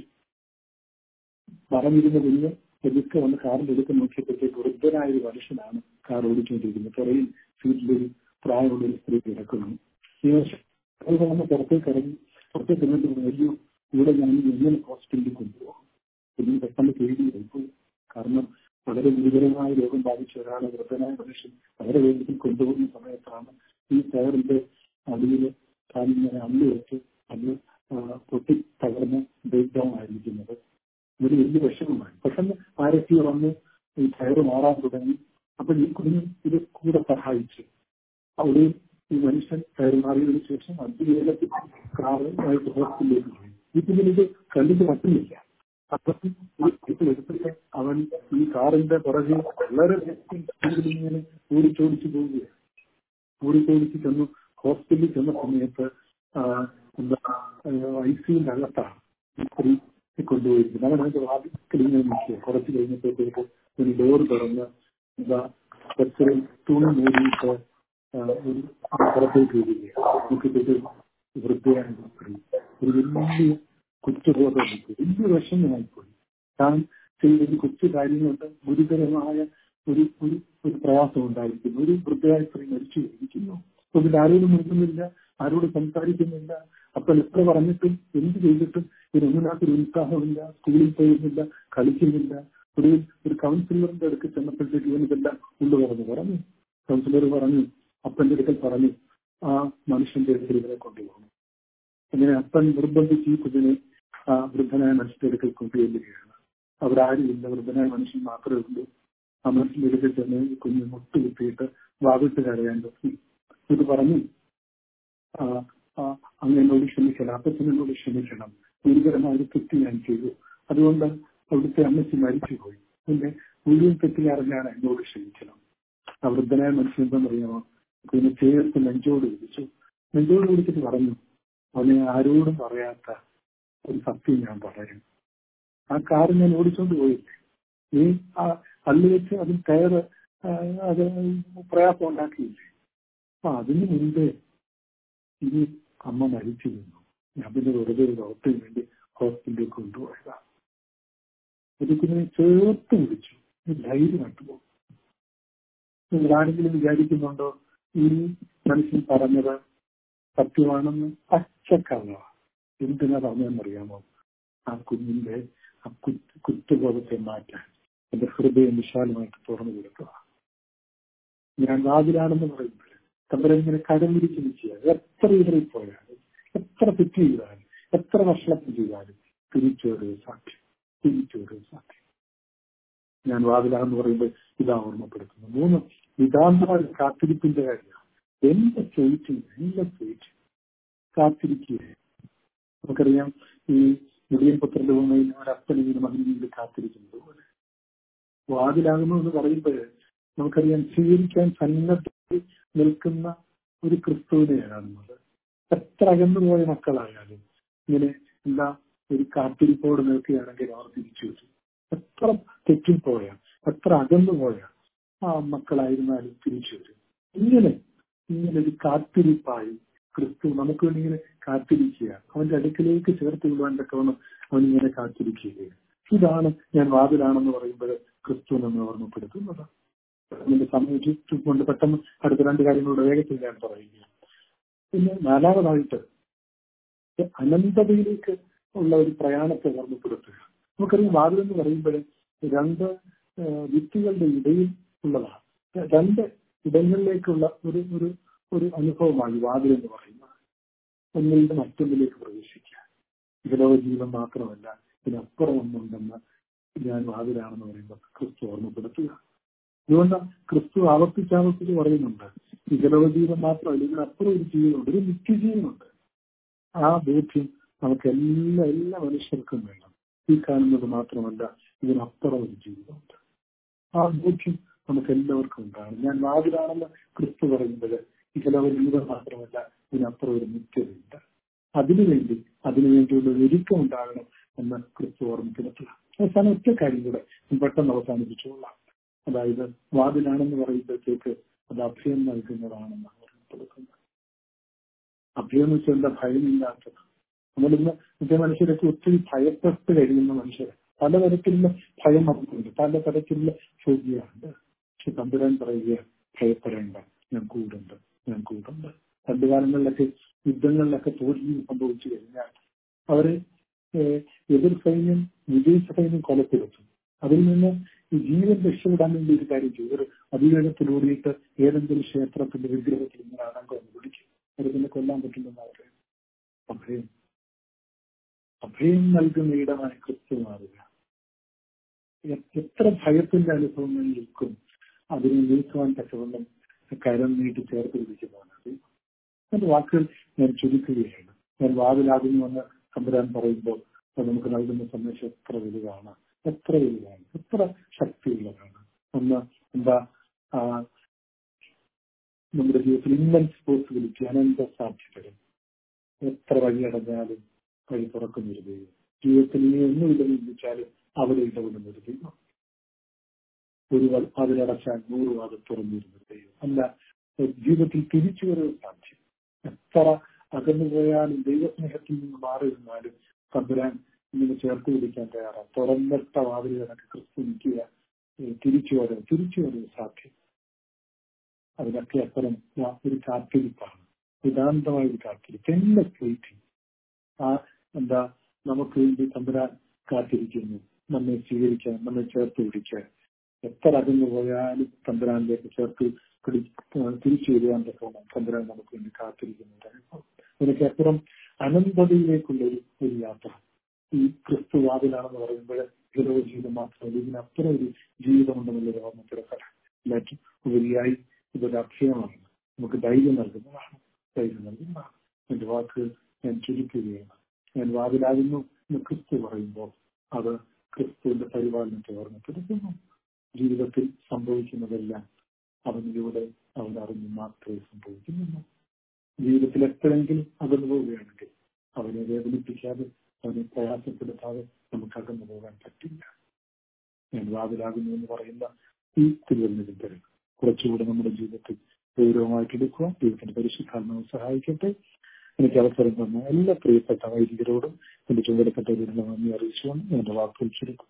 പറഞ്ഞിരുന്ന കുഞ്ഞ് എതിർക്കെ വന്ന് കാറിന്റെ എടുത്ത് നോക്കിയപ്പോഴത്തേക്ക് വൃദ്ധനായ ഒരു മനുഷ്യനാണ് കാർ ഓടിച്ചുകൊണ്ടിരിക്കുന്നത് പുറയിൽ സീറ്റിലൊരു പ്രായമുള്ള ഒരു സ്ത്രീ കിടക്കുന്നു ഈ വർഷം അത് വന്ന് പുറത്തേക്ക് ഇറങ്ങി പുറത്തേക്ക് ഇറങ്ങിട്ട് വലിയ ഇവിടെ ഞാൻ എങ്ങനെ ഹോസ്പിറ്റലിൽ കൊണ്ടുപോകും കുഞ്ഞിന് പെട്ടെന്ന് പേടിയായി പോയി കാരണം വളരെ ഗുരുതരമായ രോഗം ബാധിച്ച ഒരാളെ വൃദ്ധനായ മനുഷ്യൻ വളരെ വേഗത്തിൽ കൊണ്ടുപോകുന്ന സമയത്താണ് ഈ ടയറിന്റെ അടിയിൽ കാലിങ്ങനെ അള്ളി വെച്ച് അത് പൊട്ടി തകർന്ന് ബ്രേക്ക് ഡൗൺ ആയിരിക്കുന്നത് ഒരു വലിയ വിഷമമായി പെട്ടെന്ന് ആരൊക്കെ വന്ന് ഈ ടയർ മാറാൻ തുടങ്ങി അപ്പൊ ഈ കുഞ്ഞ് ഇത് കൂടെ സഹായിച്ചു അവിടെ ഈ മനുഷ്യൻ ടയർ മാറിയതിനു ശേഷം അതിവേഗത്തിൽ കാറുമായിട്ട് ഹോസ്പിറ്റലിലേക്ക് പോയി ഈ കുഞ്ഞിന് ഇത് കണ്ടിട്ട് പറ്റുന്നില്ല അപ്പൊ എടുത്തിട്ട് അവൻ ഈ കാറിന്റെ പുറകെ വളരെ ഇങ്ങനെ ഓടിച്ചോടിച്ച് പോവുകയാണ് ഓടിച്ചോടിച്ച് ചെന്നു ഹോസ്പിറ്റലിൽ ചെന്ന സമയത്ത് എന്താ ഐ സിയുടെ അകത്താണ് ഈ സ്ത്രീ കൊണ്ടുപോയിരിക്കുന്നത് അവൻ അതിന്റെ വാതിക്കൽ ഇങ്ങനെ നിൽക്കുക കുറച്ച് കഴിഞ്ഞപ്പോഴത്തേക്ക് ഒരു ഡോർ തുറന്ന് എന്താ കുറച്ച് തുണി മൂടിയിട്ട് ഒരു പുറത്തേക്ക് വരികയാണ് നോക്കിയിട്ട് വൃദ്ധയായ സ്ത്രീ ഒരു വലിയ കുറ്റബോധം വലിയ വിഷമമായിപ്പോയി താൻ ചെയ്ത കൊച്ചു കാര്യങ്ങളുണ്ട് ഗുരുതരമായ ഒരു ഒരു ഒരു പ്രയാസം ഉണ്ടായിരിക്കുന്നു ഒരു വൃദ്ധയായ സ്ത്രീ മരിച്ചു ഇരിക്കുന്നു പിന്നെ ആരോടും മിണ്ടുന്നില്ല ആരോട് സംസാരിക്കുന്നില്ല അപ്പൻ എത്ര പറഞ്ഞിട്ടും എന്ത് ചെയ്തിട്ടും ഇതിനൊന്നിനകത്തൊരു ഉത്സാഹമില്ല സ്കൂളിൽ പോകുന്നില്ല കളിക്കുന്നില്ല ഒരു ഒരു കൗൺസിലറിന്റെ അടുക്ക് ചെന്നപ്പോഴത്തേക്ക് ഇവനിതെല്ലാം ഉള്ളു പറഞ്ഞു പറഞ്ഞു കൗൺസിലർ പറഞ്ഞു അപ്പന്റെ അടുക്കൽ പറഞ്ഞു ആ മനുഷ്യന്റെ അടുക്കൽ ഇവരെ കൊണ്ടുപോകണം അങ്ങനെ അപ്പൻ നിർബന്ധിച്ച് ഈ കുഞ്ഞിനെ ആ വൃദ്ധനായ മനുഷ്യന്റെ അടുക്കൽ കൊണ്ടുചെല്ലുകയാണ് അവിടെ ആരുമില്ല വൃദ്ധനായ മനുഷ്യൻ മാത്രമേ ഉള്ളൂ ആ മനുഷ്യന്റെ അടുക്കൽ ചെന്ന് ഈ കുഞ്ഞ് മുട്ടുകുത്തിയിട്ട് വാവിട്ട് കരയാൻ തുടങ്ങി ഇത് പറഞ്ഞു അങ്ങ് എന്നോട് ക്ഷമിക്കണം അപ്പച്ചനോട് ക്ഷമിക്കണം ഗുരുതരമായ ഒരു തെറ്റ് ഞാൻ ചെയ്തു അതുകൊണ്ട് അവിടുത്തെ അമ്മച്ചി മരിച്ചുപോയി പിന്നെ മുഴുവൻ തെറ്റിൽ അറിഞ്ഞാണ് എന്നോട് ക്ഷമിക്കണം ആ വൃദ്ധനായ മനുഷ്യൻ എന്താണെന്നറിയാമോ പിന്നെ ചേർത്ത് നെഞ്ചോട് വിളിച്ചു നെഞ്ചോട് വിളിച്ചിട്ട് പറഞ്ഞു അവനെ ആരോടും പറയാത്ത ഒരു സത്യം ഞാൻ പറയും ആ കാർ ഞാൻ ഓടിച്ചോണ്ട് പോയില്ലേ ഈ ആ അള്ളി വെച്ച് അതിൽ കയറ് അത് പ്രയാസം ഉണ്ടാക്കിയില്ലേ അപ്പൊ അതിന് മുൻപേ ഈ അമ്മ മരിച്ചിരുന്നു ഞാൻ പിന്നെ വെറുതെ ഒരു ഡോക്ടറിന് വേണ്ടി ഹോസ്പിറ്റലിൽ കൊണ്ടുപോയതാണ് ഒരു കുഞ്ഞിനെ ചേർത്ത് വിളിച്ചു ധൈര്യം കണ്ടുപോകും നിങ്ങളാരെങ്കിലും വിചാരിക്കുന്നുണ്ടോ ഈ മനുഷ്യൻ പറഞ്ഞത് സത്യമാണെന്ന് പച്ചക്കള്ള എന്തിനാ പറഞ്ഞെന്നറിയാമോ ആ കുഞ്ഞിന്റെ ആ കുറ്റബോധത്തെ മാറ്റാൻ എന്റെ ഹൃദയം വിശാലമായിട്ട് തുറന്നു കൊടുക്കുക ഞാൻ വാതിലാണെന്ന് പറയുമ്പോൾ തമ്പരങ്ങനെ കടമിരിച്ച് നിൽക്കുക എത്ര ഇടറിൽ പോയാലും എത്ര തെറ്റ് ചെയ്താലും എത്ര വഷളത്തിൽ ചെയ്താലും തിരിച്ചൊരു സാക്ഷ്യം തിരിച്ചൊരു സാക്ഷ്യം ഞാൻ വാതിലാണെന്ന് പറയുമ്പോൾ ഇതാ ഓർമ്മപ്പെടുത്തുന്നു മൂന്ന് നിതാന്തമായ കാത്തിരിപ്പിന്റെ കാര്യമാണ് എന്റെ ചോദിച്ചില്ല എല്ലാം ചോദിച്ചു കാത്തിരിക്കുക നമുക്കറിയാം ഈ മുടിയൻ പുത്രന്റെ ഭൂമിയിൽ ഒരപ്പൻ ഇങ്ങനെ മകനിന് വേണ്ടി കാത്തിരിക്കുന്നത് പോലെ വാതിലാകുന്നു എന്ന് പറയുമ്പോൾ നമുക്കറിയാം സ്വീകരിക്കാൻ സന്നദ്ധ നിൽക്കുന്ന ഒരു ക്രിസ്തുവിനെയാണ് കാണുന്നത് എത്ര അകന്നുപോയ മക്കളായാലും ഇങ്ങനെ എന്താ ഒരു കാത്തിരിപ്പോട് നിൽക്കുകയാണെങ്കിൽ അവർ തിരിച്ചു വരും എത്ര തെറ്റിപ്പോയ എത്ര അകന്നുപോയ ആ മക്കളായിരുന്നാലും തിരിച്ചു വരും ഇങ്ങനെ ഇങ്ങനെ ഒരു കാത്തിരിപ്പായി ക്രിസ്തു നമുക്ക് വേണ്ടി ഇങ്ങനെ കാത്തിരിക്കുക അവന്റെ അടുക്കിലേക്ക് ചേർത്ത് വിടുവാൻ തക്കവണ്ണം അവൻ ഇങ്ങനെ കാത്തിരിക്കുകയാണ് ഇതാണ് ഞാൻ വാതിലാണെന്ന് പറയുമ്പോൾ ക്രിസ്തു നമ്മൾ ഓർമ്മപ്പെടുത്തുന്നത് അതിന്റെ സമയം കൊണ്ട് പെട്ടെന്ന് അടുത്ത രണ്ട് കാര്യങ്ങളുടെ വേഗത്തിൽ ഞാൻ പറയുക പിന്നെ നാലാമതായിട്ട് അനന്തതയിലേക്ക് ഉള്ള ഒരു പ്രയാണത്തെ ഓർമ്മപ്പെടുത്തുക നമുക്കറിയാം വാതിൽ എന്ന് പറയുമ്പോൾ രണ്ട് വ്യക്തികളുടെ ഇടയിൽ ഉള്ളതാണ് രണ്ട് ഇടങ്ങളിലേക്കുള്ള ഒരു ഒരു ഒരു അനുഭവമാണ് വാതിൽ എന്ന് പറയുന്നത് ഒന്നിൽ നിന്ന് മറ്റൊന്നിലേക്ക് പ്രവേശിക്കുക ഇഹലോക ജീവിതം മാത്രമല്ല ഇതിനപ്പുറം ഒന്നുണ്ടെന്ന് ഞാൻ വാതിലാണെന്ന് പറയുമ്പോൾ ക്രിസ്തു ഓർമ്മപ്പെടുത്തുക അതുകൊണ്ട് ക്രിസ്തു ആവർത്തിച്ചാവർത്തിച്ച് പറയുന്നുണ്ട് വികലവ ജീവിതം മാത്രമല്ല ഇതിനപ്പുറം ഒരു ജീവിതമുണ്ട് ഒരു നിത്യജീവനുണ്ട് ആ ബോധ്യം നമുക്ക് എല്ലാ എല്ലാ മനുഷ്യർക്കും വേണം ഈ കാണുന്നത് മാത്രമല്ല ഇതിനപ്പുറം ഒരു ജീവിതമുണ്ട് ആ ബോധ്യം നമുക്ക് എല്ലാവർക്കും ഉണ്ടാകണം ഞാൻ വാതിലാണെന്ന് ക്രിസ്തു പറയുമ്പോൾ വികലവ ജീവിതം മാത്രമല്ല ഇതിനപ്പുറം ഒരു നിത്യതയുണ്ട് അതിനുവേണ്ടി അതിനുവേണ്ടിയുള്ള ഒരു ഒരുക്കം ഉണ്ടാകണം എന്ന് ക്രിസ്തു ഓർമ്മിപ്പെടുത്തുക അവസാനം ഒറ്റ കാര്യം കൂടെ ഞാൻ പെട്ടെന്ന് അവസാനിപ്പിച്ചുകൊള്ളാം അതായത് വാതിലാണെന്ന് പറയുമ്പോഴത്തേക്ക് അത് അഭയം നൽകുന്നതാണെന്നാണ് ഓർമ്മപ്പെടുത്തുന്നത് അഭയം എന്ന് വെച്ചാൽ എന്താ ഭയമില്ലാത്തത് നമ്മളിന്ന് മറ്റേ മനുഷ്യരൊക്കെ ഒത്തിരി ഭയപ്പെട്ട് കഴിയുന്ന മനുഷ്യർ പലതരത്തിലുള്ള ഭയം നമുക്കുണ്ട് പലതരത്തിലുള്ള ചോദ്യമുണ്ട് പക്ഷെ തമ്പുരാൻ പറയുക ഭയപ്പെടേണ്ട ഞാൻ കൂടുണ്ട് ഞാൻ കൂടുണ്ട് പണ്ടുകാലങ്ങളിലൊക്കെ യുദ്ധങ്ങളിലൊക്കെ തോൽവി സംഭവിച്ചു കഴിഞ്ഞാൽ അവരെ എതിർ സൈന്യം വിജയിച്ച സൈന്യം കൊലപ്പെടുത്തും അതിൽ നിന്ന് ഈ ജീവൻ രക്ഷപ്പെടാൻ വേണ്ടി ഒരു കാര്യം ചെയ്യും ഒരു അതിവേഗത്തിലൂടിയിട്ട് ഏതെങ്കിലും ക്ഷേത്രത്തിന്റെ വിഗ്രഹത്തിൽ ഇങ്ങനെ അടങ്കം ഒന്ന് പിടിക്കും അവർ പിന്നെ കൊല്ലാൻ പറ്റില്ലെന്ന് അവരെ അഭയം അഭയം നൽകുന്ന ഇടമായി ക്രിസ്തു മാറുക എത്ര ഭയത്തിന്റെ അനുഭവങ്ങൾ നിൽക്കും അതിനെ നീക്കുവാൻ തക്കവണ്ണം കരം നീട്ടി ചേർത്ത് പിടിക്കുന്നതാണ് എന്റെ വാക്കുകൾ ഞാൻ ചുരുക്കുകയാണ് ഞാൻ വാതിലാകുന്നു എന്ന് തമ്പുരാൻ പറയുമ്പോൾ നമുക്ക് നൽകുന്ന സന്ദേശം എത്ര വലുതാണ് എത്ര വലുതാണ് എത്ര ശക്തിയുള്ളതാണ് ഒന്ന് എന്താ നമ്മുടെ ജീവിതത്തിൽ ഇമ്മൻസ് പോസിബിലിറ്റി അനന്ത സാധ്യതകൾ എത്ര വഴിയടഞ്ഞാലും വഴി തുറക്കുന്നൊരു ദൈവം ജീവിതത്തിൽ ഇനി ഒന്നും ഇടവിച്ചാലും അവിടെ ഇടപെടുന്നൊരു ദൈവം ഒരു അതിലടച്ചാൽ നൂറ് വാദം തുറന്നിരുന്നൊരു ദൈവം അല്ല ജീവിതത്തിൽ തിരിച്ചു വരവ് സാധ്യം എത്ര അകന്നു പോയാലും ദൈവസ്നേഹത്തിൽ നിന്ന് മാറി നിന്നാലും തമ്പുരാൻ ഇങ്ങനെ ചേർത്ത് പിടിക്കാൻ തയ്യാറാണ് തുറന്നിട്ട വാതിൽ കണക്ക് ക്രിസ്തു നിൽക്കുക തിരിച്ചു വരവ് തിരിച്ചു വരവ് സാധ്യം അതിനൊക്കെ അപ്പുറം ഒരു കാത്തിരിപ്പാണ് വിതാന്തമായ ഒരു കാത്തിരിപ്പ് എല്ലാ വെയിറ്റിംഗ് ആ എന്താ നമുക്ക് വേണ്ടി തമ്പുരാൻ കാത്തിരിക്കുന്നു നമ്മെ സ്വീകരിക്കാൻ നമ്മെ ചേർത്ത് പിടിക്കാൻ എത്ര അകന്നു പോയാലും തമ്പുരാനിലേക്ക് ചേർത്ത് പിടി തിരിച്ചു വരുവാൻ തക്കോണം തമ്പുരാൻ നമുക്ക് വേണ്ടി കാത്തിരിക്കുന്നുണ്ട് ഇതിനൊക്കെ അപ്പുറം അനന്തതയിലേക്കുള്ള ഒരു ഒരു യാത്ര ഈ ക്രിസ്തു വാതിലാണെന്ന് പറയുമ്പോൾ ഇരവ് ജീവിതം മാത്രമല്ല ഇതിനപ്പുറം ഒരു ജീവിതമുണ്ടെന്നുള്ളത് ഓർമ്മപ്പെടുത്തണം എല്ലാറ്റും ഉപരിയായി ഇതൊരു അക്ഷയമാണ് നമുക്ക് ധൈര്യം നൽകുന്നതാണ് ധൈര്യം നൽകുന്നതാണ് എന്റെ വാക്കുകൾ ഞാൻ ചുരുക്കുകയാണ് ഞാൻ വാതിലാകുന്നു എന്ന് ക്രിസ്തു പറയുമ്പോൾ അത് ക്രിസ്തുവിന്റെ പരിപാലനത്തെ ഓർമ്മപ്പെടുത്തുന്നു ജീവിതത്തിൽ സംഭവിക്കുന്നതെല്ലാം അവനിലൂടെ അവൻ അറിഞ്ഞ് മാത്രമേ സംഭവിക്കുന്നുള്ളൂ ജീവിതത്തിൽ എപ്പോഴെങ്കിലും അകന്നു പോവുകയാണെങ്കിൽ അവനെ വേദനിപ്പിക്കാതെ അവനെ പ്രയാസപ്പെടുത്താതെ നമുക്ക് അകന്നു പോകാൻ പറ്റില്ല ഞാൻ വാതിലാകുന്നു എന്ന് പറയുന്ന ഈ തിരുവനന്തപുരം തരും കുറച്ചുകൂടെ നമ്മുടെ ജീവിതത്തിൽ ഗൗരവമായിട്ട് എടുക്കുക ദൈവത്തിന്റെ പരിശുദ്ധാത്മാവ് സഹായിക്കട്ടെ എനിക്ക് അവസരം തന്ന എല്ലാ പ്രിയപ്പെട്ട വൈദികരോടും എന്റെ ചുമതലപ്പെട്ടവരോടും നന്ദി അറിയിച്ചുകൊണ്ട് എന്റെ വാക്കുകൾ ചുരുക്കും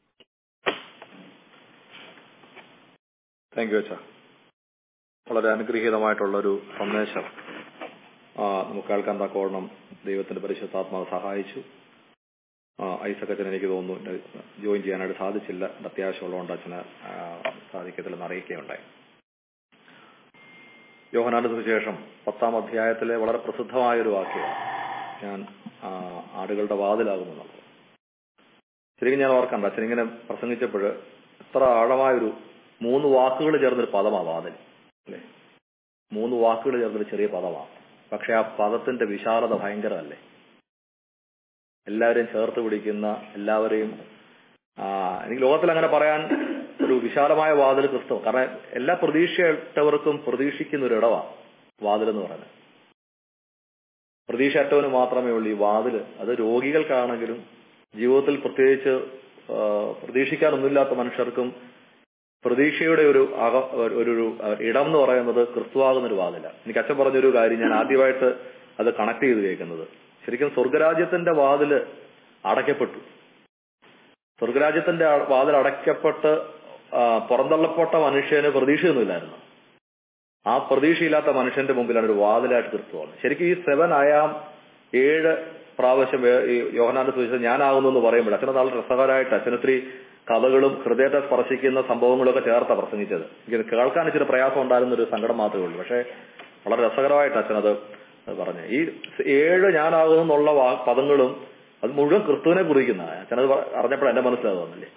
താങ്ക് യു അച്ഛാ വളരെ അനുഗ്രഹീതമായിട്ടുള്ളൊരു സന്ദേശം നമുക്ക് കേൾക്കാൻ തക്കോണം ദൈവത്തിന്റെ പരിശുദ്ധാത്മാവ് സഹായിച്ചു ഐസക് അച്ഛൻ എനിക്ക് തോന്നുന്നു ജോയിൻ ചെയ്യാനായിട്ട് സാധിച്ചില്ല അത്യാവശ്യമുള്ളതുകൊണ്ട് അച്ഛന് സാധിക്കത്തില്ലെന്ന് അറിയിക്കുകയുണ്ടായി യോഹനാനന്ദത്തിന് ശേഷം പത്താം അധ്യായത്തിലെ വളരെ പ്രസിദ്ധമായ ഒരു വാക്യമാണ് ഞാൻ ആടുകളുടെ വാതിലാകുമെന്നുള്ളത് ശരിക്കും ഞാൻ ഓർക്കണ്ട അച്ഛൻ ഇങ്ങനെ പ്രസംഗിച്ചപ്പോൾ എത്ര ആഴമായൊരു മൂന്ന് വാക്കുകൾ ചേർന്നൊരു പദമാണ് വാതിൽ അല്ലേ മൂന്ന് വാക്കുകൾ ചേർന്നൊരു ചെറിയ പദമാണ് പക്ഷെ ആ പദത്തിന്റെ വിശാലത ഭയങ്കരമല്ലേ എല്ലാവരെയും ചേർത്ത് പിടിക്കുന്ന എല്ലാവരെയും എനിക്ക് ലോകത്തിൽ അങ്ങനെ പറയാൻ ഒരു വിശാലമായ വാതിൽ ക്രിസ്തു കാരണം എല്ലാ പ്രതീക്ഷയറ്റവർക്കും പ്രതീക്ഷിക്കുന്ന ഒരു ഇടവാണ് വാതിൽ എന്ന് പറയുന്നത് പ്രതീക്ഷയറ്റവന് മാത്രമേ ഉള്ളൂ ഈ വാതിൽ അത് രോഗികൾക്കാണെങ്കിലും ജീവിതത്തിൽ പ്രത്യേകിച്ച് പ്രതീക്ഷിക്കാനൊന്നുമില്ലാത്ത മനുഷ്യർക്കും പ്രതീക്ഷയുടെ ഒരു ഒരു ഇടം എന്ന് പറയുന്നത് ക്രിസ്തുവാകുന്ന ഒരു വാതില എനിക്ക് അച്ഛൻ പറഞ്ഞൊരു കാര്യം ഞാൻ ആദ്യമായിട്ട് അത് കണക്ട് ചെയ്ത് കേൾക്കുന്നത് ശരിക്കും സ്വർഗരാജ്യത്തിന്റെ വാതില് അടയ്ക്കപ്പെട്ടു സ്വർഗരാജ്യത്തിന്റെ വാതിൽ അടയ്ക്കപ്പെട്ട് പുറന്തള്ളപ്പെട്ട മനുഷ്യന് പ്രതീക്ഷയൊന്നുമില്ലായിരുന്നു ആ പ്രതീക്ഷയില്ലാത്ത മനുഷ്യന്റെ മുമ്പിലാണ് ഒരു വാതിലായിട്ട് ക്രിസ്തുവാണ് ശരിക്കും ഈ സെവൻ അയാം ഏഴ് പ്രാവശ്യം യോഹനാന്റെ സൂചിച്ചത് ഞാനാകുന്നു എന്ന് പറയുമ്പോൾ അച്ഛനെ നല്ല രസകരമായിട്ട് അച്ഛനൊത്തിരി കഥകളും ഹൃദയത്തെ സ്പർശിക്കുന്ന സംഭവങ്ങളൊക്കെ ചേർത്താ പ്രസംഗിച്ചത് എനിക്ക് കേൾക്കാൻ ഇച്ചിരി പ്രയാസം ഉണ്ടായിരുന്ന ഒരു സങ്കടം മാത്രമേ ഉള്ളൂ പക്ഷേ വളരെ രസകരമായിട്ട് അച്ഛനത് പറഞ്ഞു ഈ ഏഴ് ഞാനാകുന്നു എന്നുള്ള പദങ്ങളും അത് മുഴുവൻ ക്രിസ്തുവിനെ കുറിക്കുന്ന അച്ഛനത് അറിഞ്ഞപ്പോൾ എന്റെ മനസ്സിലാകുന്നില്ലേ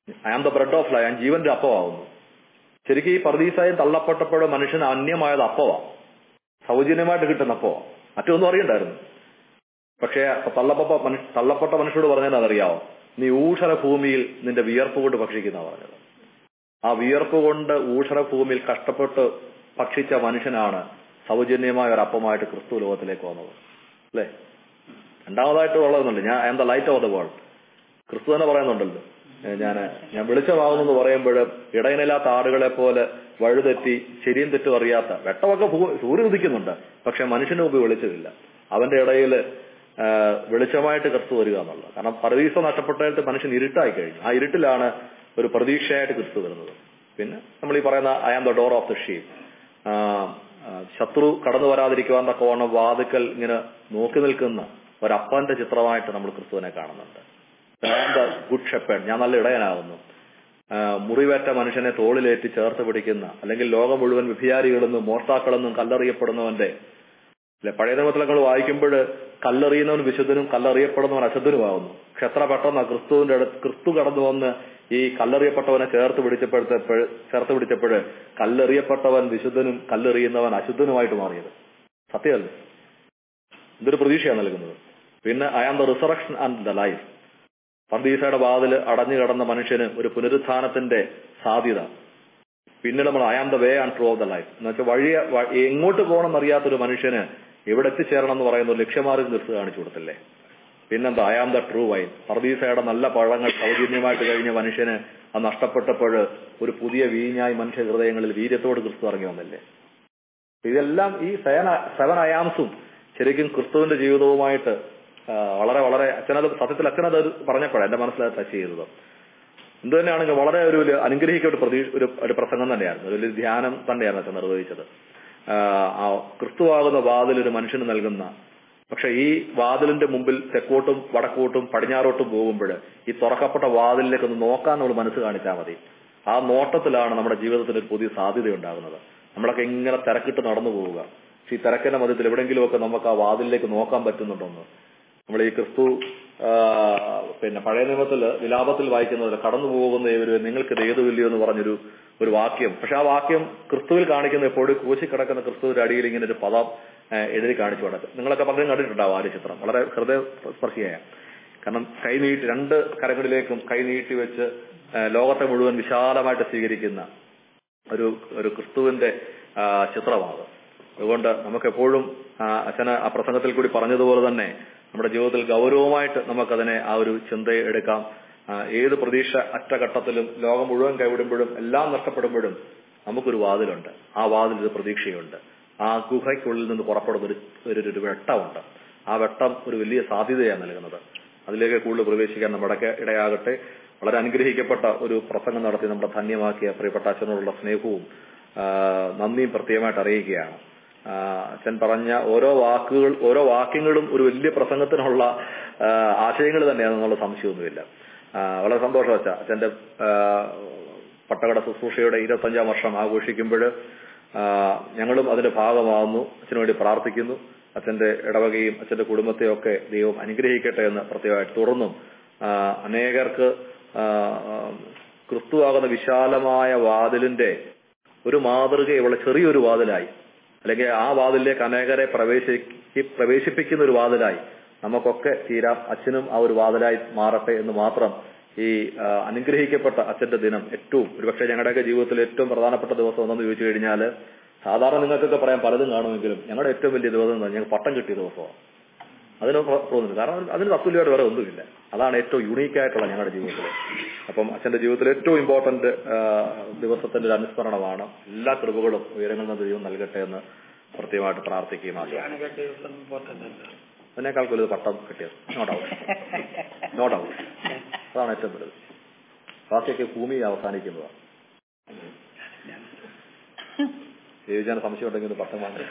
I am the bread of life ഞാൻ ജീവന്റെ അപ്പമാവുന്നു ശരിക്കും ഈ പർദീസായും തള്ളപ്പെട്ടപ്പോഴും മനുഷ്യന് അന്യമായത് അപ്പവാ സൗജന്യമായിട്ട് കിട്ടുന്ന അപ്പവാ മറ്റൊന്നും അറിയണ്ടായിരുന്നു പക്ഷേ അപ്പൊ തള്ളപ്പെട്ട മനുഷ്യ തള്ളപ്പെട്ട മനുഷ്യരോട് പറഞ്ഞാൽ അതറിയാവോ നീ ഊഷര ഭൂമിയിൽ നിന്റെ വിയർപ്പ് കൊണ്ട് ഭക്ഷിക്കുന്ന പറഞ്ഞത് ആ വിയർപ്പ് കൊണ്ട് ഊഷര ഭൂമിയിൽ കഷ്ടപ്പെട്ട് ഭക്ഷിച്ച മനുഷ്യനാണ് സൗജന്യമായ ഒരു അപ്പമായിട്ട് ക്രിസ്തു ലോകത്തിലേക്ക് വന്നത് അല്ലേ രണ്ടാമതായിട്ട് ഉള്ളതെന്നുണ്ട് ഞാൻ I'm the light of the world ക്രിസ്തു തന്നെ പറയുന്നുണ്ടല്ലോ ഞാൻ ഞാൻ വെളിച്ചമാകുന്നു എന്ന് പറയുമ്പോൾ ഇടയനില്ലാത്ത ആടുകളെ പോലെ വഴുതെറ്റി ശരിയും തെറ്റും അറിയാത്ത വെട്ടമൊക്കെ ഭൂ- സൂര്യൻ ഉദിക്കുന്നുണ്ട് പക്ഷെ മനുഷ്യന് മുമ്പ് വെളിച്ചമില്ല അവന്റെ ഇടയിൽ വെളിച്ചമായിട്ട് ക്രിസ്തു വരിക എന്നുള്ളത് കാരണം പരദീസ നഷ്ടപ്പെട്ടിട്ട് മനുഷ്യൻ ഇരുട്ടായി കഴിഞ്ഞു ആ ഇരുട്ടിലാണ് ഒരു പ്രതീക്ഷയായിട്ട് ക്രിസ്തു വരുന്നത് പിന്നെ നമ്മൾ ഈ പറയുന്ന I am the door of the sheep ശത്രു കടന്നു വരാതിരിക്കുവാൻ തക്കവണ്ണം വാതുക്കൽ ഇങ്ങനെ നോക്കി നിൽക്കുന്ന ഒരപ്പന്റെ ചിത്രമായിട്ട് നമ്മൾ ക്രിസ്തുവിനെ കാണുന്നുണ്ട് ഗുഡ് ഷെപ്പേഡ് ഞാൻ നല്ല ഇടയനാകുന്നു ആ, മുറിവേറ്റ മനുഷ്യനെ തോളിലേറ്റി ചേർത്ത് പിടിക്കുന്ന അല്ലെങ്കിൽ ലോകം മുഴുവൻ വിഭിചാരികളെന്നും മോഷ്ടാക്കളെന്നും കല്ലെറിയപ്പെടുന്നവന്റെ അല്ലെ പഴയ നിയമത്തിലൊക്കെ നമ്മൾ വായിക്കുമ്പോൾ കല്ലെറിയുന്നവൻ വിശുദ്ധനും കല്ലെറിയപ്പെടുന്നവൻ അശുദ്ധനുമാകുന്നു പക്ഷെ എത്ര പെട്ടെന്ന് ക്രിസ്തുവിന്റെ അടുത്ത് ക്രിസ്തു കടന്നു വന്ന് ഈ കല്ലെറിയപ്പെട്ടവനെ ചേർത്ത് പിടിച്ചപ്പോഴത്തെ ചേർത്ത് പിടിച്ചപ്പോൾ കല്ലെറിയപ്പെട്ടവൻ വിശുദ്ധനും കല്ലെറിയുന്നവൻ അശുദ്ധനുമായിട്ട് മാറിയത് സത്യമല്ലേ ഇതൊരു പ്രതീക്ഷയാണ് നൽകുന്നത് പിന്നെ I am the resurrection and the life പർദീസയുടെ വാതിൽ അടഞ്ഞു കിടന്ന മനുഷ്യന് ഒരു പുനരുത്ഥാനത്തിന്റെ സാധ്യത പിന്നീട് നമ്മൾ I am the way and true of the life എന്ന് വെച്ചാൽ വഴിയെ വ- എങ്ങോട്ട് പോകണം എന്നറിയാത്തൊരു മനുഷ്യന് എവിടെ എത്തിച്ചേരണം എന്ന് പറയുന്ന ഒരു ലക്ഷ്യമാർഗം നിർത്തി കാണിച്ചു കൊടുത്തില്ലേ പിന്നെന്താ I am the true vine പർദീസയുടെ നല്ല പഴങ്ങൾ സൗജന്യമായിട്ട് കഴിഞ്ഞ മനുഷ്യന് അത് നഷ്ടപ്പെട്ടപ്പോൾ ഒരു പുതിയ വീഞ്ഞായി മനുഷ്യ ഹൃദയങ്ങളിൽ വീര്യത്തോട് ക്രിസ്തു ഇറങ്ങി വന്നില്ലേ ഇതെല്ലാം ഈ സെവൻ സെവൻ അയാംസും ശരിക്കും ക്രിസ്തുവിന്റെ ജീവിതവുമായിട്ട് ആ, വളരെ വളരെ അച്ഛനത് സത്യത്തിൽ അച്ഛനത് പറഞ്ഞപ്പോഴാണ് എന്റെ മനസ്സിലത് ടച്ച് ചെയ്തത് എന്ത് തന്നെയാണെങ്കിൽ വളരെ ഒരു വലിയ അനുഗ്രഹിക്ക ഒരു പ്രതീക്ഷ ഒരു ഒരു പ്രസംഗം തന്നെയായിരുന്നു ഒരു വലിയ ധ്യാനം തന്നെയായിരുന്നു അച്ഛൻ നിർവഹിച്ചത് ആ, ആ ക്രിസ്തുവാകുന്ന വാതിൽ ഒരു മനുഷ്യന് നൽകുന്ന പക്ഷെ ഈ വാതിലിന്റെ മുമ്പിൽ തെക്കോട്ടും വടക്കോട്ടും പടിഞ്ഞാറോട്ടും പോകുമ്പോൾ ഈ തുറക്കപ്പെട്ട വാതിലിലേക്ക് ഒന്ന് നോക്കാൻ നമ്മൾ മനസ്സ് കാണിച്ചാൽ മതി ആ നോട്ടത്തിലാണ് നമ്മുടെ ജീവിതത്തിന് ഒരു പുതിയ സാധ്യത ഉണ്ടാകുന്നത് നമ്മളൊക്കെ ഇങ്ങനെ തിരക്കിട്ട് നടന്നു പോവുക പക്ഷെ ഈ തിരക്കിന്റെ മധ്യത്തിൽ എവിടെയെങ്കിലുമൊക്കെ നമുക്ക് ആ വാതിലിലേക്ക് നോക്കാൻ പറ്റുന്നുണ്ടോന്ന് നമ്മൾ ഈ ക്രിസ്തു ആ, പിന്നെ പഴയ നിയമത്തിൽ വിലാപത്തിൽ വായിക്കുന്നത് കടന്നു പോകുന്ന ഇവര് നിങ്ങൾക്ക് ഇത് ഏതുമില്ലയോ എന്ന് പറഞ്ഞൊരു ഒരു വാക്യം പക്ഷെ ആ വാക്യം ക്രിസ്തുവിൽ കാണിക്കുന്ന എപ്പോഴും കൂശി കിടക്കുന്ന ക്രിസ്തുവിന്റെ അടിയിൽ ഇങ്ങനെ ഒരു പദം ആ, എഴുതി കാണിച്ചു കൊടുക്കും നിങ്ങളൊക്കെ പലരും കണ്ടിട്ടുണ്ടാവും ആ ഒരു ചിത്രം വളരെ ഹൃദയ സ്പർശിയായ കാരണം കൈ നീട്ടി രണ്ട് കരങ്ങളിലേക്കും കൈ നീട്ടി വെച്ച് ആ, ലോകത്തെ മുഴുവൻ വിശാലമായിട്ട് സ്വീകരിക്കുന്ന ഒരു ഒരു ക്രിസ്തുവിന്റെ ആ, ചിത്രമാണ് അതുകൊണ്ട് നമുക്ക് എപ്പോഴും അച്ഛന് ആ പ്രസംഗത്തിൽ കൂടി പറഞ്ഞതുപോലെ തന്നെ നമ്മുടെ ജീവിതത്തിൽ ഗൗരവമായിട്ട് നമുക്കതിനെ ആ ഒരു ചിന്തയെ എടുക്കാം ആ, ഏത് പ്രതീക്ഷ അറ്റഘട്ടത്തിലും ലോകം മുഴുവൻ കൈവിടുമ്പോഴും എല്ലാം നഷ്ടപ്പെടുമ്പോഴും നമുക്കൊരു വാതിലുണ്ട് ആ വാതിൽ ഒരു പ്രതീക്ഷയുണ്ട് ആ ഗുഹയ്ക്കുള്ളിൽ നിന്ന് പുറപ്പെടുന്ന ഒരു ഒരു- ഒരു വെട്ടമുണ്ട് ആ വെട്ടം ഒരു വലിയ സാധ്യതയാണ് നൽകുന്നത് അതിലേക്ക് കൂടുതൽ പ്രവേശിക്കാൻ നമ്മുടെ ഇടയാകട്ടെ വളരെ അനുഗ്രഹിക്കപ്പെട്ട ഒരു പ്രസംഗം നടത്തി നമ്മുടെ ധന്യമാക്കിയ പ്രിയപ്പെട്ട അച്ഛനോടുള്ള സ്നേഹവും ആ, നന്ദിയും പ്രത്യേകമായിട്ട് അറിയിക്കുകയാണ് ആ, അച്ഛൻ പറഞ്ഞ ഓരോ വാക്കുകൾ ഓരോ വാക്യങ്ങളും ഒരു വലിയ പ്രസംഗത്തിനുള്ള ആ, ആശയങ്ങൾ തന്നെയാണെന്നുള്ള സംശയമൊന്നുമില്ല ആ, വളരെ സന്തോഷം അച്ഛ അച്ഛന്റെ ആ, പട്ടകട ശുശ്രൂഷയുടെ ഇരുപത്തഞ്ചാം വർഷം ആഘോഷിക്കുമ്പോൾ ഞങ്ങളും അതിന്റെ ഭാഗമാകുന്നു അച്ഛനു വേണ്ടി പ്രാർത്ഥിക്കുന്നു അച്ഛന്റെ ഇടവകയും അച്ഛന്റെ കുടുംബത്തെയും ഒക്കെ ദൈവം അനുഗ്രഹിക്കട്ടെ എന്ന് പ്രത്യേകമായിട്ട് തുടർന്നും ആ, അനേകർക്ക് ആ, ക്രിസ്തുവാകുന്ന വിശാലമായ വാതിലിന്റെ ഒരു മാതൃക ഇവിടെ ചെറിയൊരു വാതിലായി അല്ലെങ്കിൽ ആ വാതിലിലേക്ക് അനേകരെ പ്രവേശിപ്പി പ്രവേശിപ്പിക്കുന്ന ഒരു വാതിലായി നമുക്കൊക്കെ തീരാം അച്ഛനും ആ ഒരു വാതിലായി മാറട്ടെ എന്ന് മാത്രം ഈ ആ, അനുഗ്രഹിക്കപ്പെട്ട അച്ഛന്റെ ദിനം ഏറ്റവും ഒരുപക്ഷെ ഞങ്ങളുടെയൊക്കെ ജീവിതത്തിൽ ഏറ്റവും പ്രധാനപ്പെട്ട ദിവസം എന്തെന്ന് ചോദിച്ചു കഴിഞ്ഞാൽ സാധാരണ നിങ്ങൾക്കൊക്കെ പറയാൻ പലതും കാണുമെങ്കിലും ഞങ്ങളുടെ ഏറ്റവും വലിയ ദിവസം എന്താ ഞങ്ങൾക്ക് പട്ടം കിട്ടിയ ദിവസമാണ് അതിന് പ്ര- തോന്നുന്നു കാരണം അതിന് തത്തുല്യമായിട്ട് വേറെ ഒന്നുമില്ല അതാണ് ഏറ്റവും യുണീക്ക് ആയിട്ടുള്ള ഞങ്ങളുടെ ജീവിതത്തിൽ അപ്പം അച്ഛന്റെ ജീവിതത്തിൽ ഏറ്റവും ഇമ്പോർട്ടന്റ് ദിവസത്തിന്റെ ഒരു അനുസ്മരണമാണ് എല്ലാ കൃപകളും ഉയരങ്ങളിൽ നിന്ന് ദൈവം നൽകട്ടെ എന്ന് പ്രത്യേകമായിട്ട് പ്രാർത്ഥിക്കുകയും അതിനേക്കാൾ വലുത് പട്ടം കിട്ടിയത് നോ ഡൗട്ട് നോ ഡൗട്ട് അതാണ് ഏറ്റവും വലുത് ബാക്കിയൊക്കെ ഭൂമി അവസാനിക്കുന്നതാണ് ദേവിജാന സംശയം ഉണ്ടെങ്കിൽ ഒന്ന് പട്ടം വാങ്ങി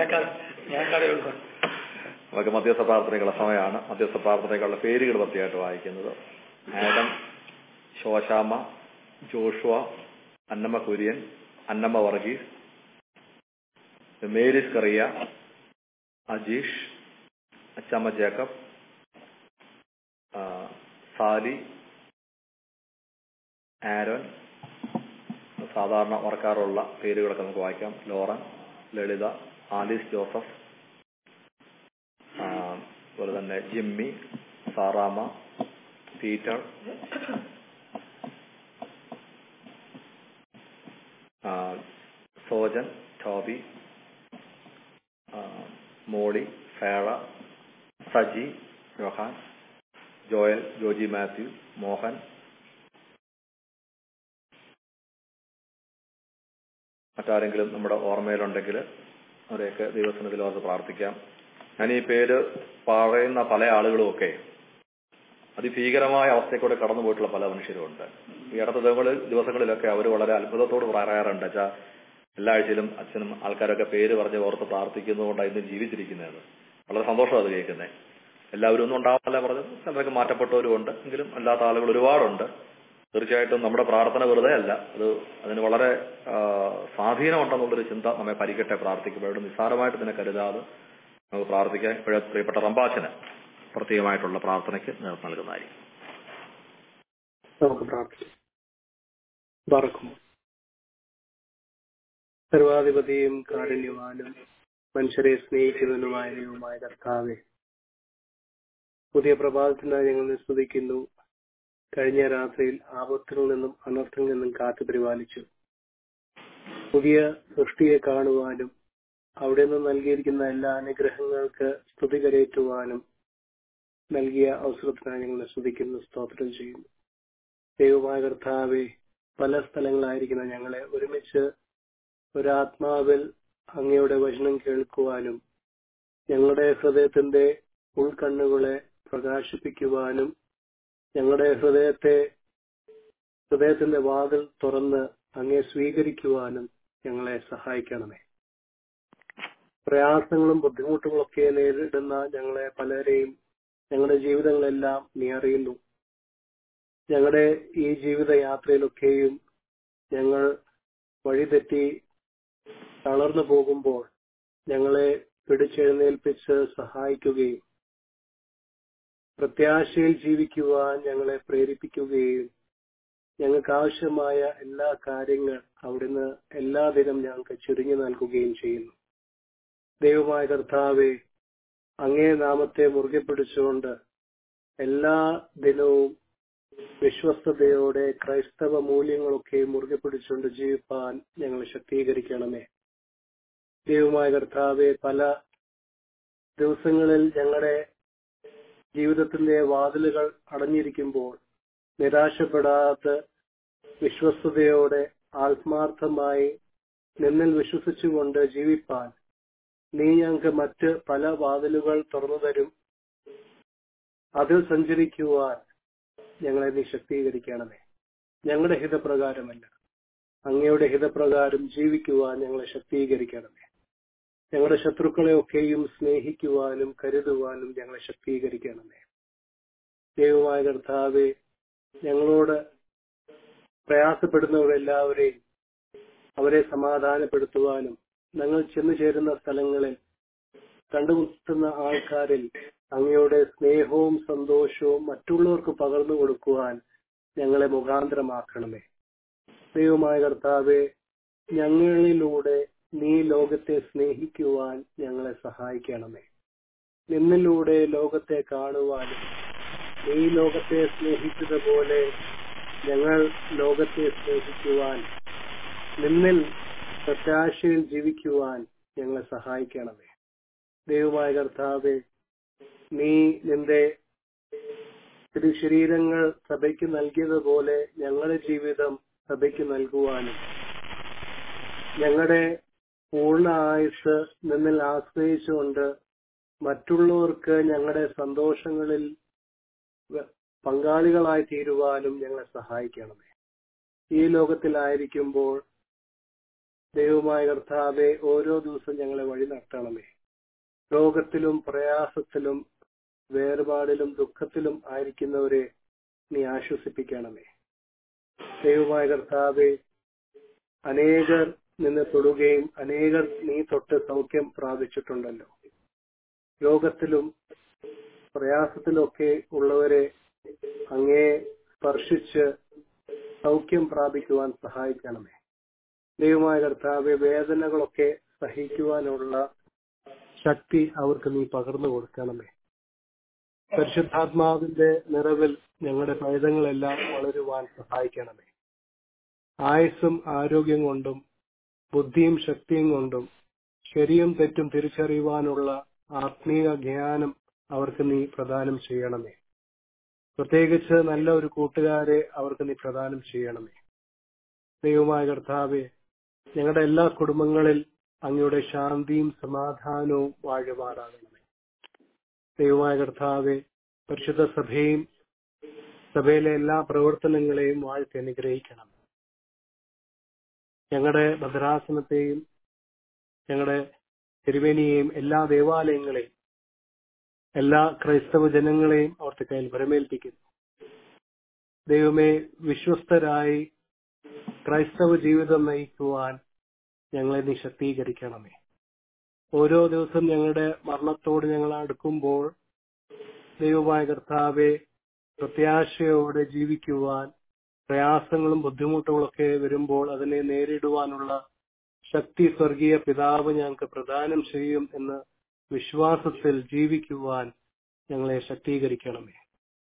നമുക്ക് മധ്യസ്ഥ പ്രാർത്ഥനയ്ക്കുള്ള സമയമാണ് മധ്യസ്ഥ പ്രാർത്ഥനയ്ക്കുള്ള പേരുകൾ പ്രത്യേകമായിട്ട് വായിക്കുന്നത് ആഡം ശോശാമ ജോഷുവ അന്നമ്മ കുര്യൻ അന്നമ്മ വർഗീസ് മേരിസ് കറിയ അജീഷ് അച്ചമ്മ ജേക്കബ് ആ, സാലി ആരോൻ സാധാരണ മറക്കാറുള്ള പേരുകളൊക്കെ നമുക്ക് വായിക്കാം ലോറൻ ലളിത ആലിസ് ജോസഫ് ആ, അതുപോലെ തന്നെ ജിമ്മി സാറാമ പീറ്റർ ആ, സോജൻ ടോബി ആ, മോളി ഫേള സജി യോഹാൻ ജോയൽ ജോജി മാത്യു മോഹൻ മറ്റാരെങ്കിലും നമ്മുടെ ഓർമ്മയിലുണ്ടെങ്കിൽ അവരെയൊക്കെ ദൈവസനത്തിൽ ഓർത്ത് പ്രാർത്ഥിക്കാം ഞാൻ ഈ പേര് പറയുന്ന പല ആളുകളുമൊക്കെ അതിഭീകരമായ അവസ്ഥയിൽ കടന്നു പോയിട്ടുള്ള പല മനുഷ്യരുമുണ്ട് ഈ അടുത്ത ദിവസങ്ങളിൽ ദിവസങ്ങളിലൊക്കെ അവർ വളരെ അത്ഭുതത്തോട് പറയാറുണ്ട് വെച്ചാൽ എല്ലാ ആഴ്ചയിലും അച്ഛനും ആൾക്കാരൊക്കെ പേര് പറഞ്ഞ് ഓർത്ത് പ്രാർത്ഥിക്കുന്നതുകൊണ്ടാണ് ഇന്ന് ജീവിച്ചിരിക്കുന്നത് വളരെ സന്തോഷമാണ് അത് കേൾക്കുന്നത് എല്ലാവരും ഒന്നും ഉണ്ടാവില്ല പറഞ്ഞു ചിലരൊക്കെ മാറ്റപ്പെട്ടവരും ഉണ്ട് എങ്കിലും അല്ലാത്ത ആളുകൾ ഒരുപാടുണ്ട് തീർച്ചയായിട്ടും നമ്മുടെ പ്രാർത്ഥന വെറുതെ അല്ല അത് അതിന് വളരെ ആ, സ്വാധീനമുണ്ടെന്നുള്ളൊരു ചിന്ത നമ്മെ പരിക്കട്ടെ പ്രാർത്ഥിക്കുമ്പോഴും നിസ്സാരമായിട്ട് ഇതിനെ കരുതാതെ നമുക്ക് പ്രാർത്ഥിക്കാൻ ഇപ്പോഴേ പ്രിയപ്പെട്ട റംബാച്ചന് പ്രത്യേകമായിട്ടുള്ള പ്രാർത്ഥനയ്ക്ക് നേതൃത്വം നൽകുന്നതായിരിക്കും നമുക്ക് പ്രാർത്ഥിക്കാം പറക്കും സർവാധിപതിയും കാരുണ്യവാനും മനുഷ്യരെ സ്നേഹിക്കുന്നതിനുമായ ദൈവമായ കർത്താവെ പുതിയ പ്രഭാതത്തിനായി ഞങ്ങൾ നിന്നെ സ്തുതിക്കുന്നു കഴിഞ്ഞ രാത്രിയിൽ ആപത്തുകളിൽ നിന്നും അനർത്ഥങ്ങളിൽ നിന്നും കാത്തു പരിപാലിച്ചു പുതിയ സൃഷ്ടിയെ കാണുവാനും അവിടെ നിന്ന് നൽകിയിരിക്കുന്ന എല്ലാ അനുഗ്രഹങ്ങൾക്ക് സ്തുതി കരയേറ്റുവാനും നൽകിയ അവസരത്തിനായി ഞങ്ങൾ സ്തുതിക്കുന്നു സ്തോത്രം ചെയ്യുന്നു ദൈവമായ കർത്താവെ പല സ്ഥലങ്ങളായിരിക്കുന്ന ഞങ്ങളെ ഒരുമിച്ച് ഒരാത്മാവിൽ അങ്ങയുടെ വചനം കേൾക്കുവാനും ഞങ്ങളുടെ ഹൃദയത്തിന്റെ ഉൾക്കണ്ണുകളെ പ്രകാശിപ്പിക്കുവാനും ഞങ്ങളുടെ ഹൃദയത്തെ ഹൃദയത്തിന്റെ വാതിൽ തുറന്ന് അങ്ങേ സ്വീകരിക്കുവാനും ഞങ്ങളെ സഹായിക്കണമേ പ്രയാസങ്ങളും ബുദ്ധിമുട്ടുകളൊക്കെ നേരിടുന്ന ഞങ്ങളെ പലരെയും ഞങ്ങളുടെ ജീവിതങ്ങളെല്ലാം നീ അറിയുന്നു ഞങ്ങളുടെ ഈ ജീവിത യാത്രയിലൊക്കെയും ഞങ്ങൾ വഴിതെറ്റി തളർന്നു പോകുമ്പോൾ ഞങ്ങളെ പിടിച്ചെഴുന്നേൽപ്പിച്ച് സഹായിക്കുകയും പ്രത്യാശയിൽ ജീവിക്കുവാൻ ഞങ്ങളെ പ്രേരിപ്പിക്കുകയും ഞങ്ങൾക്ക് ആവശ്യമായ എല്ലാ കാര്യങ്ങൾ അവിടുന്ന് എല്ലാ ദിനം ഞങ്ങൾക്ക് ചുരുങ്ങി നൽകുകയും ചെയ്യുന്നു ദൈവമായ കർത്താവെ അങ്ങേ നാമത്തെ മുറുകെ പിടിച്ചുകൊണ്ട് എല്ലാ ദിനവും വിശ്വസ്തയോടെ ക്രൈസ്തവ മൂല്യങ്ങളൊക്കെ മുറുകെ പിടിച്ചുകൊണ്ട് ജീവിപ്പാൻ ഞങ്ങൾ ശക്തീകരിക്കണമേ ദൈവമായ കർത്താവെ പല ദിവസങ്ങളിൽ ഞങ്ങളുടെ ജീവിതത്തിന്റെ വാതിലുകൾ അടഞ്ഞിരിക്കുമ്പോൾ നിരാശപ്പെടാത്ത വിശ്വസ്തയോടെ ആത്മാർത്ഥമായി നിന്നിൽ വിശ്വസിച്ചുകൊണ്ട് ജീവിപ്പാൻ നീ ഞങ്ങൾക്ക് മറ്റ് പല വാതിലുകൾ തുറന്നു തരും അതിൽ സഞ്ചരിക്കുവാൻ ഞങ്ങളെ നീ ശക്തീകരിക്കണമേ ഞങ്ങളുടെ ഹിതപ്രകാരമല്ല അങ്ങയുടെ ഹിതപ്രകാരം ജീവിക്കുവാൻ ഞങ്ങളെ ശക്തീകരിക്കണമേ ഞങ്ങളുടെ ശത്രുക്കളെയൊക്കെയും സ്നേഹിക്കുവാനും കരുതുവാനും ഞങ്ങളെ ശക്തീകരിക്കണമേ ദൈവമായ കർത്താവെ ഞങ്ങളോട് പ്രയാസപ്പെടുന്നവരെല്ലാവരെയും അവരെ സമാധാനപ്പെടുത്തുവാനും ഞങ്ങൾ ചെന്നു ചേരുന്ന സ്ഥലങ്ങളിൽ കണ്ടുമുട്ടുന്ന ആൾക്കാരിൽ അങ്ങയുടെ സ്നേഹവും സന്തോഷവും മറ്റുള്ളവർക്ക് പകർന്നു കൊടുക്കുവാൻ ഞങ്ങളെ മുഖാന്തരമാക്കണമേ ദൈവമായ കർത്താവെ ഞങ്ങളിലൂടെ നീ ലോകത്തെ സ്നേഹിക്കുവാൻ ഞങ്ങളെ സഹായിക്കണമേ നിന്നിലൂടെ ലോകത്തെ കാണുവാനും നീ ലോകത്തെ സ്നേഹിച്ചതുപോലെ ഞങ്ങൾ ലോകത്തെ സ്നേഹിക്കുവാൻ നിന്നിൽ പ്രത്യാശയിൽ ജീവിക്കുവാൻ ഞങ്ങളെ സഹായിക്കണമേ ദൈവമായ കർത്താവെ നീ നിന്റെ തിരുശരീരങ്ങൾ സഭയ്ക്ക് നൽകിയതുപോലെ ഞങ്ങളുടെ ജീവിതം സഭയ്ക്ക് നൽകുവാനും ഞങ്ങളുടെ പൂർണ്ണ ആയുസ് നിന്നിൽ ആശ്രയിച്ചുകൊണ്ട് മറ്റുള്ളവർക്ക് ഞങ്ങളുടെ സന്തോഷങ്ങളിൽ വ- പങ്കാളികളായി തീരുവാനും ഞങ്ങളെ സഹായിക്കണമേ ഈ ലോകത്തിലായിരിക്കുമ്പോൾ ദൈവമായ കർത്താവെ ഓരോ ദിവസം ഞങ്ങളെ വഴി നടത്തണമേ രോഗത്തിലും പ്രയാസത്തിലും വേർപാടിലും ദുഃഖത്തിലും ആയിരിക്കുന്നവരെ നീ ആശ്വസിപ്പിക്കണമേ ദൈവമായ കർത്താവെ അനേകർ നിന്നെ തൊടുകയും അനേകർ നീ തൊട്ട് സൗഖ്യം പ്രാപിച്ചിട്ടുണ്ടല്ലോ രോഗത്തിലും പ്രയാസത്തിലൊക്കെ ഉള്ളവരെ അങ്ങേ സ്പർശിച്ച് സൗഖ്യം പ്രാപിക്കുവാൻ സഹായിക്കണമേ ദൈവമായ കർത്താവെ വേദനകളൊക്കെ സഹിക്കുവാനുള്ള ശക്തി അവർക്ക് നീ പകർന്നു കൊടുക്കണമേ പരിശുദ്ധാത്മാവിന്റെ നിറവിൽ ഞങ്ങളുടെ പൈതങ്ങളെല്ലാം വളരുവാൻ സഹായിക്കണമേ ആയുസ്സും ആരോഗ്യം കൊണ്ടും ബുദ്ധിയും ശക്തിയും കൊണ്ടും ശരിയും തെറ്റും തിരിച്ചറിയുവാനുള്ള ആത്മീയ ജ്ഞാനം അവർക്ക് നീ പ്രദാനം ചെയ്യണമേ പ്രത്യേകിച്ച് നല്ല ഒരു കൂട്ടുകാരെ അവർക്ക് നീ പ്രദാനം ചെയ്യണമേ ദൈവമായ കർത്താവെ ഞങ്ങളുടെ എല്ലാ കുടുംബങ്ങളിൽ അങ്ങയുടെ ശാന്തിയും സമാധാനവും വാഴുമാറാകണമേ ദൈവമായ കർത്താവെ പരിശുദ്ധ സഭയും സഭയിലെ എല്ലാ പ്രവർത്തനങ്ങളെയും വാഴ്ത്തി അനുഗ്രഹിക്കണം ഞങ്ങളുടെ ഭദ്രാസനത്തെയും ഞങ്ങളുടെ തിരുവേനിയെയും എല്ലാ ദേവാലയങ്ങളെയും എല്ലാ ക്രൈസ്തവ ജനങ്ങളെയും അവിടുത്തെ കയ്യിൽ വരമേൽപ്പിക്കുന്നു ദൈവമേ വിശ്വസ്തരായി ക്രൈസ്തവ ജീവിതം നയിക്കുവാൻ ഞങ്ങളെ നീ ശക്തീകരിക്കണമേ ഓരോ ദിവസം ഞങ്ങളുടെ മരണത്തോട് ഞങ്ങൾ അടുക്കുമ്പോൾ ദൈവമായ കർത്താവെ പ്രത്യാശയോടെ ജീവിക്കുവാൻ പ്രയാസങ്ങളും ബുദ്ധിമുട്ടുകളൊക്കെ വരുമ്പോൾ അതിനെ നേരിടുവാനുള്ള ശക്തി സ്വർഗീയ പിതാവ് ഞങ്ങൾക്ക് പ്രദാനം ചെയ്യും എന്ന് വിശ്വാസത്തിൽ ജീവിക്കുവാൻ ഞങ്ങളെ ശക്തീകരിക്കണമേ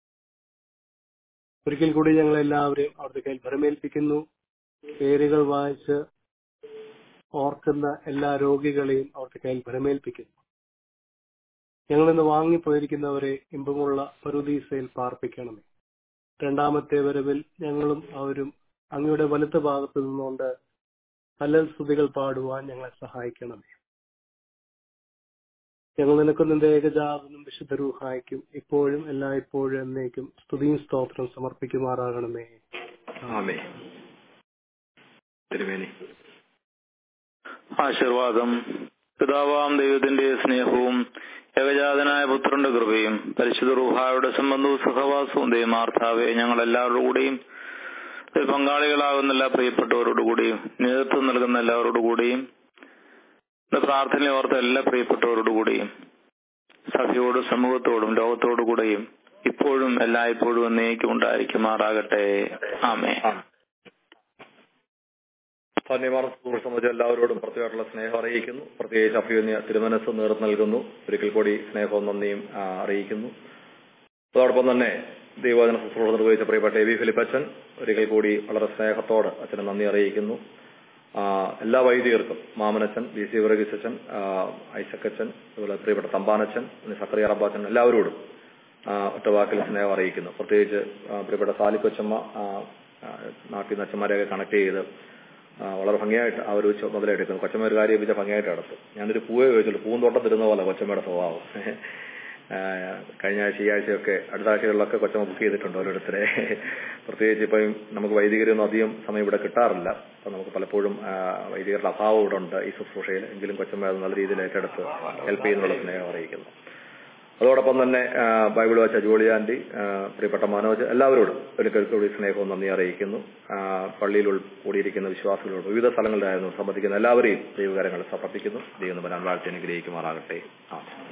ഒരിക്കൽ കൂടി ഞങ്ങളെല്ലാവരെയും അവിടുത്തെ കയ്യിൽ ഭരമേൽപ്പിക്കുന്നു പേരുകൾ വായിച്ച് ഓർക്കുന്ന എല്ലാ രോഗികളെയും അവിടുത്തെ കയ്യിൽ ഭരമേൽപ്പിക്കുന്നു ഞങ്ങളിന്ന് വാങ്ങിപ്പോയിരിക്കുന്നവരെ ഇമ്പമുള്ള പരുദീസയിൽ പാർപ്പിക്കണമേ രണ്ടാമത്തെ വരവിൽ ഞങ്ങളും അവരും അങ്ങയുടെ വലത്ത് ഭാഗത്ത് നിന്നുകൊണ്ട് ഹലൽ സ്തുതികൾ പാടുവാൻ ഞങ്ങളെ സഹായിക്കണമേ ഞങ്ങൾ നിനക്ക് നിന്റെ ഏകജാതനും വിശുദ്ധ രൂഹായിക്കും ഇപ്പോഴും എല്ലായ്പ്പോഴും എന്നേക്കും സ്തുതിയും സ്തോത്രം സമർപ്പിക്കുമാറാകണമേ ആമേ തിരുമേനി ആശീർവാദം പിതാവാം ദൈവത്തിന്റെ സ്നേഹവും ഏകജാതനായ പുത്രന്റെ കൃപയും പരിശുദ്ധ റുഹായുടെ സംബന്ധവും സഹവാസവും ദൈവമാർത്താവെ ഞങ്ങൾ എല്ലാവരുടെ കൂടെയും ഇതിൽ പങ്കാളികളാകുന്ന എല്ലാ പ്രിയപ്പെട്ടവരോടുകൂടിയും നേതൃത്വം നൽകുന്ന എല്ലാവരോടുകൂടിയും ഇന്ന് പ്രാർത്ഥന ഓർത്ത എല്ലാ പ്രിയപ്പെട്ടവരോടുകൂടിയും സഭയോടും സമൂഹത്തോടും ലോകത്തോടുകൂടെയും ഇപ്പോഴും എല്ലായ്പ്പോഴും എന്നേക്കും ഉണ്ടായിരിക്കുമാറാകട്ടെ ആമേ ധന്യവാദം സംബന്ധിച്ച എല്ലാവരോടും പ്രത്യേകമായിട്ടുള്ള സ്നേഹം അറിയിക്കുന്നു പ്രത്യേകിച്ച് അഭ്യുന്യ തിരുമനസ് നേതൃത്വം നൽകുന്നു ഒരിക്കൽ കൂടി സ്നേഹവും നന്ദിയും ആ, അറിയിക്കുന്നു അതോടൊപ്പം തന്നെ ദൈവവചന ശുശ്രൂഷ നിർവഹിച്ച പ്രിയപ്പെട്ട എ വി ഫിലിപ്പച്ചൻ ഒരിക്കൽ കൂടി വളരെ സ്നേഹത്തോട് അച്ഛന് നന്ദി അറിയിക്കുന്നു ആ, എല്ലാ വൈദികർക്കും മാമനച്ചൻ ബി സി വർഗീസ് അച്ഛൻ ആ, ഐസക് അച്ഛൻ അതുപോലെ പ്രിയപ്പെട്ട തമ്പാനച്ചൻ സക്കറിയ റബ്ബാച്ചൻ എല്ലാവരോടും ആ, ഒറ്റ വാക്കിൽ സ്നേഹം അറിയിക്കുന്നു പ്രത്യേകിച്ച് ആ, പ്രിയപ്പെട്ട സാലിക്കൊച്ചമ്മ ആ, ആ, നാട്ടിൽ നിന്ന് അച്ഛന്മാരെയൊക്കെ കണക്ട് ചെയ്ത് ആ, വളരെ ഭംഗിയായിട്ട് ആ ഒരു മുതലെടുക്കുന്നു കൊച്ചമ്മ ഒരു കാര്യം വെച്ചാൽ ഭംഗിയായിട്ട് നടത്തും ഞാനൊരു പൂവേ ചോദിച്ചുള്ളൂ പൂന്തോട്ടത്തിരുന്ന പോലെ കൊച്ചമ്മയുടെ സ്വഭാവം ആ, കഴിഞ്ഞ ആഴ്ച ഈ ആഴ്ചയൊക്കെ അടുത്ത ആഴ്ചകളിലൊക്കെ കൊച്ചമ്മ ബുക്ക് ചെയ്തിട്ടുണ്ട് ഓരോരുത്തരെ പ്രത്യേകിച്ച് ഇപ്പം നമുക്ക് വൈദികരൊന്നും അധികം സമയം ഇവിടെ കിട്ടാറില്ല അപ്പം നമുക്ക് പലപ്പോഴും ആ, വൈദികരുടെ അഭാവം ഇവിടെ ഉണ്ട് ഈ ശുശ്രൂഷയിൽ എങ്കിലും കൊച്ചമ്മ അത് നല്ല രീതിയിൽ ഏറ്റെടുത്ത് ഹെൽപ്പ് ചെയ്യുന്നുള്ള സ്നേഹം അറിയിക്കുന്നു അതോടൊപ്പം തന്നെ ആ, ബൈബിൾ വായിച്ച ജോളി ആന്റി ആ, പ്രിയപ്പെട്ട മനോജ് എല്ലാവരോടും ഒരിക്കൽ കൂടി സ്നേഹവും നന്ദി അറിയിക്കുന്നു ആ, പള്ളിയിൽ ഉൾ- കൂടിയിരിക്കുന്ന വിശ്വാസികളോട് വിവിധ സ്ഥലങ്ങളിലായിരുന്നു സംബന്ധിക്കുന്ന എല്ലാവരെയും ദൈവകാര്യങ്ങൾ സമർപ്പിക്കുന്നു ദൈവം വരാൻ വാഴ്ത്തി അനുഗ്രഹിക്കുമാറാകട്ടെ ആ